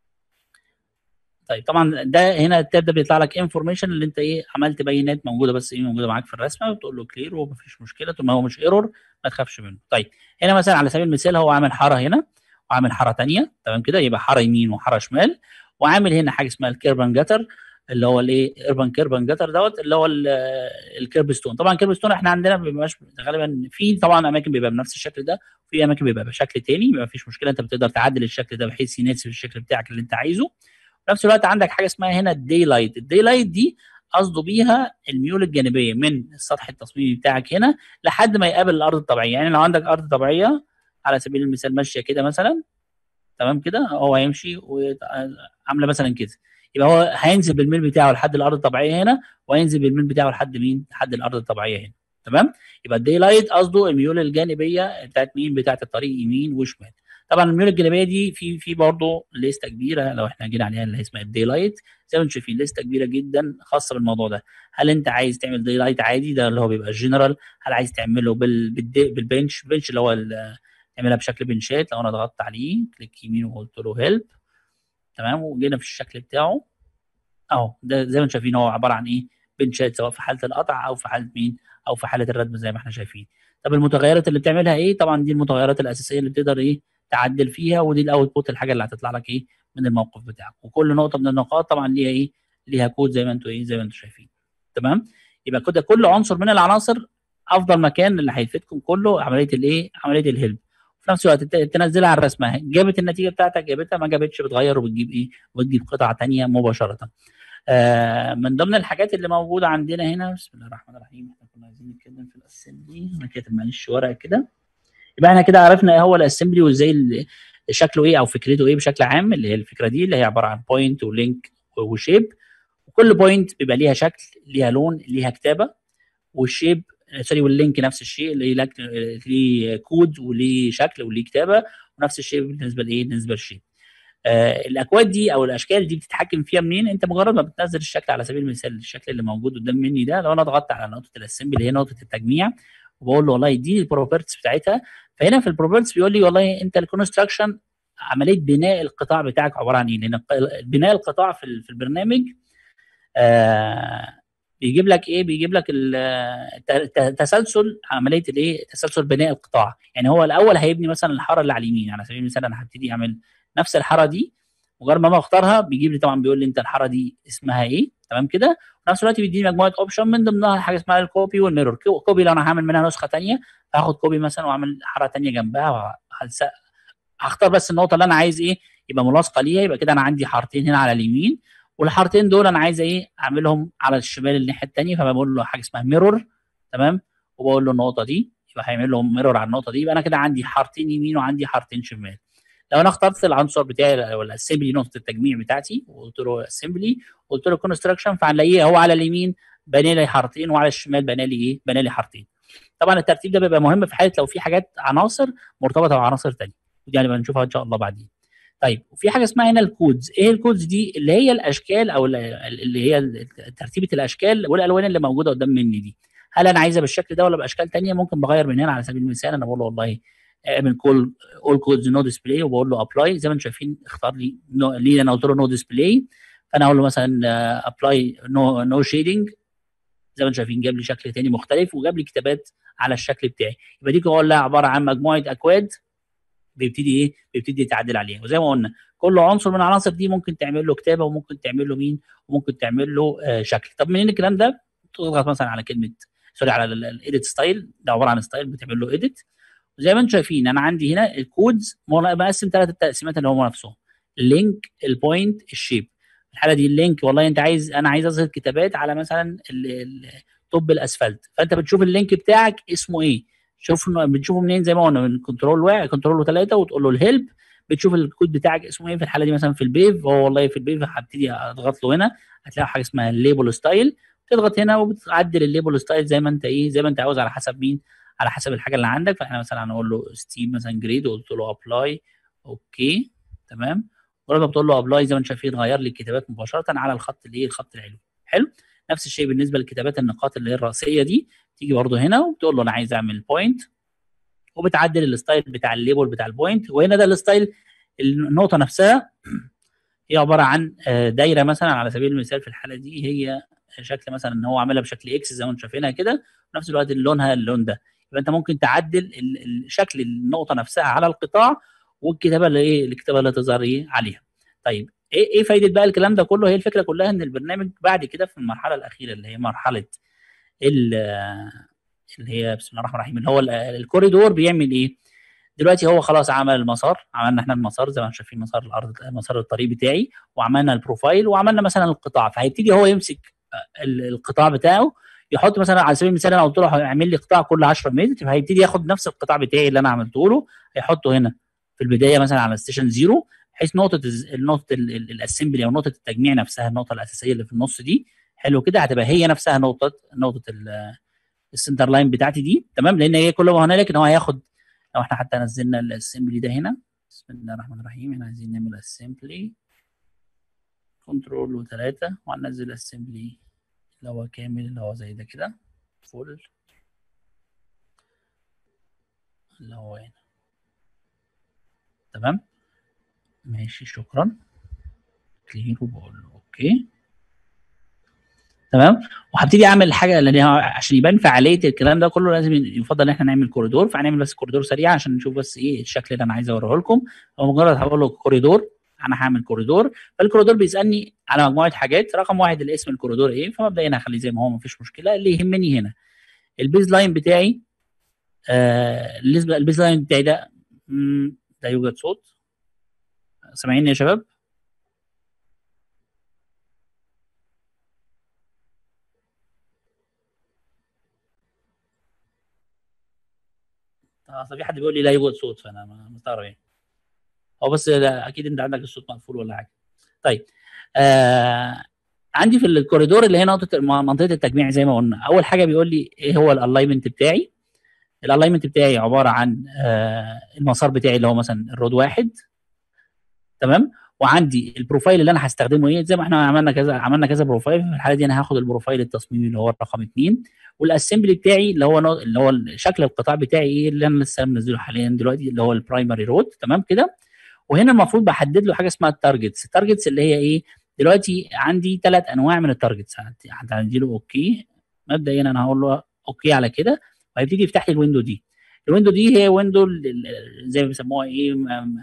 طيب طبعا ده هنا التاب ده بيطلع لك انفورميشن اللي انت ايه عملت بيانات موجوده بس ايه موجوده معاك في الرسمه وتقول له كلير ومفيش مشكله طول ما هو مش ايرور ما تخافش منه طيب هنا مثلا على سبيل المثال هو عامل حاره هنا وعامل حاره ثانيه تمام كده يبقى حاره يمين وحاره شمال وعامل هنا حاجه اسمها الكيربان جاتر اللي هو الايه اربان كيربان جاتر دوت اللي هو ال- الكيرب ستون طبعا الكيرب ستون احنا عندنا ما بيبقاش غالبا في طبعا اماكن بيبقى بنفس الشكل ده وفي اماكن بيبقى بشكل تاني ما فيش مشكله انت بتقدر تعدل الشكل ده بحيث يناسب الشكل بتاعك اللي انت عايزه في نفس الوقت عندك حاجه اسمها هنا الدي لايت الدي لايت دي قصده بيها الميول الجانبيه من السطح التصميمي بتاعك هنا لحد ما يقابل الارض الطبيعيه يعني لو عندك ارض طبيعيه على سبيل المثال ماشيه كده مثلا تمام كده هو هيمشي وعامله مثلا كده يبقى هو هينزل بالميل بتاعه لحد الارض الطبيعيه هنا وهينزل بالميل بتاعه لحد مين؟ لحد الارض الطبيعيه هنا تمام؟ يبقى الدي لايت قصده الميول الجانبيه بتاعت مين؟ بتاعت الطريق يمين وشمال طبعا الميول الجانبيه دي في في برضه لسته كبيره لو احنا جينا عليها اللي اسمها الدي لايت زي ما انتم شايفين لسته كبيره جدا خاصه بالموضوع ده هل انت عايز تعمل دي لايت عادي ده اللي هو بيبقى الجنرال هل عايز تعمله بال بالدي بالبنش بنش اللي هو ال- تعملها بشكل بنشات لو انا ضغطت عليه كليك يمين وقلت له هيلب تمام وجينا في الشكل بتاعه اهو ده زي ما انتم شايفين هو عباره عن ايه بنشات سواء في حاله القطع او في حاله مين او في حاله الردم زي ما احنا شايفين طب المتغيرات اللي بتعملها ايه طبعا دي المتغيرات الاساسيه اللي بتقدر ايه تعدل فيها ودي الاوتبوت الحاجه اللي هتطلع لك ايه من الموقف بتاعك وكل نقطه من النقاط طبعا ليها ايه ليها كود زي ما انتم ايه زي ما انتم شايفين تمام يبقى كده كل عنصر من العناصر افضل مكان اللي هيفيدكم كله عمليه الايه عمليه الهيلب في نفس الوقت ت- تنزلها على الرسمه جابت النتيجه بتاعتك جابتها ما جابتش بتغير وبتجيب ايه وتجيب قطعه ثانيه مباشره آه من ضمن الحاجات اللي موجوده عندنا هنا بسم الله الرحمن الرحيم احنا كنا عايزين نتكلم في الاسمبلي انا كاتب معلش ورقه كده يبقى احنا كده عرفنا ايه هو الاسمبلي وازاي ال- شكله ايه او فكرته ايه بشكل عام اللي هي الفكره دي اللي هي عباره عن بوينت ولينك وشيب وكل بوينت بيبقى ليها شكل ليها لون ليها كتابه والشيب سوري واللينك نفس الشيء اللي لك ليه كود وليه شكل وليه كتابه ونفس الشيء بالنسبه لايه بالنسبه للشيب آه الاكواد دي او الاشكال دي بتتحكم فيها منين انت مجرد ما بتنزل الشكل على سبيل المثال الشكل اللي موجود قدام مني ده لو انا ضغطت على نقطه الاسمبلي اللي هي نقطه التجميع وبقول له والله اديني البروبرتيز بتاعتها فهنا في البروبرتيز بيقول لي والله انت الكونستراكشن عمليه بناء القطاع بتاعك عباره عن ايه؟ لان الق- بناء القطاع في ال- في البرنامج آه بيجيب لك ايه؟ بيجيب لك ال- الت- الت- تسلسل عمليه الايه؟ تسلسل بناء القطاع، يعني هو الاول هيبني مثلا الحاره اللي على اليمين على سبيل المثال انا هبتدي اعمل نفس الحاره دي مجرد ما انا اختارها بيجيب لي طبعا بيقول لي انت الحاره دي اسمها ايه تمام كده وفي نفس الوقت بيديني مجموعه اوبشن من ضمنها حاجه اسمها الكوبي والميرور كو- كوبي لو انا هعمل منها نسخه ثانيه هاخد كوبي مثلا واعمل حاره ثانيه جنبها وهلس- هختار بس النقطه اللي انا عايز ايه يبقى ملاصقه ليها يبقى كده انا عندي حارتين هنا على اليمين والحارتين دول انا عايز ايه اعملهم على الشمال الناحيه الثانيه فبقول له حاجه اسمها ميرور تمام وبقول له النقطه دي يبقى هيعمل لهم ميرور على النقطه دي يبقى انا كده عندي حارتين يمين وعندي حارتين شمال لو انا اخترت العنصر بتاعي ولا الاسمبلي نقطه التجميع بتاعتي وقلت له اسمبلي وقلت له كونستراكشن فهنلاقيه هو على اليمين بنى لي حارتين وعلى الشمال بنى لي ايه؟ بنى لي حارتين. طبعا الترتيب ده بيبقى مهم في حاله لو في حاجات عناصر مرتبطه بعناصر ثانيه ودي يعني هنشوفها ان شاء الله بعدين. طيب وفي حاجه اسمها هنا الكودز، ايه الكودز دي؟ اللي هي الاشكال او ال- اللي هي ترتيبه الاشكال والالوان اللي موجوده قدام مني دي. هل انا عايزها بالشكل ده ولا باشكال ثانيه؟ ممكن بغير من هنا على سبيل المثال انا بقول له والله اعمل كل اول كودز نو ديسبلاي وبقول له ابلاي زي ما انتم شايفين اختار لي no- ليه انا قلت له نو ديسبلاي فانا اقول له مثلا ابلاي نو نو شيدنج زي ما انتم شايفين جاب لي شكل تاني مختلف وجاب لي كتابات على الشكل بتاعي يبقى دي كلها عباره عن مجموعه اكواد بيبتدي ايه بيبتدي يتعدل عليها وزي ما قلنا كل عنصر من العناصر دي ممكن تعمل له كتابه وممكن تعمل له مين وممكن تعمل له آه شكل طب منين الكلام ده تضغط مثلا على كلمه سوري على الايديت ستايل ده عباره عن ستايل بتعمل له ايديت زي ما انتم شايفين انا عندي هنا الكودز مقسم ثلاث تقسيمات اللي هم نفسهم اللينك البوينت الشيب الحاله دي اللينك والله انت عايز انا عايز اظهر كتابات على مثلا توب الاسفلت فانت بتشوف اللينك بتاعك اسمه ايه شوف بتشوفه منين زي ما قلنا من كنترول واحد كنترول ثلاثه وتقول له الهيلب بتشوف الكود بتاعك اسمه ايه في الحاله دي مثلا في البيف هو والله في البيف هبتدي اضغط له هنا هتلاقي حاجه اسمها الليبل ستايل تضغط هنا وبتعدل الليبل ستايل زي ما انت ايه زي ما انت عاوز على حسب مين على حسب الحاجه اللي عندك فاحنا مثلا هنقول له ستيم مثلا جريد وقلت له ابلاي اوكي تمام ولما بتقول له ابلاي زي ما انت شايفين غير لي الكتابات مباشره على الخط اللي ايه الخط العلوي حلو نفس الشيء بالنسبه لكتابات النقاط اللي هي الرئيسيه دي تيجي برده هنا وبتقول له انا عايز اعمل بوينت وبتعدل الستايل بتاع الليبل بتاع البوينت وهنا ده الستايل النقطه نفسها هي عباره عن دايره مثلا على سبيل المثال في الحاله دي هي شكل مثلا ان هو عاملها بشكل اكس زي ما انتم شايفينها كده وفي نفس الوقت لونها اللون ده يبقى انت ممكن تعدل شكل النقطه نفسها على القطاع والكتابه اللي ايه الكتابه اللي تظهر ايه عليها طيب ايه ايه فايده بقى الكلام ده كله هي الفكره كلها ان البرنامج بعد كده في المرحله الاخيره اللي هي مرحله اللي هي بسم الله الرحمن الرحيم اللي هو الكوريدور بيعمل ايه دلوقتي هو خلاص عمل المسار عملنا احنا المسار زي ما انتم شايفين مسار الارض مسار الطريق بتاعي وعملنا البروفايل وعملنا مثلا القطاع فهيبتدي هو يمسك القطاع بتاعه يحط مثلا على سبيل المثال انا قلت له اعمل لي قطاع كل 10 متر فهيبتدي ياخد نفس القطاع بتاعي اللي انا عملته له هيحطه هنا في البدايه مثلا على ستيشن زيرو بحيث نقطه نقطه الاسمبلي او نقطه التجميع نفسها النقطه الاساسيه اللي في النص دي حلو كده هتبقى هي نفسها نقطه نقطه السنتر لاين بتاعتي دي تمام لان هي كل ما هنالك ان هو هياخد لو احنا حتى نزلنا الاسمبلي ده هنا بسم الله الرحمن الرحيم احنا عايزين نعمل اسمبلي كنترول وثلاثة وهننزل اسمبلي اللي هو كامل اللي هو زي ده كده فول اللي هو هنا تمام ماشي شكرا كلير وبقول له اوكي تمام وهبتدي اعمل حاجه لان عشان يبان فعاليه الكلام ده كله لازم يفضل ان احنا نعمل كوريدور فهنعمل بس كوريدور سريع عشان نشوف بس ايه الشكل اللي انا عايز اوريه لكم هو مجرد هقول له كوريدور انا هعمل كوريدور فالكوريدور بيسالني على مجموعه حاجات رقم واحد الاسم الكوريدور ايه فمبدئيا هخليه زي ما هو مفيش مشكله اللي يهمني هنا البيز لاين بتاعي آه البيز لاين بتاعي ده لا يوجد صوت سامعيني يا شباب اصل في حد بيقول لي لا يوجد صوت فانا مستغرب يعني هو بس لا اكيد انت عندك الصوت مقفول ولا حاجه طيب آه عندي في الكوريدور اللي هي نقطه منطقه التجميع زي ما قلنا اول حاجه بيقول لي ايه هو الالاينمنت بتاعي الالاينمنت بتاعي عباره عن آه المسار بتاعي اللي هو مثلا الرود واحد تمام وعندي البروفايل اللي انا هستخدمه ايه زي ما احنا عملنا كذا عملنا كذا بروفايل في الحاله دي انا هاخد البروفايل التصميمي اللي هو رقم اثنين والاسمبلي بتاعي اللي هو اللي هو شكل القطاع بتاعي ايه اللي انا لسه منزله حاليا دلوقتي اللي هو البرايمري رود تمام كده وهنا المفروض بحدد له حاجه اسمها التارجتس التارجتس اللي هي ايه دلوقتي عندي ثلاث انواع من التارجتس هدي له اوكي مبدئيا انا هقول له اوكي على كده وهيبتدي يفتح لي الويندو دي الويندو دي هي ويندو زي ما بيسموها ايه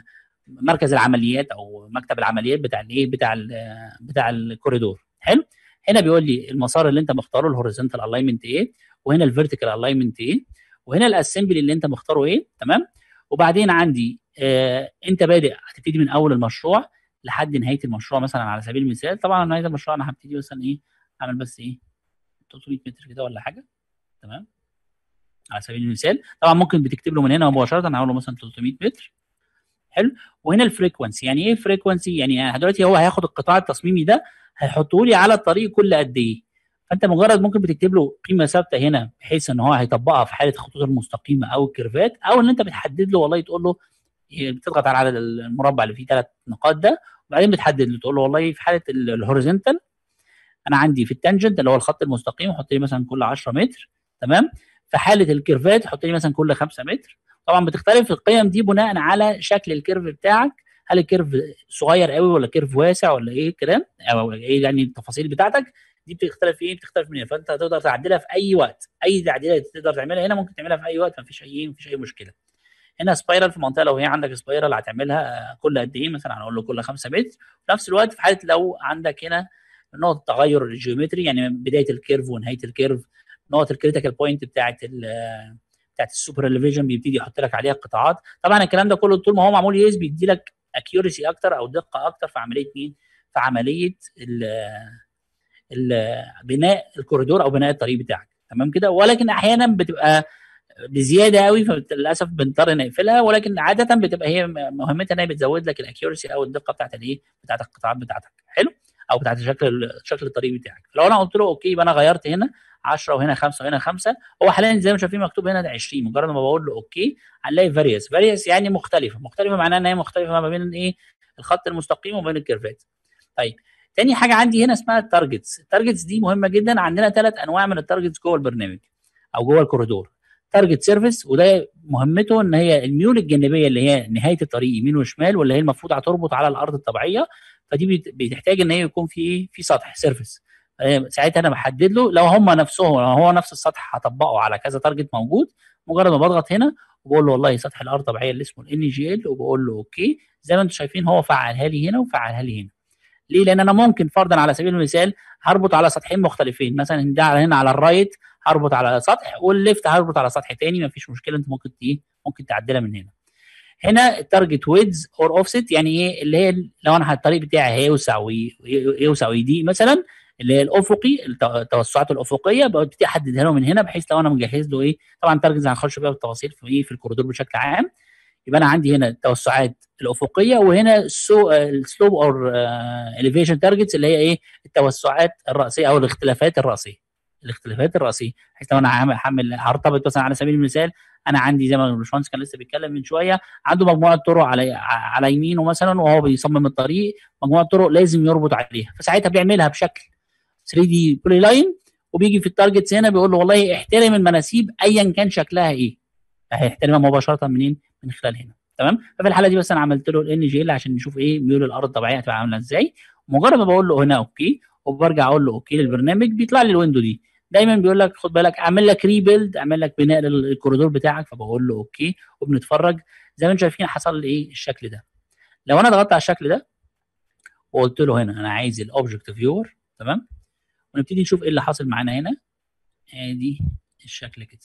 مركز العمليات او مكتب العمليات بتاع الايه بتاع ال بتاع الكوريدور حلو هنا بيقول لي المسار اللي انت مختاره الهوريزونتال الاينمنت ايه وهنا الفيرتيكال الاينمنت ايه وهنا الاسمبلي اللي انت مختاره ايه تمام وبعدين عندي آه انت بادئ هتبتدي من اول المشروع لحد نهايه المشروع مثلا على سبيل المثال طبعا نهايه المشروع انا هبتدي مثلا ايه اعمل بس ايه 300 متر كده ولا حاجه تمام على سبيل المثال طبعا ممكن بتكتب له من هنا مباشره انا هقول له مثلا 300 متر حلو وهنا الفريكونسي يعني ايه فريكونسي يعني دلوقتي هو هياخد القطاع التصميمي ده هيحطه لي على الطريق كل قد ايه فانت مجرد ممكن بتكتب له قيمه ثابته هنا بحيث ان هو هيطبقها في حاله الخطوط المستقيمه او الكيرفات او ان انت بتحدد له والله تقول له بتضغط على عدد المربع اللي فيه ثلاث نقاط ده وبعدين بتحدد له تقول له والله في حاله الهوريزونتال انا عندي في التانجنت اللي هو الخط المستقيم حط لي مثلا كل 10 متر تمام في حاله الكيرفات حط لي مثلا كل 5 متر طبعا بتختلف القيم دي بناء على شكل الكيرف بتاعك هل الكيرف صغير قوي ولا كيرف واسع ولا ايه الكلام او ايه يعني التفاصيل بتاعتك دي بتختلف ايه بتختلف من فانت تقدر تعدلها في اي وقت اي تعديلات تقدر تعملها هنا ممكن تعملها في اي وقت مفيش اي مفيش اي مشكله هنا سبايرال في منطقه لو هي عندك سبايرال هتعملها كل قد ايه مثلا هنقول له كل 5 متر في نفس الوقت في حاله لو عندك هنا نقطه تغير الجيومتري يعني بدايه الكيرف ونهايه الكيرف نقط الكريتيكال بوينت بتاعت بتاعت السوبر اليفيجن بيبتدي يحط لك عليها قطاعات طبعا الكلام ده كله طول ما هو معمول يس بيدي لك اكيورسي اكتر او دقه اكتر في عمليه مين في عمليه ال ال بناء الكوريدور او بناء الطريق بتاعك تمام كده ولكن احيانا بتبقى بزياده قوي فللاسف بنضطر نقفلها ولكن عاده بتبقى هي مهمتها ان هي بتزود لك الاكيورسي او الدقه بتاعت الايه بتاعت القطاعات بتاعتك حلو او بتاعت شكل شكل الطريق بتاعك فلو انا قلت له اوكي يبقى انا غيرت هنا 10 وهنا 5 وهنا 5 هو حاليا زي ما شايفين مكتوب هنا ده 20 مجرد ما بقول له اوكي هنلاقي فاريوس فاريوس يعني مختلفه مختلفه معناها ان هي مختلفه ما بين ايه الخط المستقيم وبين الكيرفات طيب تاني حاجه عندي هنا اسمها التارجتس التارجتس دي مهمه جدا عندنا ثلاث انواع من التارجتس جوه البرنامج او جوه الكوريدور تارجت سيرفيس وده مهمته ان هي الميول الجانبيه اللي هي نهايه الطريق يمين وشمال واللي هي المفروض هتربط على الارض الطبيعيه فدي بتحتاج ان هي يكون في ايه في سطح سيرفيس ساعتها انا بحدد له لو هم نفسهم لو هو نفس السطح هطبقه على كذا تارجت موجود مجرد ما بضغط هنا وبقول له والله سطح الارض الطبيعيه اللي اسمه الان جي ال وبقول له اوكي زي ما انتم شايفين هو فعلها لي هنا وفعلها لي هنا ليه؟ لان انا ممكن فرضا على سبيل المثال هربط على سطحين مختلفين مثلا ده هنا على الرايت هربط على سطح والليفت هربط على سطح تاني مفيش مشكله انت ممكن ايه ممكن تعدلها من هنا هنا التارجت ويدز اور اوفست يعني ايه اللي هي لو انا الطريق بتاعي هيوسع ويوسع ويضيق مثلا اللي هي الافقي التوسعات الافقيه ببتدي احددها له من هنا بحيث لو انا مجهز له ايه طبعا تارجتس هنخش بقى بالتفاصيل في ايه في الكوريدور بشكل عام يبقى انا عندي هنا التوسعات الافقيه وهنا السلوب اور اليفيشن تارجتس اللي هي ايه التوسعات الراسيه او الاختلافات الراسيه الاختلافات الراسيه بحيث لو انا هعمل هرتبط مثلا على سبيل المثال انا عندي زي ما الباشمهندس كان لسه بيتكلم من شويه عنده مجموعه طرق على على يمينه مثلا وهو بيصمم الطريق مجموعه طرق لازم يربط عليها فساعتها بيعملها بشكل 3 دي بولي لاين وبيجي في التارجتس هنا بيقول له والله احترم المناسيب ايا كان شكلها ايه هيحترمها مباشره منين من خلال هنا تمام ففي الحاله دي بس انا عملت له الان جي ال عشان نشوف ايه ميول الارض الطبيعيه هتبقى عامله ازاي مجرد ما بقول له هنا اوكي وبرجع اقول له اوكي للبرنامج بيطلع لي الويندو دي دايما بيقول لك خد بالك اعمل لك ريبيلد اعمل لك بناء للكوريدور بتاعك فبقول له اوكي وبنتفرج زي ما انتم شايفين حصل ايه الشكل ده لو انا ضغطت على الشكل ده وقلت له هنا انا عايز الاوبجكت فيور تمام ونبتدي نشوف ايه اللي حاصل معانا هنا ادي الشكل كده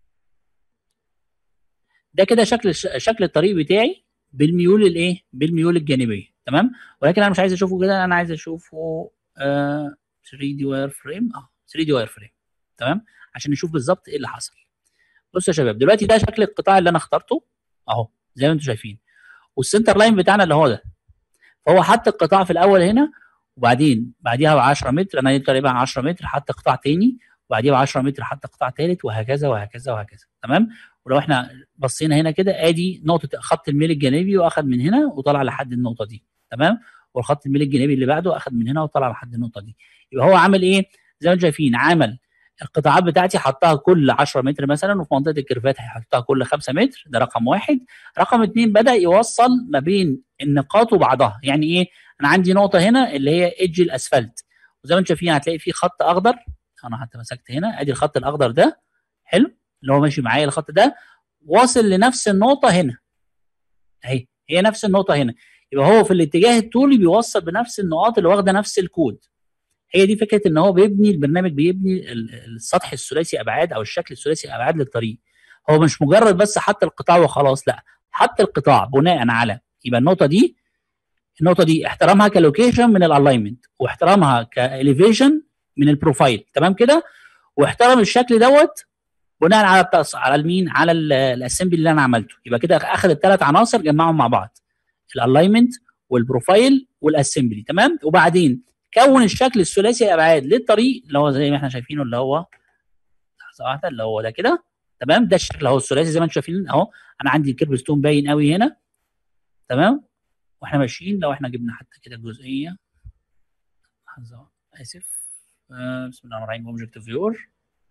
ده كده شكل شكل الطريق بتاعي بالميول الايه بالميول الجانبيه تمام ولكن انا مش عايز اشوفه كده انا عايز اشوفه آه 3 دي واير فريم اه 3 دي واير فريم تمام عشان نشوف بالظبط ايه اللي حصل بصوا يا شباب دلوقتي ده شكل القطاع اللي انا اخترته اهو زي ما انتم شايفين والسنتر لاين بتاعنا اللي هو ده فهو حط القطاع في الاول هنا وبعدين بعديها ب 10 متر انا تقريبا 10 متر حط قطاع تاني وبعديها ب 10 متر حط قطاع ثالث وهكذا وهكذا وهكذا تمام ولو احنا بصينا هنا كده ادي نقطه خط الميل الجانبي واخد من هنا وطلع لحد النقطه دي تمام والخط الميل الجانبي اللي بعده اخد من هنا وطلع لحد النقطه دي يبقى هو عامل ايه زي ما انتم شايفين عمل القطاعات بتاعتي حطها كل 10 متر مثلا وفي منطقه الكيرفات هيحطها كل 5 متر ده رقم واحد رقم اثنين بدا يوصل ما بين النقاط وبعضها يعني ايه انا عندي نقطه هنا اللي هي ايدج الاسفلت وزي ما انتم شايفين هتلاقي في خط اخضر انا حتى مسكت هنا ادي الخط الاخضر ده حلو اللي هو ماشي معايا الخط ده واصل لنفس النقطه هنا اهي هي نفس النقطه هنا يبقى هو في الاتجاه الطولي بيوصل بنفس النقاط اللي واخده نفس الكود هي دي فكره ان هو بيبني البرنامج بيبني السطح الثلاثي ابعاد او الشكل الثلاثي ابعاد للطريق هو مش مجرد بس حط القطاع وخلاص لا حط القطاع بناء على يبقى النقطه دي النقطه دي احترامها كلوكيشن من الالاينمنت واحترامها كاليفيشن من البروفايل تمام كده واحترم الشكل دوت بناء على التقص على المين على الاسمبلي اللي انا عملته يبقى كده اخذ الثلاث عناصر جمعهم مع بعض الالاينمنت والبروفايل والاسمبلي تمام وبعدين كون الشكل الثلاثي الابعاد للطريق اللي هو زي ما احنا شايفينه اللي هو لحظه واحده اللي هو ده كده تمام ده الشكل اهو الثلاثي زي ما انتم شايفين اهو انا عندي الكيرف ستون باين قوي هنا تمام واحنا ماشيين لو احنا جبنا حتى كده الجزئيه لحظه اسف آه بسم الله الرحمن الرحيم اوبجكت فيور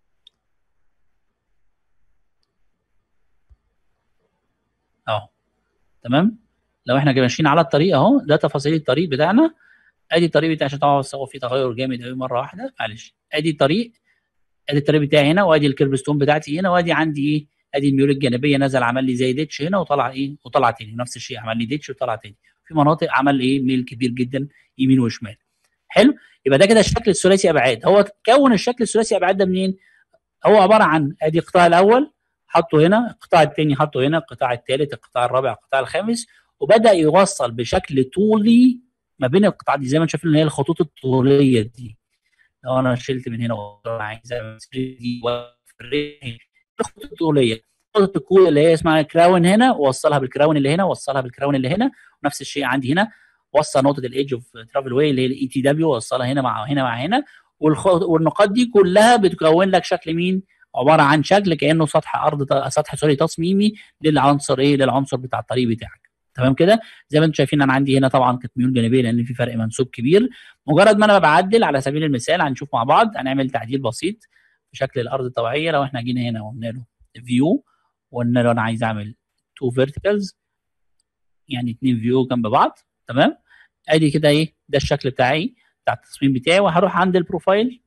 اهو تمام لو احنا ماشيين على الطريق اهو ده تفاصيل الطريق بتاعنا ادي الطريق بتاعي عشان طبعا هو في تغير جامد قوي مره واحده معلش ادي الطريق ادي الطريق بتاعي هنا وادي الكيرف ستون بتاعتي هنا وادي عندي ايه ادي الميول الجانبيه نزل عمل لي زي ديتش هنا وطلع ايه وطلع تاني نفس الشيء عمل لي ديتش وطلع تاني في مناطق عمل ايه ميل كبير جدا يمين وشمال حلو يبقى ده كده الشكل الثلاثي ابعاد هو كون الشكل الثلاثي ابعاد ده منين هو عباره عن ادي القطاع الاول حطه هنا القطاع الثاني حطه هنا القطاع الثالث القطاع الرابع القطاع الخامس وبدا يوصل بشكل طولي ما بين القطاعات دي زي ما انتم شايفين اللي هي الخطوط الطوليه دي لو انا شلت من هنا وانا عايز اعمل 3 دي الخطوط الطوليه خطوط الكود اللي هي اسمها كراون هنا ووصلها بالكراون اللي هنا ووصلها بالكراون اللي هنا ونفس الشيء عندي هنا وصل نقطه الايدج اوف ترافل واي اللي هي الاي تي دبليو وصلها هنا مع هنا مع هنا والخ... والنقاط دي كلها بتكون لك شكل مين؟ عباره عن شكل كانه سطح ارض سطح سوري تصميمي للعنصر ايه؟ للعنصر بتاع الطريق بتاعك. تمام كده؟ زي ما انتم شايفين انا عندي هنا طبعا كانت ميول جانبيه لان في فرق منسوب كبير. مجرد ما انا بعدل على سبيل المثال هنشوف مع بعض هنعمل تعديل بسيط في شكل الارض الطبيعيه لو احنا جينا هنا وقلنا له فيو وقلنا له انا عايز اعمل تو فيرتيكالز يعني اثنين فيو جنب بعض تمام؟ ادي كده ايه؟ ده الشكل بتاعي بتاع التصميم بتاعي وهروح عند البروفايل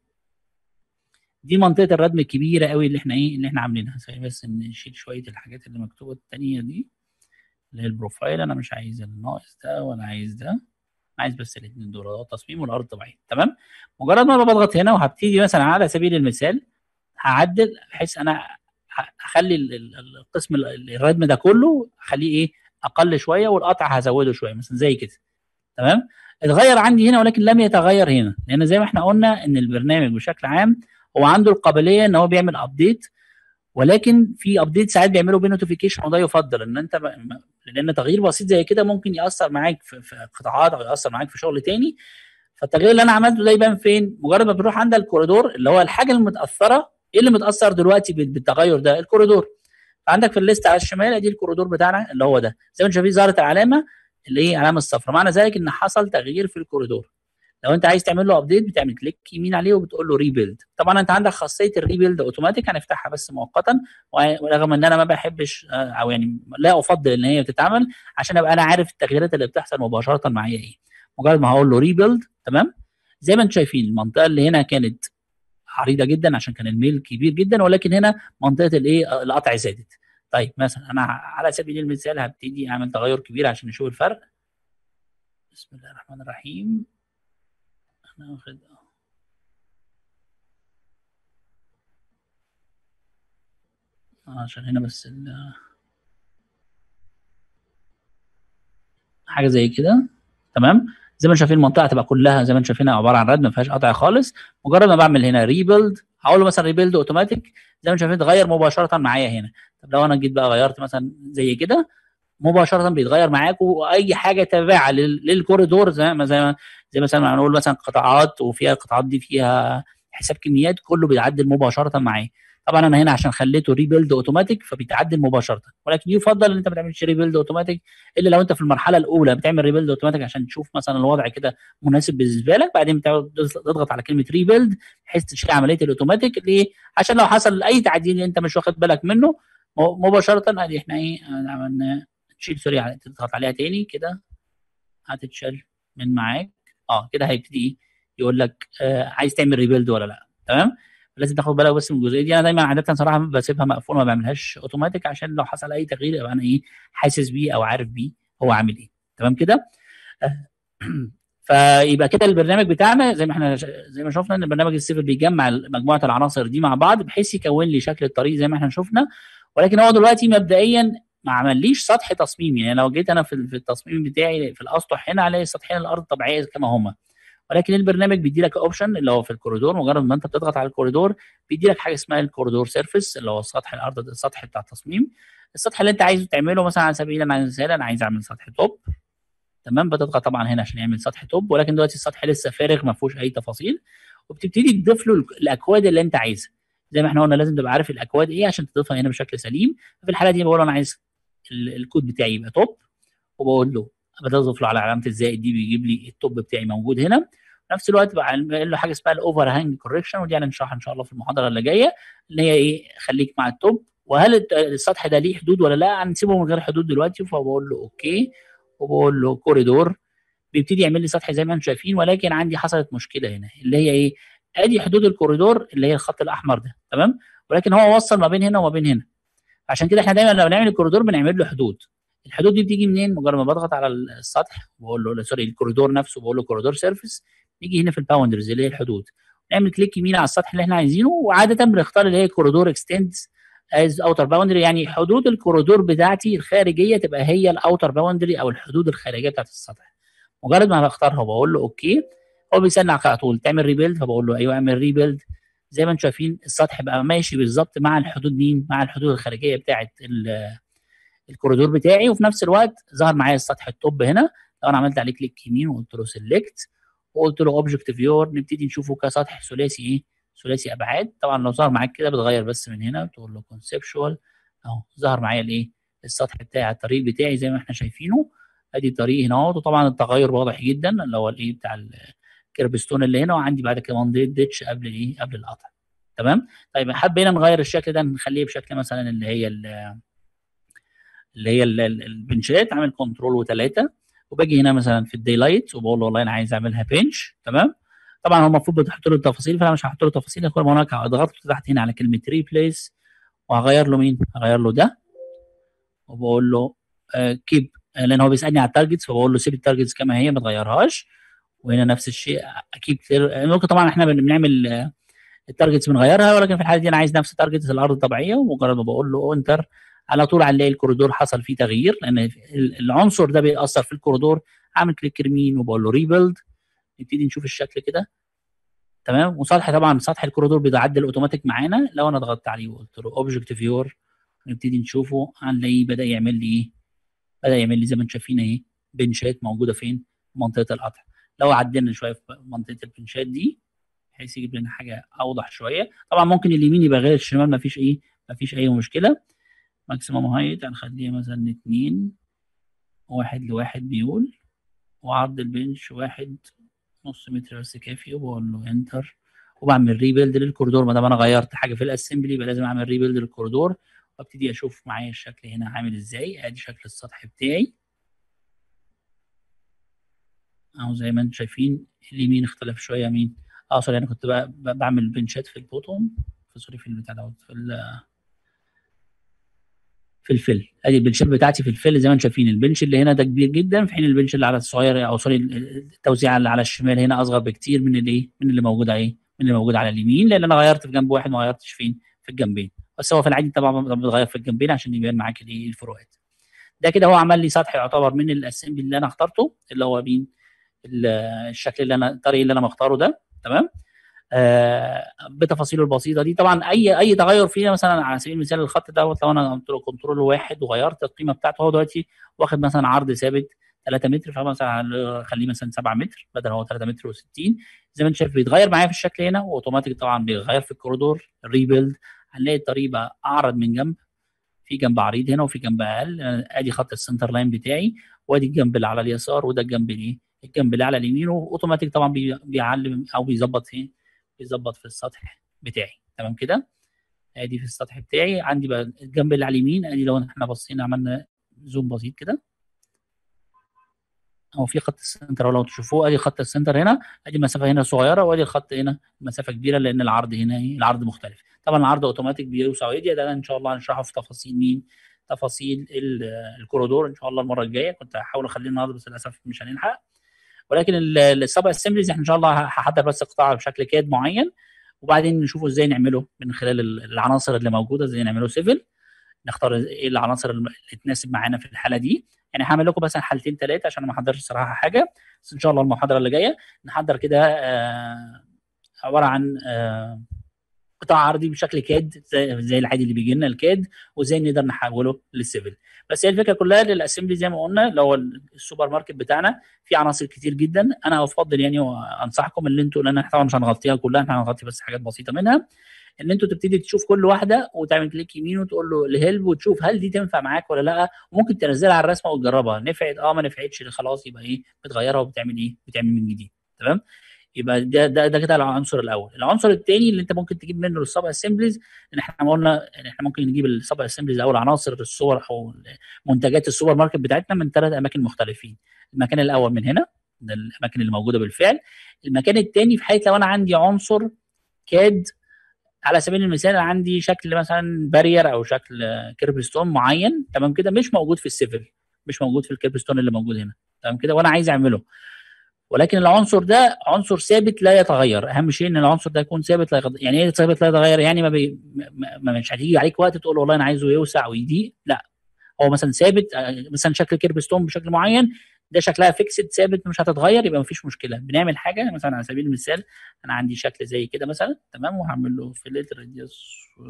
دي منطقه الردم الكبيره قوي اللي احنا ايه اللي احنا عاملينها بس نشيل شويه الحاجات اللي مكتوبه الثانيه دي اللي هي البروفايل انا مش عايز الناقص ده ولا عايز ده عايز بس الاثنين دول ده التصميم والارض الطبيعيه تمام مجرد ما بضغط هنا وهبتدي مثلا على سبيل المثال هعدل بحيث انا هخلي القسم الردم ده كله اخليه ايه اقل شويه والقطع هزوده شويه مثلا زي كده تمام اتغير عندي هنا ولكن لم يتغير هنا لان زي ما احنا قلنا ان البرنامج بشكل عام هو عنده القابليه ان هو بيعمل ابديت ولكن في ابديت ساعات بيعملوا بيه نوتيفيكيشن وده يفضل ان انت لان تغيير بسيط زي كده ممكن ياثر معاك في, في قطاعات او ياثر معاك في شغل تاني فالتغيير اللي انا عملته ده يبان فين؟ مجرد ما بنروح عند الكوريدور اللي هو الحاجه المتاثره ايه اللي متاثر دلوقتي بالتغير ده؟ الكوريدور فعندك في الليست على الشمال ادي الكوريدور بتاعنا اللي هو ده زي ما انت شايفين ظهرت العلامه اللي هي علامه الصفراء معنى ذلك ان حصل تغيير في الكوريدور لو انت عايز تعمل له ابديت بتعمل كليك يمين عليه وبتقول له ريبيلد طبعا انت عندك خاصيه الريبيلد اوتوماتيك هنفتحها بس مؤقتا ورغم ان انا ما بحبش او يعني لا افضل ان هي تتعمل عشان ابقى انا عارف التغييرات اللي بتحصل مباشره معايا ايه مجرد ما هقول له ريبيلد تمام زي ما انتم شايفين المنطقه اللي هنا كانت عريضه جدا عشان كان الميل كبير جدا ولكن هنا منطقه الايه القطع زادت طيب مثلا انا على سبيل المثال هبتدي اعمل تغير كبير عشان نشوف الفرق بسم الله الرحمن الرحيم انا واخد عشان هنا بس حاجه زي كده تمام زي ما شايفين المنطقه هتبقى كلها زي ما انتم شايفينها عباره عن رد ما فيهاش قطع خالص مجرد ما بعمل هنا ريبيلد هقول له مثلا ريبيلد اوتوماتيك زي ما انتم شايفين اتغير مباشره معايا هنا طب لو انا جيت بقى غيرت مثلا زي كده مباشره بيتغير معاك واي حاجه تابعه للكوريدور زي ما زي ما زي مثلا ما نقول مثلا قطاعات وفيها القطاعات دي فيها حساب كميات كله بيتعدل مباشره معايا طبعا انا هنا عشان خليته ريبيلد اوتوماتيك فبيتعدل مباشره ولكن يفضل ان انت ما تعملش ريبيلد اوتوماتيك الا لو انت في المرحله الاولى بتعمل ريبيلد اوتوماتيك عشان تشوف مثلا الوضع كده مناسب بالنسبه لك بعدين تضغط على كلمه ريبيلد بحيث تشيل عمليه الاوتوماتيك ليه؟ عشان لو حصل اي تعديل انت مش واخد بالك منه مباشره ادي احنا ايه عملنا تشيل سوري تضغط عليها تاني كده هتتشال من معاك اه كده هيبتدي يقول لك آه عايز تعمل ريبيلد ولا لا تمام لازم تاخد بالك بس من الجزئيه دي انا دايما عاده صراحه بسيبها مقفوله ما بعملهاش اوتوماتيك عشان لو حصل اي تغيير يبقى انا ايه حاسس بيه او عارف بيه هو عامل ايه تمام كده آه فيبقى كده البرنامج بتاعنا زي ما احنا زي ما شفنا ان البرنامج السيفل بيجمع مجموعه العناصر دي مع بعض بحيث يكون لي شكل الطريق زي ما احنا شفنا ولكن هو دلوقتي مبدئيا ما عمليش سطح تصميمي يعني لو جيت انا في التصميم بتاعي في الاسطح هنا الاقي سطحين الارض طبيعيه كما هما ولكن البرنامج بيدي لك اوبشن اللي هو في الكوريدور مجرد ما انت بتضغط على الكوريدور بيدي لك حاجه اسمها الكوريدور سيرفيس اللي هو سطح الارض السطح بتاع التصميم السطح اللي انت عايزه تعمله مثلا على سبيل المثال انا عايز اعمل سطح توب تمام بتضغط طبعا هنا عشان يعمل سطح توب ولكن دلوقتي السطح لسه فارغ ما فيهوش اي تفاصيل وبتبتدي تضيف له الاكواد اللي انت عايزها زي ما احنا قلنا لازم تبقى عارف الاكواد ايه عشان تضيفها هنا بشكل سليم في الحاله دي بقول له انا عايز الكود بتاعي يبقى توب وبقول له بضيف له على علامه الزائد دي بيجيب لي التوب بتاعي موجود هنا في نفس الوقت بعمل له حاجه اسمها الاوفر هانج كوركشن ودي هنشرحها ان شاء الله في المحاضره اللي جايه اللي هي ايه خليك مع التوب وهل السطح ده ليه حدود ولا لا هنسيبه من غير حدود دلوقتي فبقول له اوكي وبقول له كوريدور بيبتدي يعمل لي سطح زي ما انتم شايفين ولكن عندي حصلت مشكله هنا اللي هي ايه ادي حدود الكوريدور اللي هي الخط الاحمر ده تمام ولكن هو وصل ما بين هنا وما بين هنا عشان كده احنا دايما لما بنعمل الكوريدور بنعمل له حدود الحدود دي بتيجي منين مجرد ما بضغط على السطح بقول له سوري الكوريدور نفسه بقول له كوريدور سيرفيس نيجي هنا في الباوندرز اللي هي الحدود نعمل كليك يمين على السطح اللي احنا عايزينه وعاده بنختار اللي هي كوريدور اكستند از اوتر باوندري يعني حدود الكوريدور بتاعتي الخارجيه تبقى هي الاوتر باوندري او الحدود الخارجيه بتاعت السطح مجرد ما بختارها وبقول له اوكي هو بيسالني على طول تعمل ريبيلد فبقول له ايوه اعمل ريبيلد زي ما انتم شايفين السطح بقى ماشي بالظبط مع الحدود مين مع الحدود الخارجيه بتاعت الكوريدور بتاعي وفي نفس الوقت ظهر معايا السطح التوب هنا لو انا عملت عليه كليك يمين وقلت له سيلكت وقلت له اوبجكت فيور نبتدي نشوفه كسطح ثلاثي ايه ثلاثي ابعاد طبعا لو ظهر معاك كده بتغير بس من هنا تقول له كونسبشوال اهو ظهر معايا الايه السطح بتاعي الطريق بتاعي زي ما احنا شايفينه ادي الطريق هنا اهوت وطبعا التغير واضح جدا اللي هو الايه بتاع الكيربستون اللي هنا وعندي بعد كده منطقه ديتش قبل الايه قبل القطع تمام طيب حبينا نغير الشكل ده نخليه بشكل مثلا اللي هي اللي هي البنشات عامل كنترول وثلاثه وباجي هنا مثلا في الدي لايت وبقول له والله انا عايز اعملها بنش تمام طبعا هو المفروض بتحط له التفاصيل فانا مش هحط له تفاصيل كل ما هناك ضغطت تحت هنا على كلمه ريبليس وهغير له مين؟ هغير له ده وبقول له كيب آه لان هو بيسالني على التارجتس فبقول له سيب التارجتس كما هي ما تغيرهاش وهنا نفس الشيء اكيد ممكن طبعا احنا بنعمل التارجتس بنغيرها ولكن في الحاله دي انا عايز نفس تارجتس الارض الطبيعيه ومجرد ما بقول له انتر على طول هنلاقي الكوريدور حصل فيه تغيير لان العنصر ده بيأثر في الكوريدور عامل كليك يمين وبقول له ريبيلد نبتدي نشوف الشكل كده تمام وسطح طبعا سطح الكوريدور بيتعدل اوتوماتيك معانا لو انا ضغطت عليه وقلت له اوبجكت فيور نبتدي نشوفه هنلاقيه بدا يعمل لي ايه بدا يعمل لي زي ما انتم شايفين اهي بنشات موجوده فين منطقه القطع لو عدلنا شويه في منطقه البنشات دي بحيث يجيب لنا حاجه اوضح شويه طبعا ممكن اليمين يبقى غير الشمال ما فيش ايه ما فيش اي مشكله ماكسيموم هايت هنخليها مثلا اتنين واحد لواحد بيقول وعرض البنش واحد نص متر بس كافي وبقول له انتر وبعمل ريبيلد للكوريدور ما دام انا غيرت حاجه في الاسمبلي يبقى لازم اعمل ريبيلد للكوريدور وابتدي اشوف معايا الشكل هنا عامل ازاي ادي شكل السطح بتاعي اهو زي ما انتم شايفين اليمين اختلف شويه مين اه سوري انا كنت بعمل بنشات في البوتوم في سوري في البتاع دوت في في الفل ادي البنشات بتاعتي في الفل زي ما انتم شايفين البنش اللي هنا ده كبير جدا في حين البنش اللي على الصغير او سوري التوزيع اللي على الشمال هنا اصغر بكتير من الايه من اللي موجود على ايه من اللي موجود على اليمين لان انا غيرت في جنب واحد ما غيرتش فين في الجنبين بس هو في العادي طبعا بتغير في الجنبين عشان يبان معاك الايه الفروقات ده كده هو عمل لي سطح يعتبر من الاسمبلي اللي انا اخترته اللي هو مين الشكل اللي انا الطريق اللي انا مختاره ده تمام آه بتفاصيله البسيطه دي طبعا اي اي تغير فيها مثلا على سبيل المثال الخط دوت لو انا قلت له كنترول واحد وغيرت القيمه بتاعته هو دلوقتي واخد مثلا عرض ثابت 3 متر فمثلا خليه مثلا 7 متر بدل هو 3 متر و60 زي ما انت شايف بيتغير معايا في الشكل هنا واوتوماتيك طبعا بيغير في الكوريدور ريبيلد هنلاقي الطريق بقى اعرض من جنب في جنب عريض هنا وفي جنب اقل ادي خط السنتر لاين بتاعي وادي الجنب اللي على اليسار وده الجنب الايه الجنب اللي على اليمين واوتوماتيك طبعا بيعلم او بيظبط ايه بيظبط في السطح بتاعي تمام كده ادي في السطح بتاعي عندي بقى الجنب اللي على اليمين ادي لو احنا بصينا عملنا زوم بسيط كده هو في خط السنتر لو تشوفوه ادي خط السنتر هنا ادي المسافه هنا صغيره وادي الخط هنا مسافه كبيره لان العرض هنا ايه العرض مختلف طبعا العرض اوتوماتيك بيوسع ويضيق ده ان شاء الله هنشرحه في تفاصيل مين تفاصيل الكوريدور ان شاء الله المره الجايه كنت هحاول اخليه النهارده بس للاسف مش هنلحق ولكن السب اسمبليز احنا ان شاء الله هحضر بس قطاع بشكل كاد معين وبعدين نشوفه ازاي نعمله من خلال العناصر اللي موجوده ازاي نعمله سيفل نختار ايه العناصر اللي تناسب معانا في الحاله دي يعني هعمل لكم مثلا حالتين ثلاثه عشان ما احضرش صراحه حاجه بس ان شاء الله المحاضره اللي جايه نحضر كده آه عباره عن آه قطاع عرضي بشكل كاد زي, زي العادي اللي بيجي لنا الكاد وازاي نقدر نحوله للسيفل بس هي الفكره كلها للاسمبلي زي ما قلنا اللي هو السوبر ماركت بتاعنا في عناصر كتير جدا انا افضل يعني وانصحكم ان انتوا لان احنا طبعا مش هنغطيها كلها احنا هنغطي بس حاجات بسيطه منها ان انتوا تبتدي تشوف كل واحده وتعمل كليك يمين وتقول له الهيلب وتشوف هل دي تنفع معاك ولا لا وممكن تنزلها على الرسمه وتجربها نفعت اه ما نفعتش خلاص يبقى ايه بتغيرها وبتعمل ايه بتعمل من جديد تمام يبقى ده ده, ده كده العنصر الاول العنصر الثاني اللي انت ممكن تجيب منه السب اسمبليز ان احنا قلنا ان احنا ممكن نجيب السب اسمبليز او العناصر الصور او منتجات السوبر ماركت بتاعتنا من ثلاث اماكن مختلفين المكان الاول من هنا ده الاماكن اللي موجوده بالفعل المكان الثاني في حيث لو انا عندي عنصر كاد على سبيل المثال عندي شكل مثلا بارير او شكل كيربستون معين تمام كده مش موجود في السيفل مش موجود في الكيربستون اللي موجود هنا تمام كده وانا عايز اعمله ولكن العنصر ده عنصر ثابت لا يتغير اهم شيء ان العنصر ده يكون ثابت لا يتغير. يعني ايه ثابت لا يتغير يعني ما, بي... ما ما- مش هتيجي عليك وقت تقول والله انا عايزه يوسع ويضيق لا هو مثلا ثابت آه، مثلا شكل كيرب ستون بشكل معين ده شكلها فيكسد ثابت مش هتتغير يبقى مفيش مشكله بنعمل حاجه مثلا على سبيل المثال انا عندي شكل زي كده مثلا تمام وهعمل له فيلت راديوس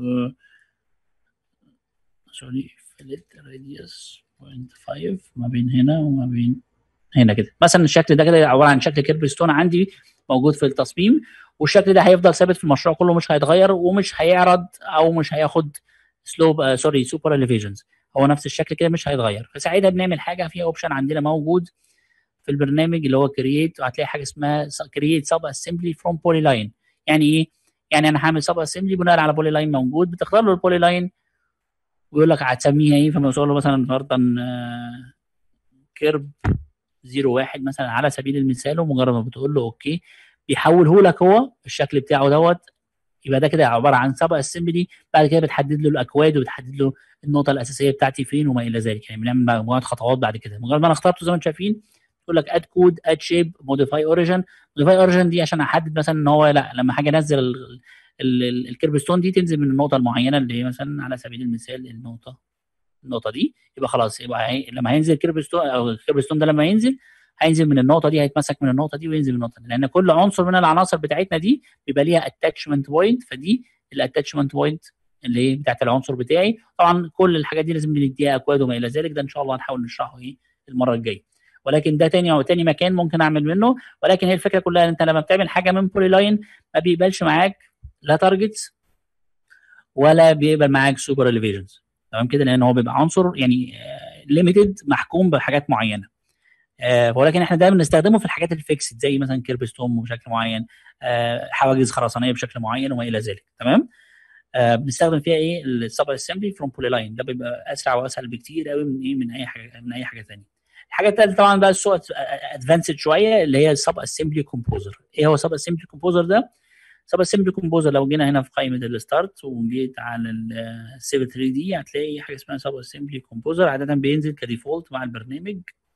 سوري فيلت راديوس 0.5 ما بين هنا وما بين هنا كده مثلا الشكل ده كده عباره عن شكل كيرب ستون عندي موجود في التصميم والشكل ده هيفضل ثابت في المشروع كله مش هيتغير ومش هيعرض او مش هياخد سلوب سوري سوبر اليفيشنز هو نفس الشكل كده مش هيتغير فساعتها بنعمل حاجه فيها اوبشن عندنا موجود في البرنامج اللي هو كرييت وهتلاقي حاجه اسمها كرييت سب اسمبلي فروم بولي لاين يعني ايه؟ يعني انا هعمل سب اسمبلي بناء على بولي لاين موجود بتختار له البولي لاين ويقول لك هتسميها ايه فما له مثلا فرضا آه، كيرب 01 مثلا على سبيل المثال ومجرد ما بتقول له اوكي بيحوله لك هو الشكل بتاعه دوت يبقى ده كده عباره عن سب اسمبلي بعد كده بتحدد له الاكواد وبتحدد له النقطه الاساسيه بتاعتي فين وما الى ذلك يعني بنعمل مجموعه خطوات بعد كده مجرد ما انا اخترته زي ما انتم شايفين يقول لك اد كود اد شيب موديفاي اوريجن موديفاي اوريجن دي عشان احدد مثلا ان هو لا لما حاجه انزل ال- ال- ال- الكيرب ستون دي تنزل من النقطه المعينه اللي هي مثلا على سبيل المثال النقطه النقطه دي يبقى خلاص يبقى هي... لما هينزل كيرب ستون او الكيرب ستون ده لما ينزل هينزل من النقطه دي هيتمسك من النقطه دي وينزل من النقطه دي لان كل عنصر من العناصر بتاعتنا دي بيبقى ليها اتاتشمنت بوينت فدي الاتاتشمنت بوينت اللي هي بتاعت العنصر بتاعي طبعا كل الحاجات دي لازم نديها اكواد وما الى ذلك ده ان شاء الله هنحاول نشرحه ايه المره الجايه ولكن ده تاني او تاني مكان ممكن اعمل منه ولكن هي الفكره كلها ان انت لما بتعمل حاجه من بولي لاين ما بيقبلش معاك لا تارجتس ولا بيقبل معاك سوبر اليفيشنز تمام كده لان هو بيبقى عنصر يعني ليميتد محكوم بحاجات معينه آه ولكن احنا دايما بنستخدمه في الحاجات الفيكسد زي مثلا كيرب ستون بشكل معين آه حواجز خرسانيه بشكل معين وما الى ذلك تمام آه بنستخدم فيها ايه السب اسمبلي فروم بولي لاين ده بيبقى اسرع واسهل بكتير قوي من ايه من اي حاجه من اي حاجه ثانيه الحاجه الثالثه طبعا بقى السوق ادفانسد شويه اللي هي السب اسمبلي كومبوزر ايه هو السب اسمبلي كومبوزر ده سب اسمبلي كومبوزر لو جينا هنا في قائمه الستارت وجيت على السيفل 3 دي هتلاقي حاجه اسمها سب اسمبلي كومبوزر عاده بينزل كديفولت مع البرنامج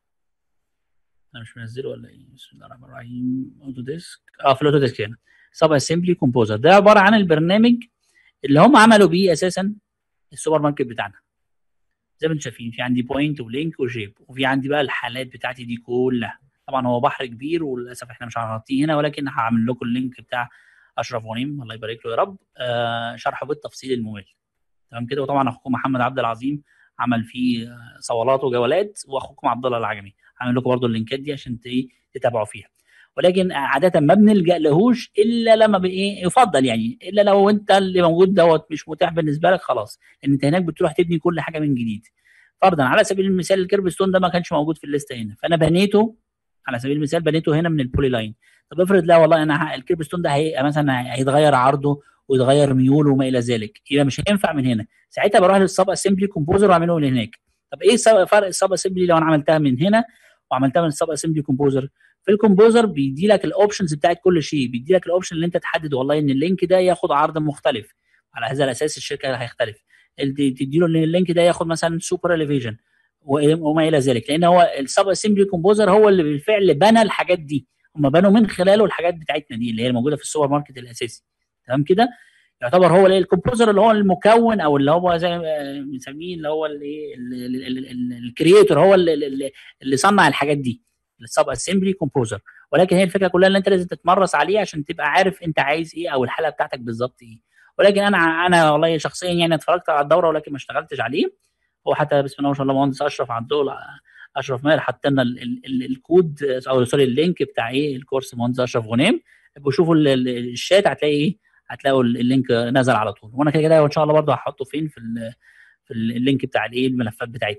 انا مش منزله ولا ايه بسم الله الرحمن الرحيم اوتو ديسك اه في الاوتو ديسك هنا سب اسمبلي كومبوزر ده عباره عن البرنامج اللي هم عملوا بيه اساسا السوبر ماركت بتاعنا زي ما انتم شايفين في عندي بوينت ولينك وشيب وفي عندي بقى الحالات بتاعتي دي كلها طبعا هو بحر كبير وللاسف احنا مش هنغطيه هنا ولكن هعمل لكم اللينك بتاع اشرف غنيم الله يبارك له يا رب آه شرحه بالتفصيل الممل تمام كده وطبعا اخوكم محمد عبد العظيم عمل فيه آه، صولات وجولات واخوكم عبد الله العجمي هعمل لكم برضو اللينكات دي عشان ت- ايه تتابعوا فيها ولكن عاده ما بنلجا لهوش الا لما بايه يفضل يعني الا لو انت اللي موجود دوت مش متاح بالنسبه لك خلاص لان انت هناك بتروح تبني كل حاجه من جديد فرضا على سبيل المثال الكيرب ستون ده ما كانش موجود في الليسته هنا فانا بنيته على سبيل المثال بنيته هنا من البولي لاين طب افرض لا والله انا ه- الكيرب ستون ده هي مثلا هيتغير عرضه ويتغير ميوله وما الى ذلك يبقى مش هينفع من هنا ساعتها بروح للسب اسمبلي كومبوزر واعمله من هناك طب ايه سب- فرق السب اسمبلي لو انا عملتها من هنا وعملتها من السب اسمبلي كومبوزر في الكومبوزر بيدي لك الاوبشنز بتاعت كل شيء بيدي لك الاوبشن اللي انت تحدد والله ان اللينك ده ياخد عرض مختلف على هذا الاساس الشركه هيختلف تدي له ان اللينك ده ياخد مثلا سوبر اليفيجن وما الى ذلك لان هو السب اسمبلي كومبوزر هو اللي بالفعل بنى الحاجات دي هم بنوا من خلاله الحاجات بتاعتنا دي اللي هي الموجوده في السوبر ماركت الاساسي تمام كده يعتبر هو الايه الكومبوزر اللي هو المكون او اللي هو زي ما بنسميه اللي هو الايه الكرييتور هو اللي, اللي, اللي صنع الحاجات دي السب اسمبلي كومبوزر ولكن هي الفكره كلها ان انت لازم تتمرس عليه عشان تبقى عارف انت عايز ايه او الحاله بتاعتك بالظبط ايه ولكن انا انا والله شخصيا يعني اتفرجت على الدوره ولكن ما اشتغلتش عليه هو حتى بسم الله ما شاء الله مهندس اشرف عبدول اشرف ماهر حط لنا ال- ال- ال- الكود او سوري اللينك بتاع ايه الكورس مهندس اشرف غنيم ابقوا شوفوا ال- ال- الشات هتلاقي ايه هتلاقوا ال- اللينك نزل على طول وانا كده كده وان شاء الله برضه هحطه فين في ال- في ال- اللينك بتاع الايه الملفات بتاعتنا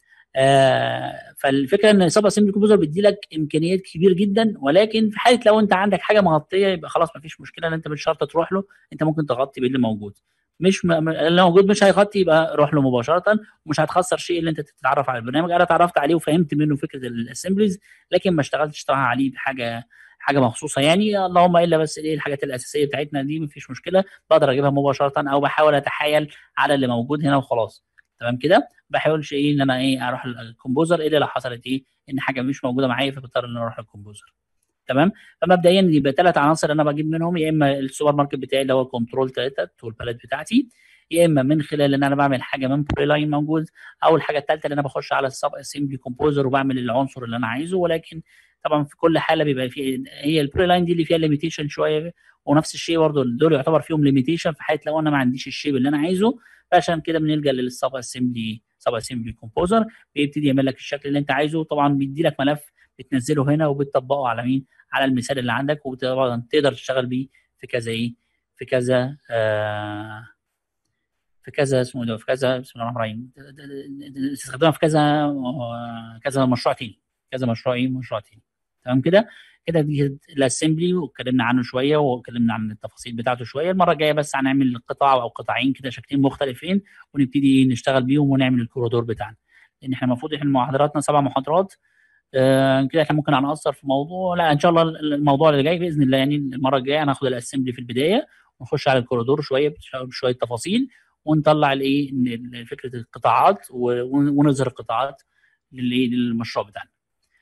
آه فالفكره ان سب اسمبلي كومبوزر بيدي لك امكانيات كبير جدا ولكن في حاله لو انت عندك حاجه مغطيه يبقى خلاص ما فيش مشكله ان انت مش شرط تروح له انت ممكن تغطي باللي موجود مش م... م- اللي موجود مش هيغطي يبقى روح له مباشره ومش هتخسر شيء اللي انت تتعرف على البرنامج انا اتعرفت عليه وفهمت منه فكره الاسمبليز لكن ما اشتغلتش طبعا عليه بحاجه حاجه مخصوصه يعني اللهم الا بس ايه الحاجات الاساسيه بتاعتنا دي مفيش مشكله بقدر اجيبها مباشره او بحاول اتحايل على اللي موجود هنا وخلاص تمام كده بحاولش ايه ان انا ايه اروح الكومبوزر الا لو حصلت ايه ان حاجه مش موجوده معايا فبضطر ان أنا اروح للكومبوزر تمام فمبدئيا يبقى ثلاث عناصر انا بجيب منهم يا اما السوبر ماركت بتاعي اللي هو كنترول 3 والباليت بتاعتي يا اما من خلال ان انا بعمل حاجه من بوري لاين موجود او الحاجه الثالثه اللي انا بخش على السب اسمبلي كومبوزر وبعمل العنصر اللي انا عايزه ولكن طبعا في كل حاله بيبقى في هي البوري لاين دي اللي فيها ليميتيشن شويه ونفس الشيء برضه دول يعتبر فيهم ليميتيشن في حاله لو انا ما عنديش الشيب اللي انا عايزه فعشان كده بنلجا للسب اسمبلي سب اسمبلي كومبوزر بيبتدي يعمل لك الشكل اللي انت عايزه طبعا بيدي لك ملف بتنزله هنا وبتطبقه على مين على المثال اللي عندك وطبعا تقدر تشتغل بيه في كذا ايه في كذا آه في كذا اسمه ده في كذا بسم الله الرحمن الرحيم تستخدمها في كذا آه، كذا مشروع تاني كذا مشروع ايه مشروع تاني تمام كده كده دي الاسمبلي واتكلمنا عنه شويه واتكلمنا عن التفاصيل بتاعته شويه المره الجايه بس هنعمل قطاع او قطاعين كده شكلين مختلفين ونبتدي نشتغل بيهم ونعمل الكوريدور بتاعنا لان احنا المفروض احنا محاضراتنا سبع محاضرات آه كده احنا ممكن هنقصر في موضوع لا ان شاء الله الموضوع اللي جاي باذن الله يعني المره الجايه هناخد الاسمبلي في البدايه ونخش على الكوريدور شويه بشويه تفاصيل ونطلع الايه ال- فكره القطاعات و- ونظهر القطاعات للايه للمشروع بتاعنا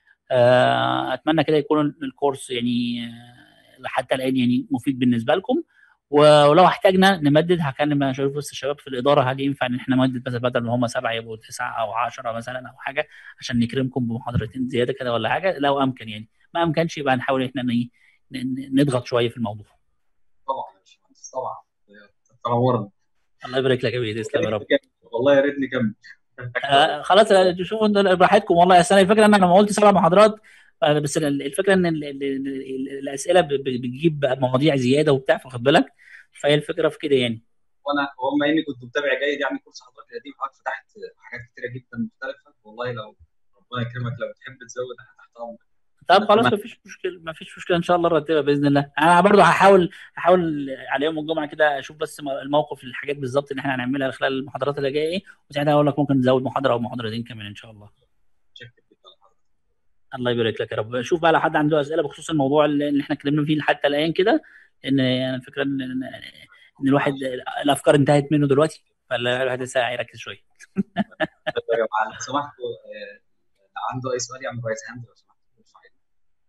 آه، اتمنى كده يكون الكورس يعني آه، حتى الان يعني مفيد بالنسبه لكم ولو احتاجنا نمدد هكلم اشوف بس الشباب في الاداره هل ينفع ان احنا نمدد مثلا بدل ما هم سبعه يبقوا تسعه او 10 مثلا او حاجه عشان نكرمكم بمحاضرتين زياده كده ولا حاجه لو امكن يعني ما امكنش يبقى نحاول ان احنا ن- ن- نضغط شويه في الموضوع طبعا يا باشمهندس طبعا تنورنا الله يبارك لك يا بيه تسلم يا رب والله يا ريت نكمل آه خلاص آه، شوفوا انتوا براحتكم والله اصل أنا الفكره ان انا لما قلت سبع محاضرات آه، بس ال- الفكره ان ال- ال- ال- الاسئله ب- ب- بتجيب مواضيع زياده وبتاع فاخد بالك فهي الفكره في كده يعني وانا وهم اني كنت متابع جيد يعني كورس حضرتك القديم حضرتك فتحت حاجات كتيره جدا مختلفه والله لو ربنا يكرمك لو تحب تزود انا تحت امرك طب خلاص تمام. مفيش مشكله مفيش مشكله ان شاء الله نرتبها باذن الله انا برضو هحاول هحاول على يوم الجمعه كده اشوف بس الموقف الحاجات بالظبط اللي احنا هنعملها خلال المحاضرات اللي جايه ايه وساعتها اقول لك ممكن نزود محاضره او محاضرتين كمان ان شاء الله شكرا جدا لحضرتك الله يبارك لك يا رب شوف بقى لو حد عنده اسئله بخصوص الموضوع اللي اللي احنا اتكلمنا فيه حتى الان كده ان انا الفكره ان ان إن الواحد الافكار انتهت منه دلوقتي فالواحد لسه هيركز شويه طيب يا جماعه لو سمحتوا آه، اللي عنده اي سؤال يعمل رايز هاند لو سمحتوا ارفع ايدك.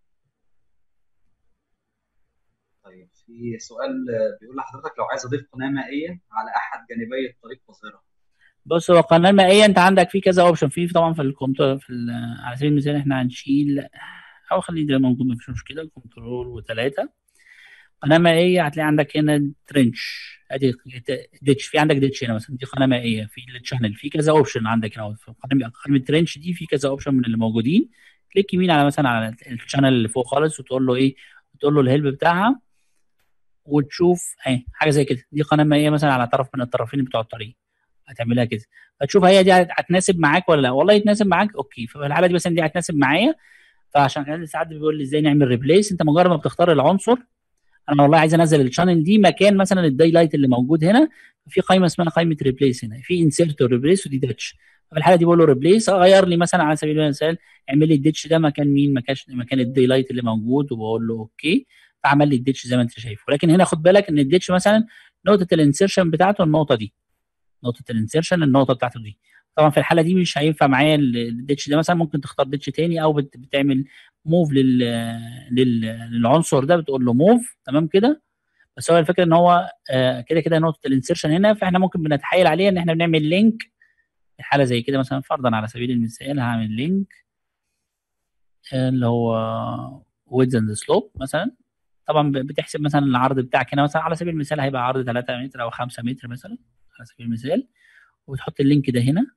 طيب في سؤال آه، بيقول لحضرتك لو عايز اضيف قناه مائيه على احد جانبي الطريق الظاهره بص هو القناه المائيه انت عندك في كذا اوبشن في طبعا في الكنترول في ال- على سبيل المثال احنا هنشيل او خليه ده موجود مفيش مشكله كنترول وثلاثه قناه مائيه هتلاقي عندك هنا ترنش ادي ديتش في عندك ديتش هنا مثلا دي قناه مائيه في الشانل في كذا اوبشن عندك هنا في قناه قناه الترنش دي في كذا اوبشن من اللي موجودين كليك يمين على مثلا على الشانل اللي فوق خالص وتقول له ايه وتقول له الهيلب بتاعها وتشوف اهي حاجه زي كده دي قناه مائيه مثلا على طرف من الطرفين بتوع الطريق هتعملها كده فتشوف هي دي هتناسب معاك ولا لا والله يتناسب معاك اوكي ففي الحاله دي مثلا دي هتناسب معايا فعشان كده ساعات بيقول لي ازاي نعمل ريبليس انت مجرد ما بتختار العنصر انا والله عايز انزل الشانل دي مكان مثلا الداي لايت اللي موجود هنا في قائمه اسمها قائمه ريبليس هنا في انسيرت وريبليس ودي داتش في الحاله دي بقول له ريبليس غير لي مثلا على سبيل المثال اعمل لي الديتش ده مكان مين مكان مكان الداي لايت اللي موجود وبقول له اوكي فعمل لي الديتش زي ما انت شايفه ولكن هنا خد بالك ان الديتش مثلا نقطه الانسيرشن بتاعته النقطه دي نقطه الانسيرشن النقطه بتاعته دي طبعا في الحاله دي مش هينفع معايا الديتش ده مثلا ممكن تختار ديتش تاني او بت- بتعمل موف لل... لل... للعنصر ده بتقول له موف تمام كده بس هو الفكره ان هو آه، كده كده نقطه الانسيرشن هنا فاحنا ممكن بنتحايل عليها ان احنا بنعمل لينك في حاله زي كده مثلا فرضا على سبيل المثال هعمل لينك اللي هو ويدز اند سلوب مثلا طبعا ب- بتحسب مثلا العرض بتاعك هنا مثلا على سبيل المثال هيبقى عرض 3 متر او 5 متر مثلا على سبيل المثال وتحط اللينك ده هنا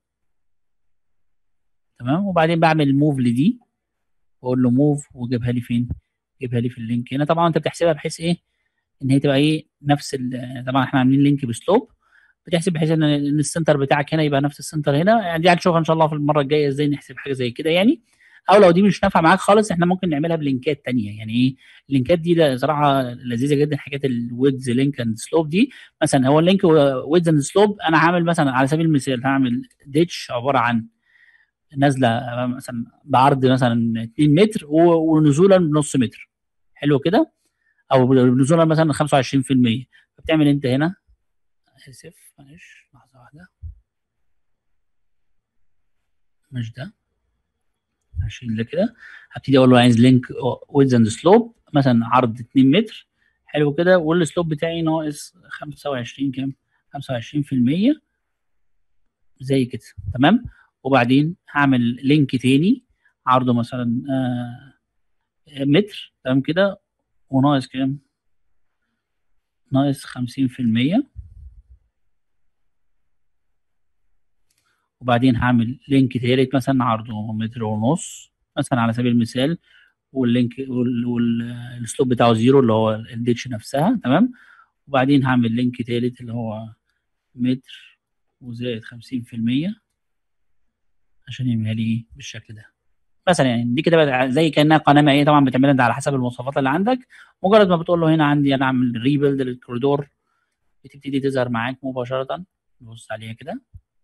تمام وبعدين بعمل موف لدي واقول له موف وجيبها لي فين؟ جيبها لي في اللينك هنا طبعا انت بتحسبها بحيث ايه؟ ان هي تبقى ايه نفس ال- طبعا احنا عاملين لينك بسلوب بتحسب بحيث ان إن السنتر بتاعك هنا يبقى نفس السنتر هنا يعني دي هنشوفها ان شاء الله في المره الجايه ازاي نحسب حاجه زي كده يعني او لو دي مش نافعه معاك خالص احنا ممكن نعملها بلينكات تانية يعني ايه اللينكات دي لا- صراحه لذيذه جدا حكايه الويدز لينك اند سلوب دي مثلا هو اللينك ويدز اند سلوب انا هعمل مثلا على سبيل المثال هعمل ديتش عباره عن نازله مثلا بعرض مثلا 2 متر و- ونزولا بنص متر حلو كده او نزولا مثلا 25% فبتعمل انت هنا اسف معلش لحظه واحده مش ده هشيل ده كده هبتدي اقول له عايز لينك ويدز اند سلوب مثلا عرض 2 متر حلو كده والسلوب بتاعي ناقص 25 كام 25% زي كده تمام وبعدين هعمل لينك تاني عرضه مثلا آه متر تمام كده وناقص كام ناقص 50% وبعدين هعمل لينك تالت مثلا عرضه متر ونص مثلا على سبيل المثال واللينك والسلوب بتاعه زيرو اللي هو الديتش نفسها تمام وبعدين هعمل لينك تالت اللي هو متر وزائد 50% عشان يعملها لي بالشكل ده مثلا يعني دي كده بقى زي كانها قناه مائيه طبعا بتعملها انت على حسب المواصفات اللي عندك مجرد ما بتقول له هنا عندي انا اعمل ريبيلد للكوريدور بتبتدي تظهر معاك مباشره نبص عليها كده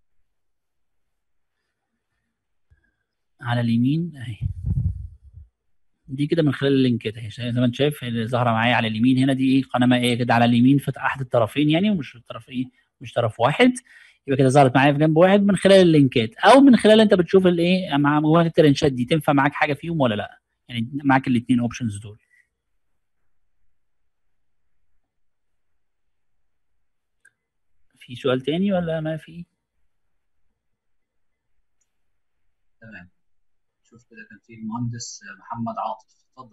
على اليمين اهي دي كده من خلال اللينكات اهي زي ما انت شايف اللي ظاهره معايا على اليمين هنا دي ايه قناه مائيه كده على اليمين في احد الطرفين يعني ومش الطرف ايه مش طرف واحد يبقى كده ظهرت معايا في جنب واحد من خلال اللينكات او من خلال انت بتشوف الايه مع مجموعه الترنشات دي تنفع معاك حاجه فيهم ولا لا يعني معاك الاثنين اوبشنز دول في سؤال تاني ولا ما في تمام شوف كده كان في المهندس محمد عاطف اتفضل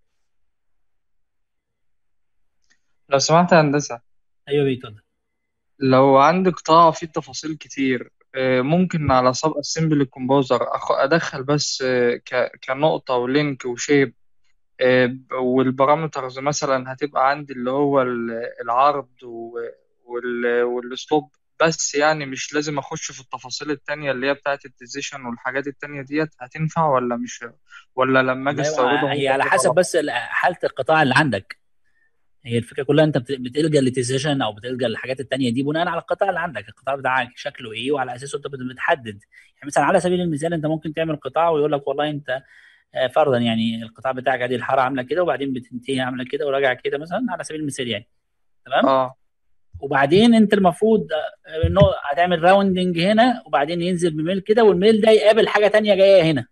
لو سمحت يا هندسة ايوه بيتفضل لو عندي قطاع فيه تفاصيل كتير آه، ممكن على سب اسمبلي كومبوزر ادخل بس آه، ك- كنقطة ولينك وشيب آه، والبارامترز مثلا هتبقى عندي اللي هو ال- العرض و- وال- والسلوب بس يعني مش لازم اخش في التفاصيل التانية اللي هي بتاعت الديزيشن والحاجات التانية ديت هتنفع ولا مش ولا لما اجي والله استوردها هي هو على كده حسب على بس حاله القطاع اللي عندك هي الفكره كلها انت بت- بتلجا للديسيجن او بتلجا للحاجات التانيه دي بناء على القطاع اللي عندك القطاع بتاعك شكله ايه وعلى اساسه انت بت- بتحدد يعني مثلا على سبيل المثال انت ممكن تعمل قطاع ويقول لك والله انت آه، فرضا يعني القطاع بتاعك ادي الحاره عامله كده وبعدين بتنتهي عامله كده وراجع كده مثلا على سبيل المثال يعني تمام اه وبعدين انت المفروض آه، انه هتعمل راوندنج هنا وبعدين ينزل بميل كده والميل ده يقابل حاجه تانيه جايه هنا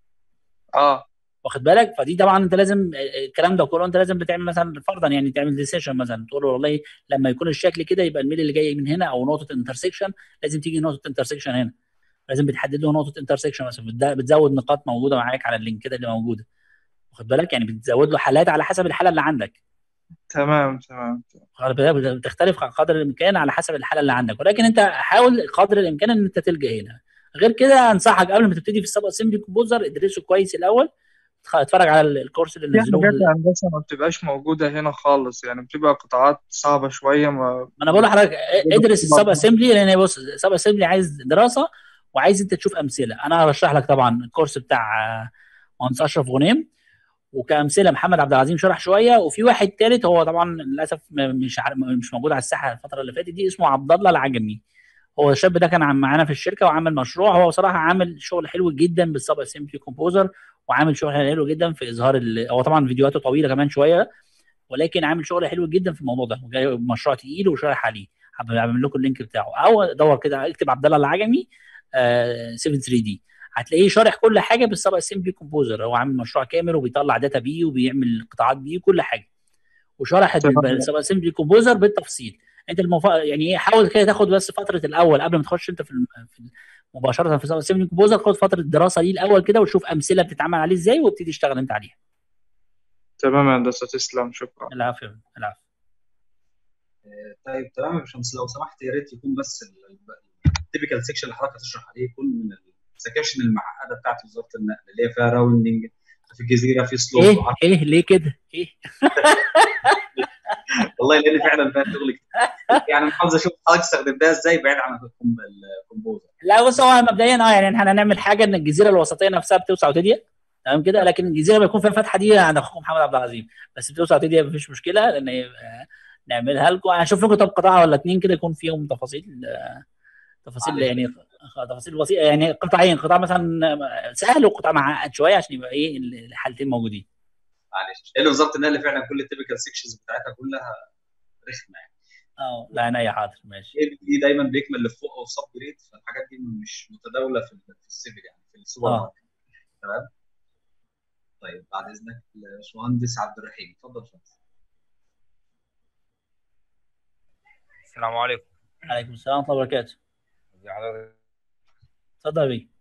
اه واخد بالك فدي طبعا انت لازم الكلام ده كله انت لازم بتعمل مثلا فرضا يعني تعمل ديسيشن مثلا تقول له والله لما يكون الشكل كده يبقى الميل اللي جاي من هنا او نقطه انترسكشن لازم تيجي نقطه انترسكشن هنا لازم بتحدد له نقطه انترسكشن مثلا بتد- بتزود نقاط موجوده معاك على اللينك كده اللي موجوده واخد بالك يعني بتزود له حالات على حسب الحاله اللي عندك تمام تمام واخد بالك؟ بتختلف قدر الامكان على حسب الحاله اللي عندك ولكن انت حاول قدر الامكان ان انت تلجا هنا غير كده انصحك قبل ما تبتدي في السب اسمبلي كومبوزر ادرسه كويس الاول اتفرج على الكورس اللي في نزلوه حاجات هندسة ما بتبقاش موجودة هنا خالص يعني بتبقى قطاعات صعبة شوية ما ما انا بقول لحضرتك ادرس السب اسمبلي لان بص السب اسمبلي عايز دراسه وعايز انت تشوف امثله انا هرشح لك طبعا الكورس بتاع آه، مهندس اشرف غنيم وكامثله محمد عبد العظيم شرح شويه وفي واحد ثالث هو طبعا للاسف م- مش عارف- مش موجود على الساحه الفتره اللي فاتت دي اسمه عبد الله العجمي هو الشاب ده كان عم- معانا في الشركه وعمل مشروع هو صراحه عامل شغل حلو جدا بالسب اسمبلي كومبوزر وعامل شغل حلو جدا في اظهار ال... هو طبعا فيديوهاته طويله كمان شويه ولكن عامل شغل حلو جدا في الموضوع ده وجاي مشروع تقيل وشارح عليه هبقى اعمل لكم اللينك بتاعه او دور كده اكتب عبد الله العجمي آه 7 3 دي هتلاقيه شارح كل حاجه بالسب اسمبلي كومبوزر هو عامل مشروع كامل وبيطلع داتا بيه وبيعمل قطاعات بيه كل حاجه وشرح تمام. السب اسمبلي كومبوزر بالتفصيل انت المف... يعني ايه حاول كده تاخد بس فتره الاول قبل ما تخش انت في, الم... في ال- مباشره في السب اسمبلي كومبوزر خد فتره دراسه ليه الاول كده وشوف امثله بتتعمل عليه ازاي وابتدي اشتغل انت عليها تمام يا هندسة تسلم شكرا العفو العفو طيب تمام يا باشمهندس لو سمحت يا ريت يكون بس التيبيكال سيكشن اللي حضرتك هتشرح عليه يكون من السكاشن المعقده بتاعت وزاره النقل اللي هي فيها راوندنج في الجزيره في سلوب ايه ايه ليه كده ايه والله لان فعلا فيها شغل كتير يعني مش عاوز اشوف حضرتك استخدمتها ازاي بعيد عن الكم- الكومبوزر لا بص هو مبدئيا اه يعني احنا هنعمل حاجه ان الجزيره الوسطيه نفسها بتوسع وتضيق تمام كده لكن الجزيره ما يكون فيها فتحه دي عند اخوكم محمد عبد العظيم بس بتوسع وتضيق مفيش مشكله لان آه، نعملها لكم هشوف لكم طب قطاع ولا اتنين كده يكون فيهم تفاصيل آه، تفاصيل معلش. يعني آه، تفاصيل بسيطه يعني قطاعين قطاع مثلا آه، سهل وقطاع معقد شويه عشان يبقى ايه الحالتين موجودين معلش لان وزاره النقل فعلا كل التيبيكال سيكشنز بتاعتها كلها رخمه يعني اه لا انا اي حاضر ماشي دي دايما بيكمل لفوق او سب جريد فالحاجات دي مش متداوله في في السيفل يعني في السوبر آه. ماركت تمام طيب بعد اذنك الباشمهندس عبد الرحيم اتفضل يا باشمهندس السلام عليكم عليكم السلام ورحمه الله وبركاته ازي حضرتك اتفضل يا بيه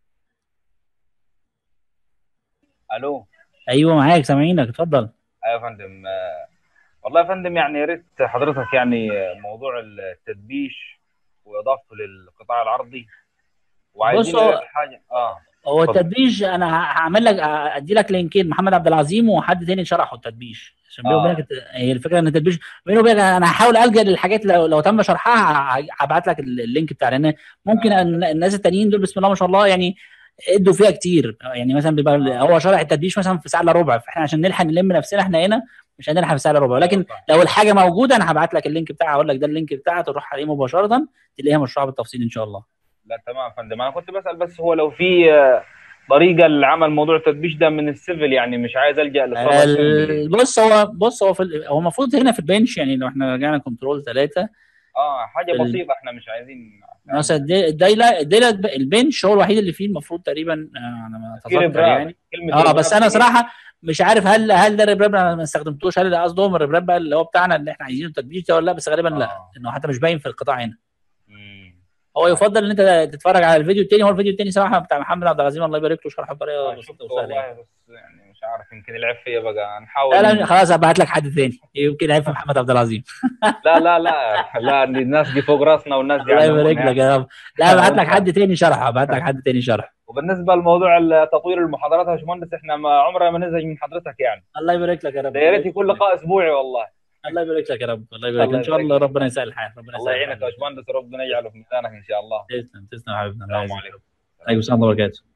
الو ايوه معاك سامعينك اتفضل ايوه يا فندم آه، والله يا فندم يعني يا ريت حضرتك يعني موضوع التدبيش واضافته للقطاع العرضي وعايزين بص هو- حاجه اه هو اتفضل. التدبيش انا ه- هعمل لك ادي لك لينكين محمد عبد العظيم وحد تاني شرحه التدبيش عشان بيني آه. وبينك الت- هي الفكره ان التدبيش بيني وبينك انا هحاول الجا للحاجات لو, لو تم شرحها ه- هبعت لك ال- اللينك بتاع لان ممكن أن الناس التانيين دول بسم الله ما شاء الله يعني ادوا فيها كتير يعني مثلا بيبقى هو شرح التدبيش مثلا في ساعه الا ربع فاحنا عشان نلحق نلم نفسنا احنا هنا مش هنلحق في ساعه الا ربع ولكن لو الحاجه موجوده انا هبعت لك اللينك بتاعها اقول لك ده اللينك بتاعها تروح عليه مباشره تلاقيها مشروعه بالتفصيل ان شاء الله لا تمام يا فندم انا كنت بسال بس هو لو في آه، طريقه لعمل موضوع التدبيش ده من السيفل يعني مش عايز الجا للصبر ال- بص هو بص هو في ال- هو المفروض هنا في البنش يعني لو احنا رجعنا كنترول ثلاثه اه حاجه ال- بسيطه احنا مش عايزين مثلا الدي- الدايلا الدايلا البنش هو الوحيد اللي فيه المفروض تقريبا آه، انا ما في اتذكر ريبراب. يعني كلمه اه ريبراب بس انا دي- صراحه مش عارف هل هل ده الريبراب انا ما استخدمتوش هل ده قصدهم الريبراب بقى اللي هو بتاعنا اللي احنا عايزينه التدبيش ده ولا لا بس غالبا لا آه. انه حتى مش باين في القطاع هنا مم. هو يفضل ان انت تتفرج على الفيديو التاني هو الفيديو التاني صراحه بتاع محمد عبد العزيز الله يبارك له شرحه بطريقه آه، بسيطه شفت وسهله يعني. والله بس يعني مش عارف يمكن العب فيا بقى نحاول لا لا خلاص هبعت لك حد تاني يمكن عارف محمد عبد العظيم لا لا لا لا الناس دي فوق راسنا والناس دي الله علمونا يبارك لك يعني. يا رب لا هبعت لك حد تاني شرحه هبعت لك حد تاني شرح وبالنسبه لموضوع تطوير المحاضرات يا باشمهندس احنا ما عمرنا ما نزهج من حضرتك يعني الله يبارك لك يا رب ده يا ريت يكون لقاء اسبوعي والله الله يبارك لك يا رب الله يبارك الله ان شاء الله يبارك ربنا يسهل الحال ربنا الله يسهل يعينك يا الحال. باشمهندس ربنا يجعله في ميزانك ان شاء الله تسلم تسلم يا حبيبنا الله السلام يعزك. عليكم عليكم السلام ورحمه الله وبركاته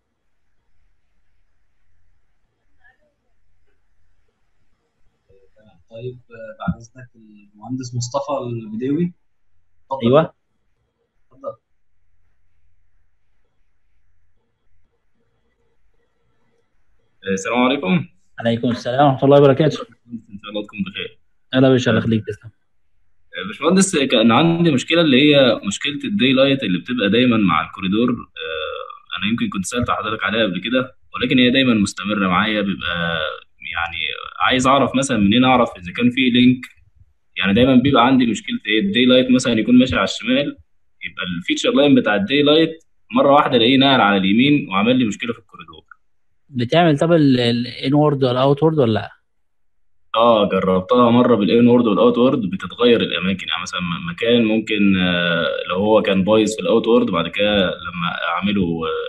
تمام طيب آه، بعد اذنك المهندس مصطفى البديوي اتفضل ايوه اتفضل السلام عليكم عليكم السلام ورحمه الله وبركاته ان شاء الله تكون بخير اهلا باشا الله يخليك تسلم باشمهندس كان عندي مشكله اللي هي مشكله الداي لايت اللي بتبقى دايما مع الكوريدور آه، انا يمكن كنت سالت حضرتك عليها قبل كده ولكن هي دايما مستمره معايا بيبقى يعني عايز اعرف مثلا منين اعرف اذا كان في لينك يعني دايما بيبقى عندي مشكله ايه الداي لايت مثلا يكون ماشي على الشمال يبقى الفيتشر لاين بتاع الداي لايت مره واحده الاقيه نقل على اليمين وعمل لي مشكله في الكوريدور بتعمل طب الانورد ولا الاوت وورد ولا لا اه جربتها مره بالان وورد والاوت وورد بتتغير الاماكن يعني مثلا م- مكان ممكن آه، لو هو كان بايظ في الاوت وورد بعد كده لما اعمله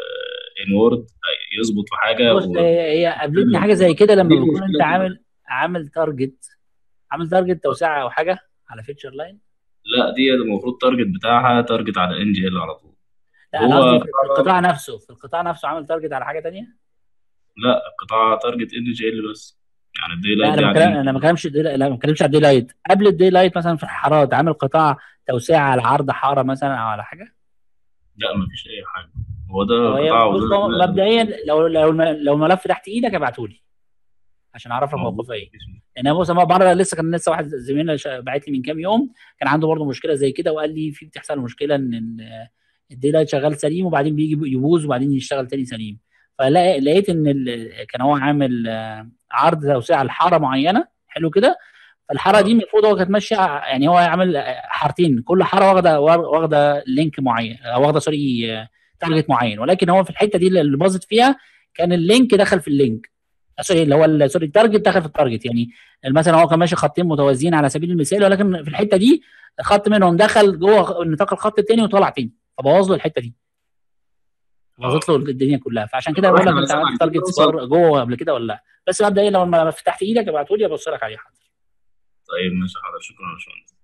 ان وورد يظبط في حاجه بص و... هي هي قابلتني حاجه زي كده لما دي بيكون المشكلة انت كلها. عامل عامل تارجت عامل تارجت توسعه او حاجه على فيتشر لاين لا دي المفروض تارجت بتاعها تارجت على ان جي ال على طول لا انا هو قصدي في القطاع نفسه في القطاع نفسه عامل تارجت على حاجه تانية لا القطاع تارجت ان جي ال بس يعني الدي لا لايت انا دي بكلم على انا ما بكلمش لا ما بكلمش على الدي لايت قبل الدي لايت مثلا في الحارات عامل قطاع توسعه على عرض حاره مثلا او على حاجه لا مفيش اي حاجه هو ده هو قطاع بص وده هو لا، مبدئيا لو لو الم- لو الملف تحت ايدك ابعته لي عشان اعرف لك موجود. موقفه ايه لان بص انا مره لسه كان لسه واحد زميلنا شا- باعت لي من كام يوم كان عنده برضه مشكله زي كده وقال لي في بتحصل مشكله ان ال- الدي لايت شغال سليم وبعدين بيجي يبوظ وبعدين يشتغل تاني سليم فلقيت ان ال- كان هو عامل آه، عرض توسعه لحاره معينه حلو كده فالحاره دي المفروض هو كانت ماشيه يعني هو عامل آه، حارتين كل حاره واخده واخده لينك معين آه، واخده سوري آه، تارجت معين ولكن هو في الحته دي اللي باظت فيها كان اللينك دخل في اللينك آه، سوري اللي هو ال- سوري التارجت دخل في التارجت يعني مثلا هو كان ماشي خطين متوازيين على سبيل المثال ولكن في الحته دي خط منهم دخل جوه نطاق الخط الثاني وطلع تاني فبوظ له الحته دي بوظت له الدنيا كلها فعشان كده بقول لك إحنا انت مثلاً عملت عايزين تارجت نوصل- جوه قبل كده ولا لا بس مبدئيا لو الملف تحت ايدك ابعته لي ابص لك عليه حاضر طيب ماشي حاضر شكرا يا باشمهندس